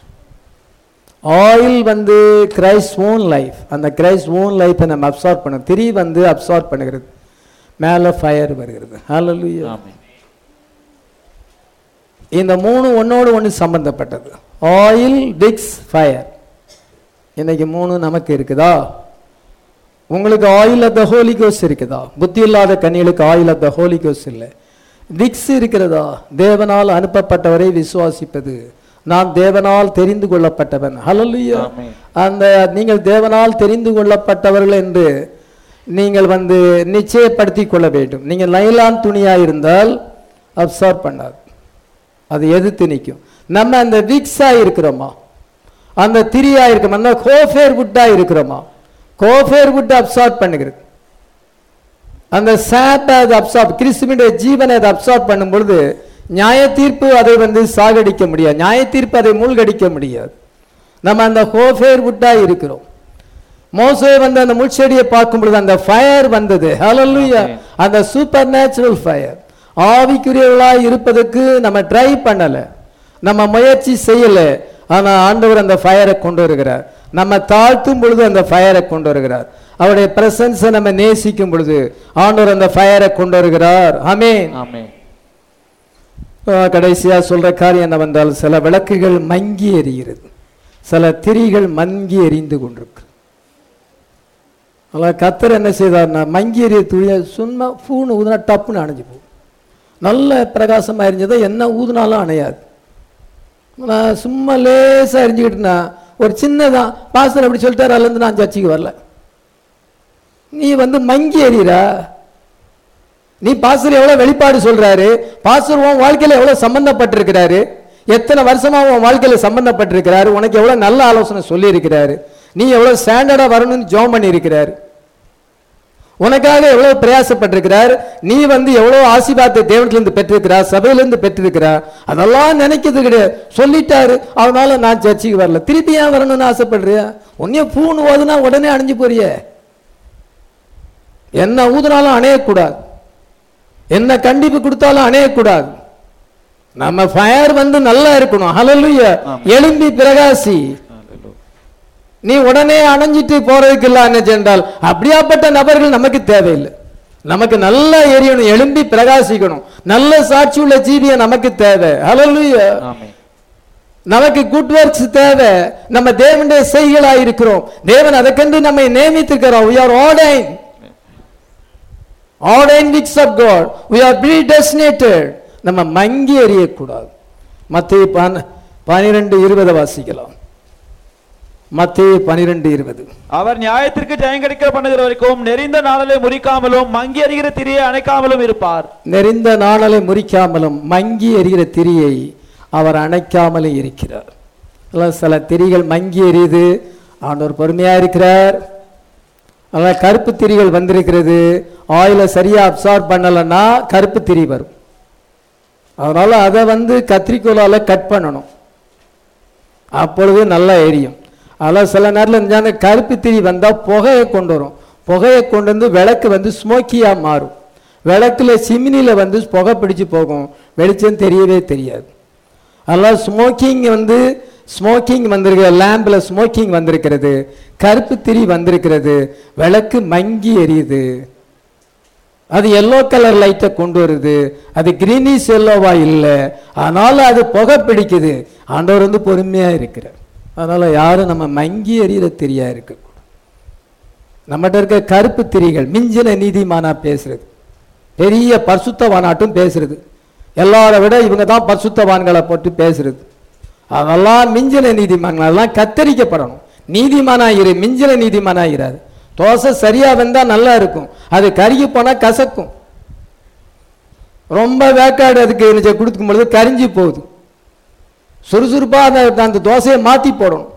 ஆயில் வந்து கிரைஸ்ட் ஓன் லைஃப் அந்த கிரைஸ்ட் ஓன் லைஃப்பை நம்ம அப்சார்ப் பண்ணணும் திரி வந்து அப்சார்ப் பண்ணுகிறது மேலே ஃபயர் வருகிறது ஹalleluya ஆமென் இந்த மூணு ஒன்னோடு ஒன்று சம்பந்தப்பட்டது ஆயில் டிக்ஸ் ஃபயர் இன்னைக்கு மூணு நமக்கு இருக்குதா உங்களுக்கு ஆயில் ஆஃப் த ஹோலி கோஸ் இருக்குதா புத்தி இல்லாத கன்னிகளுக்கு ஆயில் ஆஃப் த ஹோலி கோஸ் இல்லை டிக்ஸ் இருக்கிறதா தேவனால் அனுப்பப்பட்டவரை விசுவாசிப்பது நான் தேவனால் தெரிந்து கொள்ளப்பட்டவன் ஹalleluya ஆமென். அந்த நீங்கள் தேவனால் தெரிந்து கொள்ளப்பட்டவர்கள் என்று நீங்கள் வந்து நிச்சயப்படுத்தி கொள்ள வேண்டும் நீங்கள் நைலான் துணியாக இருந்தால் அப்சார்ப் பண்ணாது அது எதிர்த்து நிற்கும் நம்ம அந்த விக்ஸா இருக்கிறோமா அந்த திரியா இருக்கோமா அந்த கோஃபேர் வுட்டா இருக்கிறோமா கோஃபேர் வுட் அப்சார்ப் பண்ணுகிறது அந்த சாட்டை அது அப்சார்ப் கிறிஸ்துவினுடைய ஜீவனை அதை அப்சார்ப் பண்ணும் பொழுது நியாய தீர்ப்பு அதை வந்து சாகடிக்க முடியாது நியாய தீர்ப்பு அதை மூழ்கடிக்க முடியாது நம்ம அந்த ஹோஃபேர் வுட்டா இருக்கிறோம் மோசே வந்து அந்த முட்செடியை பார்க்கும் பொழுது அந்த ஃபயர் வந்தது ஹalleluya Amen. அந்த சூப்பர் நேச்சுரல் ஃபயர் ஆவிக்குரியவர்களாய் இருப்பதற்கு நம்ம ட்ரை பண்ணல நம்ம முயற்சி செய்யல ஆனா ஆண்டவர் அந்த ஃபயரை கொண்டு வருகிறார் நம்ம தாழ்த்தும் பொழுது அந்த ஃபயரை கொண்டு வருகிறார் அவருடைய பிரசன்ஸை நம்ம நேசிக்கும் பொழுது ஆண்டவர் அந்த ஃபயரை கொண்டு வருகிறார் ஆமென் ஆமென் ஆஹ் கடைசியா சொல்ற காரியம் என்னவென்றால் சில விளக்குகள் மங்கி எரிகிறது சில திரிகள் மங்கி எரிந்து கொண்டிருக்கு அதனால் கத்தர் என்ன செய்தார்னா மங்கி எரிய துளிய சும்மா பூன்னு ஊதுனா டப்புன்னு அணைஞ்சு போகும் நல்ல பிரகாசமாக எரிஞ்சதை என்ன ஊதுனாலும் அணையாது நான் சும்மா லேசாக எரிஞ்சுக்கிட்டுனா ஒரு சின்னதான் பாஸ்டர் அப்படி சொல்லிட்டாரு அதுலேருந்து நான் சர்ச்சைக்கு வரல நீ வந்து மங்கி எறிகிறா நீ பாஸ்டர் எவ்வளவு வெளிப்பாடு சொல்றாரு பாஸ்டர் உன் வாழ்க்கையில எவ்வளவு சம்பந்தப்பட்டிருக்கிறாரு எத்தனை வருஷமா உன் வாழ்க்கையில சம்பந்தப்பட்டிருக்கிறாரு உனக்கு எவ்வளவு நல்ல ஆலோசனை சொல்லி இருக்கிறாரு நீ எவ்வளவு ஸ்டாண்டர்டா வரணும்னு ஜோம் பண்ணி இருக்கிறாரு உனக்காக எவ்வளவு பிரயாசப்பட்டிருக்கிறார் நீ வந்து எவ்வளவு ஆசீர்வாதத்தை தேவனிலிருந்து பெற்றிருக்கிறார் சபையிலிருந்து பெற்றிருக்கிறார் அதெல்லாம் நினைக்கிறது கிடையாது சொல்லிட்டாரு அதனால நான் சர்ச்சைக்கு வரல திருப்பி ஏன் வரணும்னு ஆசைப்படுறியா உன்னைய பூணு ஓதுனா உடனே அணைஞ்சு போறிய என்ன ஊதுனாலும் அணையக்கூடாது என்ன கண்டிப்பு கொடுத்தாலும் அணையக்கூடாது நம்ம ஃபயர் வந்து நல்லா இருக்கணும் ஹalleluya ஆமா. எழும்பி பிரகாசி Hallelujah. நீ உடனே அணைஞ்சிட்டு போறதுக்கு இல்ல என்றால் அப்படியாப்பட்ட நபர்கள் நமக்கு தேவையில்லை நமக்கு நல்லா எரியணும் எழும்பி பிரகாசிக்கணும் நல்ல சாட்சி உள்ள ஜீவிய நமக்கு தேவை ஹalleluya ஆமென் நமக்கு குட் ஒர்க்ஸ் தேவை நம்ம தேவனுடைய செய்களா இருக்கிறோம் தேவன் அதற்கென்று நம்மை நியமித்திருக்கிறோம் we are ordained ordained weeks of god we are predestinated நம்ம மங்கி எறியக்கூடாது மத்திய பனிரெண்டு இருபதை வாசிக்கலாம் மத்திய பனிரெண்டு இருபது அவர் நியாயத்திற்கு ஜெயம் கிடைக்க பண்ணுகிற வரைக்கும் நெறிந்த நாளிலே முறிக்காமலும் மங்கி அறிகிற திரியை அணைக்காமலும் இருப்பார் நெறிந்த நாணலை முறிக்காமலும் மங்கி எரிகிற திரியை அவர் அணைக்காமலும் இருக்கிறார் அதெல்லாம் சில திரிகள் மங்கி எரியுது ஆண்டவர் பொறுமையா இருக்கிறார் அதனால் கருப்பு திரிகள் வந்திருக்கிறது ஆயிலை சரியா அப்சார்ப் பண்ணலைன்னா கருப்பு திரி வரும் அதனால அதை வந்து கத்திரிக்கோலால கட் பண்ணணும் அப்பொழுது நல்லா எரியும் அதெல்லாம் சில நேரத்தில் இந்த அந்த கருப்பு திரி வந்தால் புகையை கொண்டு வரும் புகையை கொண்டு வந்து விளக்கு வந்து ஸ்மோக்கியாக மாறும் விளக்குல சிமினியில் வந்து புகை பிடிச்சு போகும் வெளிச்சம் தெரியவே தெரியாது அதெல்லாம் ஸ்மோக்கிங் வந்து ஸ்மோக்கிங் வந்திருக்கு லேம்பில் ஸ்மோக்கிங் வந்திருக்கிறது கருப்பு திரி வந்திருக்கிறது விளக்கு மங்கி எரியுது அது எல்லோ கலர் லைட்டை கொண்டு வருது அது கிரீனிஷ் எல்லோவா இல்லை அதனால அது புகை பிடிக்குது ஆண்டவர் வந்து பொறுமையா இருக்கிறார் அதனால யாரும் நம்ம மங்கி எறிகிற திரியா இருக்கு நம்மகிட்ட இருக்க கருப்பு திரிகள் மிஞ்சின நீதிமானா பேசுறது பெரிய பரிசுத்தவானாட்டும் பேசுறது எல்லாரை விட இவங்க தான் பரிசுத்தவான்களை போட்டு பேசுறது அதெல்லாம் மிஞ்சின நீதிமான்கள் அதெல்லாம் கத்தரிக்கப்படணும் நீதிமானா இரு மிஞ்சின நீதிமானா இராது தோசை சரியா வெந்தா நல்லா இருக்கும் அது கருகி போனா கசக்கும் ரொம்ப வேக்காடு அதுக்கு என்ன கொடுக்கும் பொழுது கரிஞ்சு போகுது சுறுசுறுப்பா அந்த அந்த தோசையை மாத்தி போடணும்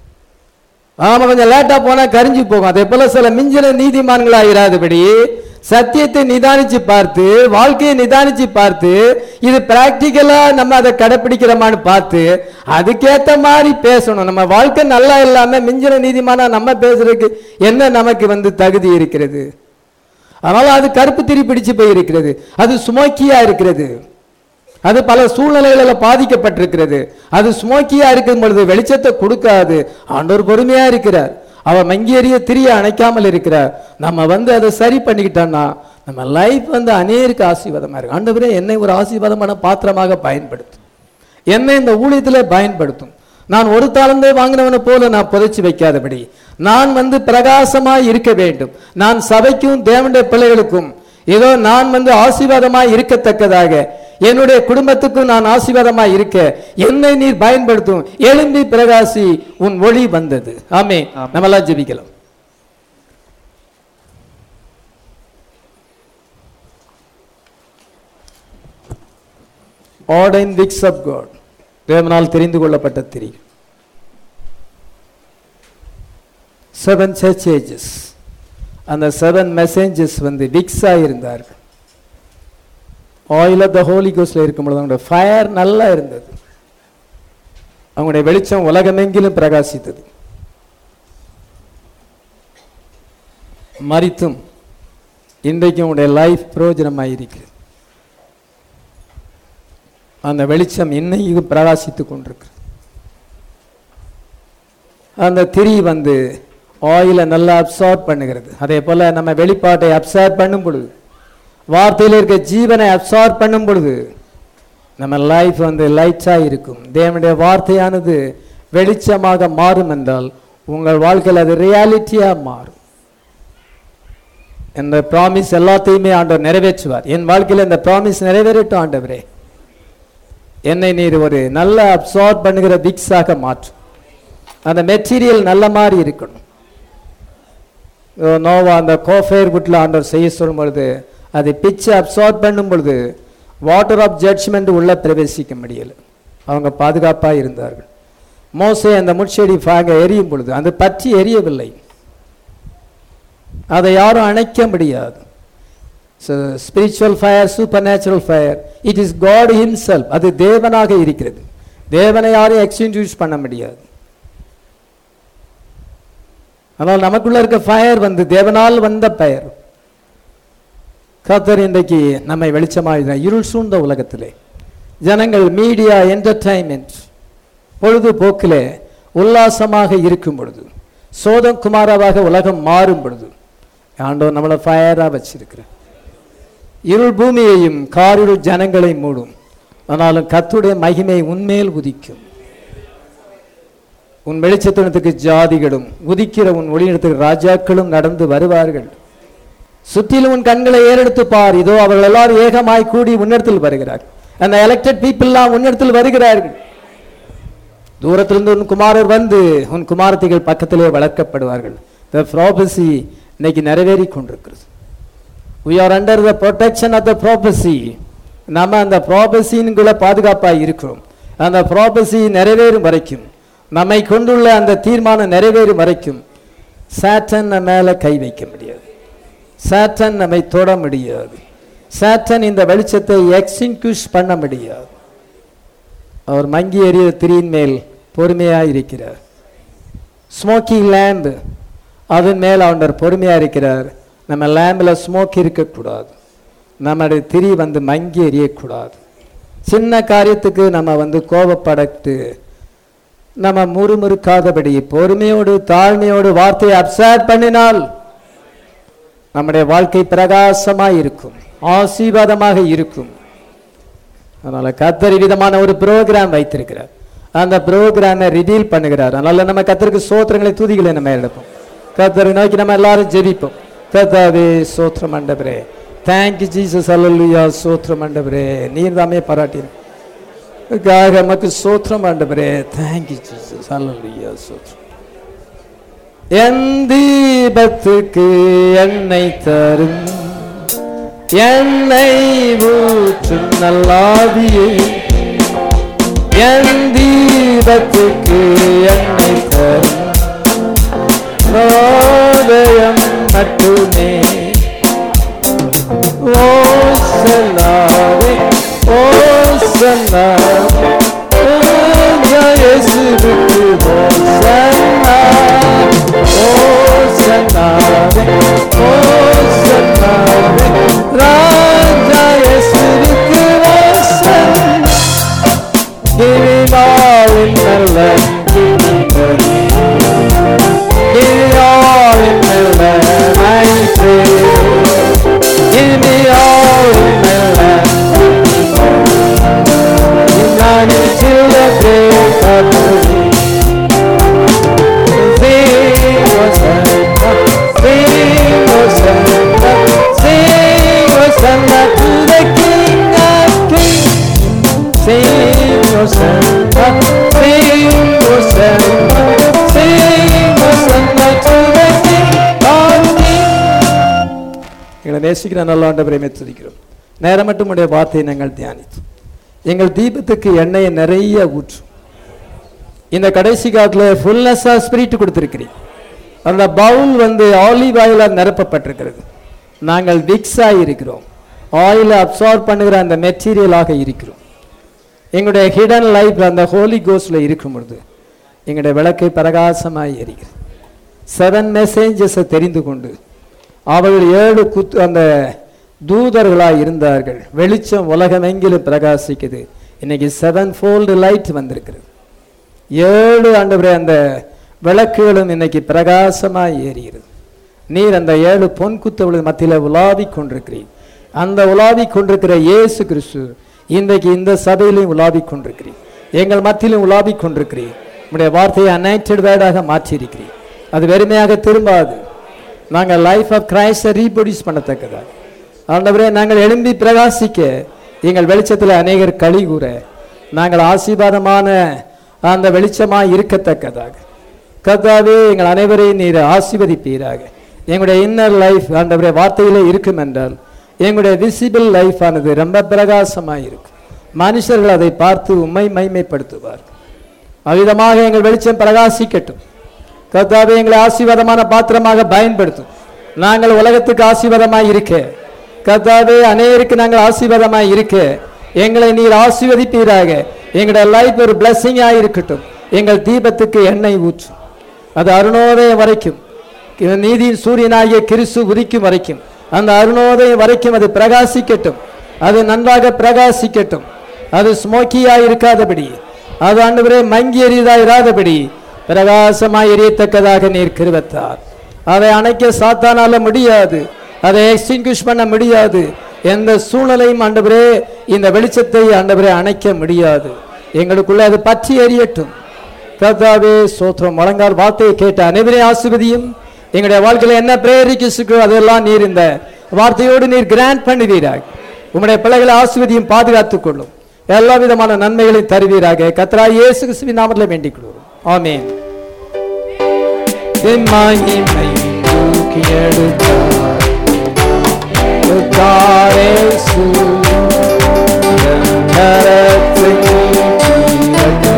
ஆமா கொஞ்சம் லேட்டா போனா கரிஞ்சு போகும் அதே போல சில மிஞ்சின நீதிமான்களா இராதபடி சத்தியத்தை நிதானிச்சு பார்த்து வாழ்க்கையை நிதானிச்சு பார்த்து இது பிராக்டிக்கலா நம்ம அதை கடைப்பிடிக்கிறோமான்னு பார்த்து அதுக்கேத்த மாதிரி பேசணும் நம்ம வாழ்க்கை நல்லா இல்லாம மிஞ்சின நீதிமானா நம்ம பேசுறதுக்கு என்ன நமக்கு வந்து தகுதி இருக்கிறது அதனால அது கருப்பு திரி பிடிச்சு போய் இருக்கிறது அது சுமோக்கியா இருக்கிறது அது பல சூழ்நிலைகளில் பாதிக்கப்பட்டிருக்கிறது அது ஸ்மோக்கியா இருக்கும் பொழுது வெளிச்சத்தை கொடுக்காது ஆண்டவர் பொறுமையா இருக்கிறார் அவர் மங்கியறிய திரிய அணைக்காமல் இருக்கிறார் நம்ம வந்து அதை சரி பண்ணிக்கிட்டோம்னா நம்ம லைஃப் வந்து அநேருக்கு ஆசீர்வாதமாக இருக்கு ஆண்டவரே என்னை ஒரு ஆசீர்வாதமான பாத்திரமாக பயன்படுத்தும் என்னை இந்த ஊழியத்தில் பயன்படுத்தும் நான் ஒரு தாளந்தே வாங்கினவனை போல நான் புதைச்சி வைக்காதபடி நான் வந்து பிரகாசமாய் இருக்க வேண்டும் நான் சபைக்கும் தேவனுடைய பிள்ளைகளுக்கும் ஏதோ நான் வந்து ஆசீர்வாதமாய் இருக்கத்தக்கதாக என்னுடைய குடும்பத்துக்கும் நான் ஆசீர்வாதமாய் இருக்க என்னை நீர் பயன்படுத்தும் எழும்பி பிரகாசி உன் ஒளி வந்தது ஆமே நம்மளாம் ஜெபிக்கலாம் ஆர்டைன் விக்ஸ் ஆஃப் காட் தேவனால் தெரிந்து கொள்ளப்பட்ட திரி செவன் சர்ச்சேஜஸ் அந்த செவன் மெசேஞ்சஸ் வந்து விக்ஸாக இருந்தார்கள் ஆயில் ஆஃப் த ஹோலி கோஸ்டில் இருக்கும்பொழுது அவங்களுடைய ஃபயர் நல்லா இருந்தது அவங்களுடைய வெளிச்சம் உலகமெங்கிலும் பிரகாசித்தது மறித்தும் இன்றைக்கு உங்களுடைய லைஃப் பிரயோஜனமாக இருக்கிறது அந்த வெளிச்சம் இன்னைக்கு பிரகாசித்துக் கொண்டிருக்கு அந்த திரி வந்து ஆயிலை நல்லா அப்சார்ப் பண்ணுகிறது அதே போல நம்ம வெளிப்பாட்டை அப்சார்ப் பண்ணும் பொழுது வார்த்தையில் இருக்க ஜீவனை அப்சார்ப் பண்ணும் பொழுது நம்ம லைஃப் வந்து லைட்ஸாக இருக்கும் தேவனுடைய வார்த்தையானது வெளிச்சமாக மாறும் என்றால் உங்கள் வாழ்க்கையில் அது ரியாலிட்டியாக மாறும் இந்த ப்ராமிஸ் எல்லாத்தையுமே ஆண்டவர் நிறைவேற்றுவார் என் வாழ்க்கையில் இந்த ப்ராமிஸ் நிறைவேறட்டும் ஆண்டவரே என்னை நீர் ஒரு நல்ல அப்சார்ப் பண்ணுகிற விக்ஸாக மாற்றும் அந்த மெட்டீரியல் நல்ல மாதிரி இருக்கணும் ஓ, நோவா அந்த கோஃபேர் வீட்டில் ஆண்டவர் செய்ய சொல்லும் பொழுது அது பிச்சை அப்சார்ப் பண்ணும் பொழுது வாட்டர் ஆஃப் ஜட்ஜ்மெண்ட் உள்ள பிரவேசிக்க முடியல அவங்க பாதுகாப்பாக இருந்தார்கள் மோசே அந்த முட்செடி பாக எரியும் பொழுது அது பற்றி எரியவில்லை அதை யாரும் அணைக்க முடியாது spiritual fire supernatural fire it is God himself அது தேவனாக இருக்கிறது தேவனை யாரும் எக்ஸ்டிங்யூஷ் பண்ண முடியாது ஆனால் நமக்குள்ள இருக்க ஃபயர் வந்து தேவனால் வந்த பெயர் கர்த்தர் இன்றைக்கு நம்மை வெளிச்சமாக இருள் சூழ்ந்த உலகத்திலே ஜனங்கள் மீடியா என்டர்டைன்மெண்ட் பொழுதுபோக்கிலே உல்லாசமாக இருக்கும் பொழுது சோதம் குமாராவாக உலகம் மாறும் பொழுது ஆண்டவர் நம்மளை ஃபயராக வச்சிருக்கிறார் இருள் பூமியையும் காரிருள் ஜனங்களை மூடும் ஆனாலும் கர்த்தருடைய மகிமை உன்மேல் உதிக்கும் உன் வெளிச்சத்தினத்துக்கு ஜாதிகளும் உதிக்கிற உன் ஒளியிடத்துக்கு ராஜாக்களும் நடந்து வருவார்கள் சுற்றிலும் உன் கண்களை ஏறெடுத்து பார் இதோ அவர்கள் எல்லாரும் ஏகமாய் கூடி உன்னிடத்தில் வருகிறார் அந்த எலெக்டட் பீப்புள்லாம் உன்னிடத்தில் வருகிறார்கள் தூரத்திலிருந்து உன் குமாரர் வந்து உன் குமாரத்திகள் பக்கத்திலே வளர்க்கப்படுவார்கள் த ப்ராபசி இன்னைக்கு நிறைவேறி கொண்டிருக்கிறது we are under the protection of the prophecy நம்ம அந்த ப்ராபஸின்குள்ள பாதுகாப்பாக இருக்கிறோம் அந்த ப்ராபஸி நிறைவேறும் வரைக்கும் நம்மை கொண்டுள்ள அந்த தீர்மானம் நிறைவேறும் வரைக்கும் சாட்டன் நம்ம மேல கை வைக்க முடியாது சாட்டன் நம்மை தொட முடியாது சாட்டன் இந்த வெளிச்சத்தை எக்ஸின்க்யூஷ் பண்ண முடியாது அவர் மங்கி எறிய திரியின் மேல் பொறுமையாக இருக்கிறார் ஸ்மோக்கி லேம்ப் அதன் மேல் அவர் பொறுமையாக இருக்கிறார் நம்ம லேம்பில் ஸ்மோக் இருக்கக்கூடாது நம்முடைய திரி வந்து மங்கி எறியக்கூடாது சின்ன காரியத்துக்கு நம்ம வந்து கோபப்படட்டு நம்ம முறுமுறுக்காதபடி பொறுமையோடு தாழ்மையோடு வார்த்தையை அப்சர்வ் பண்ணினால் நம்முடைய வாழ்க்கை பிரகாசமாக இருக்கும் ஆசீர்வாதமாக இருக்கும் அதனால கத்தரி விதமான ஒரு ப்ரோக்ராம் வைத்திருக்கிறார் அந்த ப்ரோக்ராமை ரிவீல் பண்ணுகிறார் அதனால நம்ம கத்தருக்கு சோத்திரங்களை துதிகளை நம்ம எடுப்போம் கத்தரை நோக்கி நம்ம எல்லாரும் ஜெபிப்போம் கத்தாவே சோத்திரம் ஆண்டவரே தேங்க்யூ ஜீசஸ் அல்லலுயா சோத்திரம் ஆண்டவரே நீர் தாமே பாராட்டின காக நமக்கு சோத்திரம் ஆண்டவரே தேங்க்யூ ஜீசஸ் அல்லலுயா சோத்திரம் என் தீபத்துக்கு எண்ணெய் தரும் என்னை ஊற்றும் நல்லாவியே என் தீபத்துக்கு எண்ணெய் தரும் ஹோதயம் மட்டுமே ஓ சொல்லாவே ஓ சொல்லாவே இயேசுவுக்கு ஓசன்னா ஓசன்னாவே ஓசன்னாவே ராஜா இயேசுவுக்கு ஓசன்னா கிரிவாவின் நல்ல கிருபை. கிரிவாவின் நல்ல மைத்ரி. Give me நேசிக்கிற நல்ல ஆண்டவரை மெச்சுதிக்கிறோம் நேரம் மட்டும் உடைய வார்த்தையை நாங்கள் தியானித்தோம் எங்கள் தீபத்துக்கு எண்ணெயை நிறைய ஊற்றும் இந்த கடைசி காலத்தில் ஃபுல்னஸாக ஸ்பிரிட் கொடுத்துருக்கிறீங்க அந்த பவுல் வந்து ஆலிவ் ஆயிலாக நிரப்பப்பட்டிருக்கிறது நாங்கள் விக்ஸாக இருக்கிறோம் ஆயிலை அப்சார்ப் பண்ணுகிற அந்த மெட்டீரியலாக இருக்கிறோம் எங்களுடைய ஹிடன் லைஃப் அந்த ஹோலி கோஸ்டில் இருக்கும் பொழுது எங்களுடைய விளக்கை பிரகாசமாய் எரிகிறது செவன் மெசேஞ்சஸை தெரிந்து கொண்டு அவர்கள் ஏழு குத்து அந்த தூதர்களாக இருந்தார்கள் வெளிச்சம் உலகமெங்கிலும் பிரகாசிக்குது இன்னைக்கு செவன் ஃபோல்டு லைட் வந்திருக்கிறது ஏழு ஆண்டவரே அந்த விளக்குகளும் இன்னைக்கு பிரகாசமாய் ஏறுகிறது நீர் அந்த ஏழு பொன் குத்தவர்கள் மத்தியில் உலாவிக் கொண்டிருக்கிறீர் அந்த உலாவிக் கொண்டிருக்கிற இயேசு கிறிஸ்து இன்றைக்கு இந்த சபையிலையும் உலாவிக் கொண்டிருக்கிறீர் எங்கள் மத்தியிலும் உலாவிக் கொண்டிருக்கிறீர் உடைய வார்த்தையை அனைட்டட் வேர்டாக மாற்றியிருக்கிறீர் அது வெறுமையாக திரும்பாது நாங்கள் லைஃப் ஆஃப் கிரைஸ்டை ரீப்ரொடியூஸ் பண்ணத்தக்கதாக ஆண்டவரே நாங்கள் எழும்பி பிரகாசிக்க எங்கள் வெளிச்சத்தில் அநேகர் களி கூற நாங்கள் ஆசீர்வாதமான அந்த வெளிச்சமாக இருக்கத்தக்கதாக கர்த்தாவே எங்கள் அனைவரையும் நீர் ஆசீர்வதிப்பீராக எங்களுடைய இன்னர் லைஃப் ஆண்டவரே வார்த்தையிலே இருக்கும் என்றால் எங்களுடைய விசிபிள் லைஃப் ஆனது ரொம்ப பிரகாசமாக இருக்கும் மனுஷர்கள் அதை பார்த்து உண்மை மைமைப்படுத்துவார் அவ்விதமாக எங்கள் வெளிச்சம் பிரகாசிக்கட்டும் கர்த்தாவே எங்களை ஆசீர்வாதமான பாத்திரமாக பயன்படுத்தும் நாங்கள் உலகத்துக்கு ஆசீர்வாதமாய் இருக்க கர்த்தாவே அநேகருக்கு நாங்கள் ஆசீர்வாதமாய் இருக்க எங்களை நீர் ஆசீர்வதிப்பீராக எங்களுடைய லைஃப் ஒரு பிளஸ்ஸிங்காக இருக்கட்டும் எங்கள் தீபத்துக்கு எண்ணெய் ஊற்றும் அது அருணோதயம் வரைக்கும் நீதியின் சூரியனாகிய கிறிஸ்து உதிக்கும் வரைக்கும் அந்த அருணோதயம் வரைக்கும் அது பிரகாசிக்கட்டும் அது நன்றாக பிரகாசிக்கட்டும் அது ஸ்மோக்கியாக இருக்காதபடி அது ஆண்டவரே மங்கி எறியதா இராதபடி பிரகாசமாய் எரியத்தக்கதாக நீர் கிருவத்தார் அதை அணைக்க சாத்தானால முடியாது அதை எக்ஸ்டிங்விஷ் பண்ண முடியாது எந்த சூழ்நிலையும் ஆண்டவரே இந்த வெளிச்சத்தை ஆண்டவரே அணைக்க முடியாது எங்களுக்குள்ள அது பற்றி எரியட்டும் கர்த்தாவே சோத்திரம் முழங்கால் வார்த்தையை கேட்ட அனைவரையும் ஆசிர்வதியும் எங்களுடைய வாழ்க்கையில் என்ன பிரேரிக்கு அதெல்லாம் நீர் இந்த வார்த்தையோடு நீர் கிராண்ட் பண்ணுவீராக உம்முடைய பிள்ளைகளை ஆசிர்வதியும் பாதுகாத்துக் கொள்ளும் எல்லா விதமான நன்மைகளையும் தருவீராக கத்ரா இயேசு கிறிஸ்துவின் நாமத்தில் வேண்டிக் கொள்வோம் ஆமென் மகிமை தூக்கி எடுத்தார் தாரேசு கரத்தை நீட்டி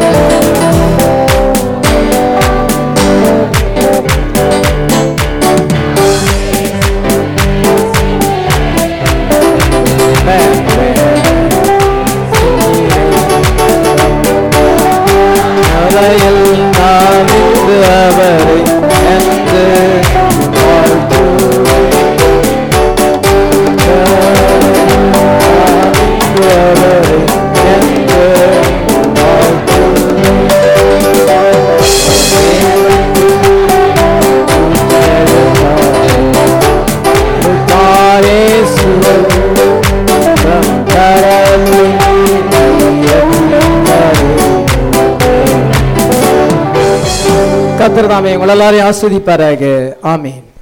அறையில் நான் இன்று அவரை என்று வாழ்த்துவேன். நான் இன்று அவரை என்று வாழ்த்துவேன். தாரே சுவர் தம் கரத்தில் கத்திர தாமே உங்கள் எல்லாரையும் ஆஸ்வதிப்பாராக ஆமீன்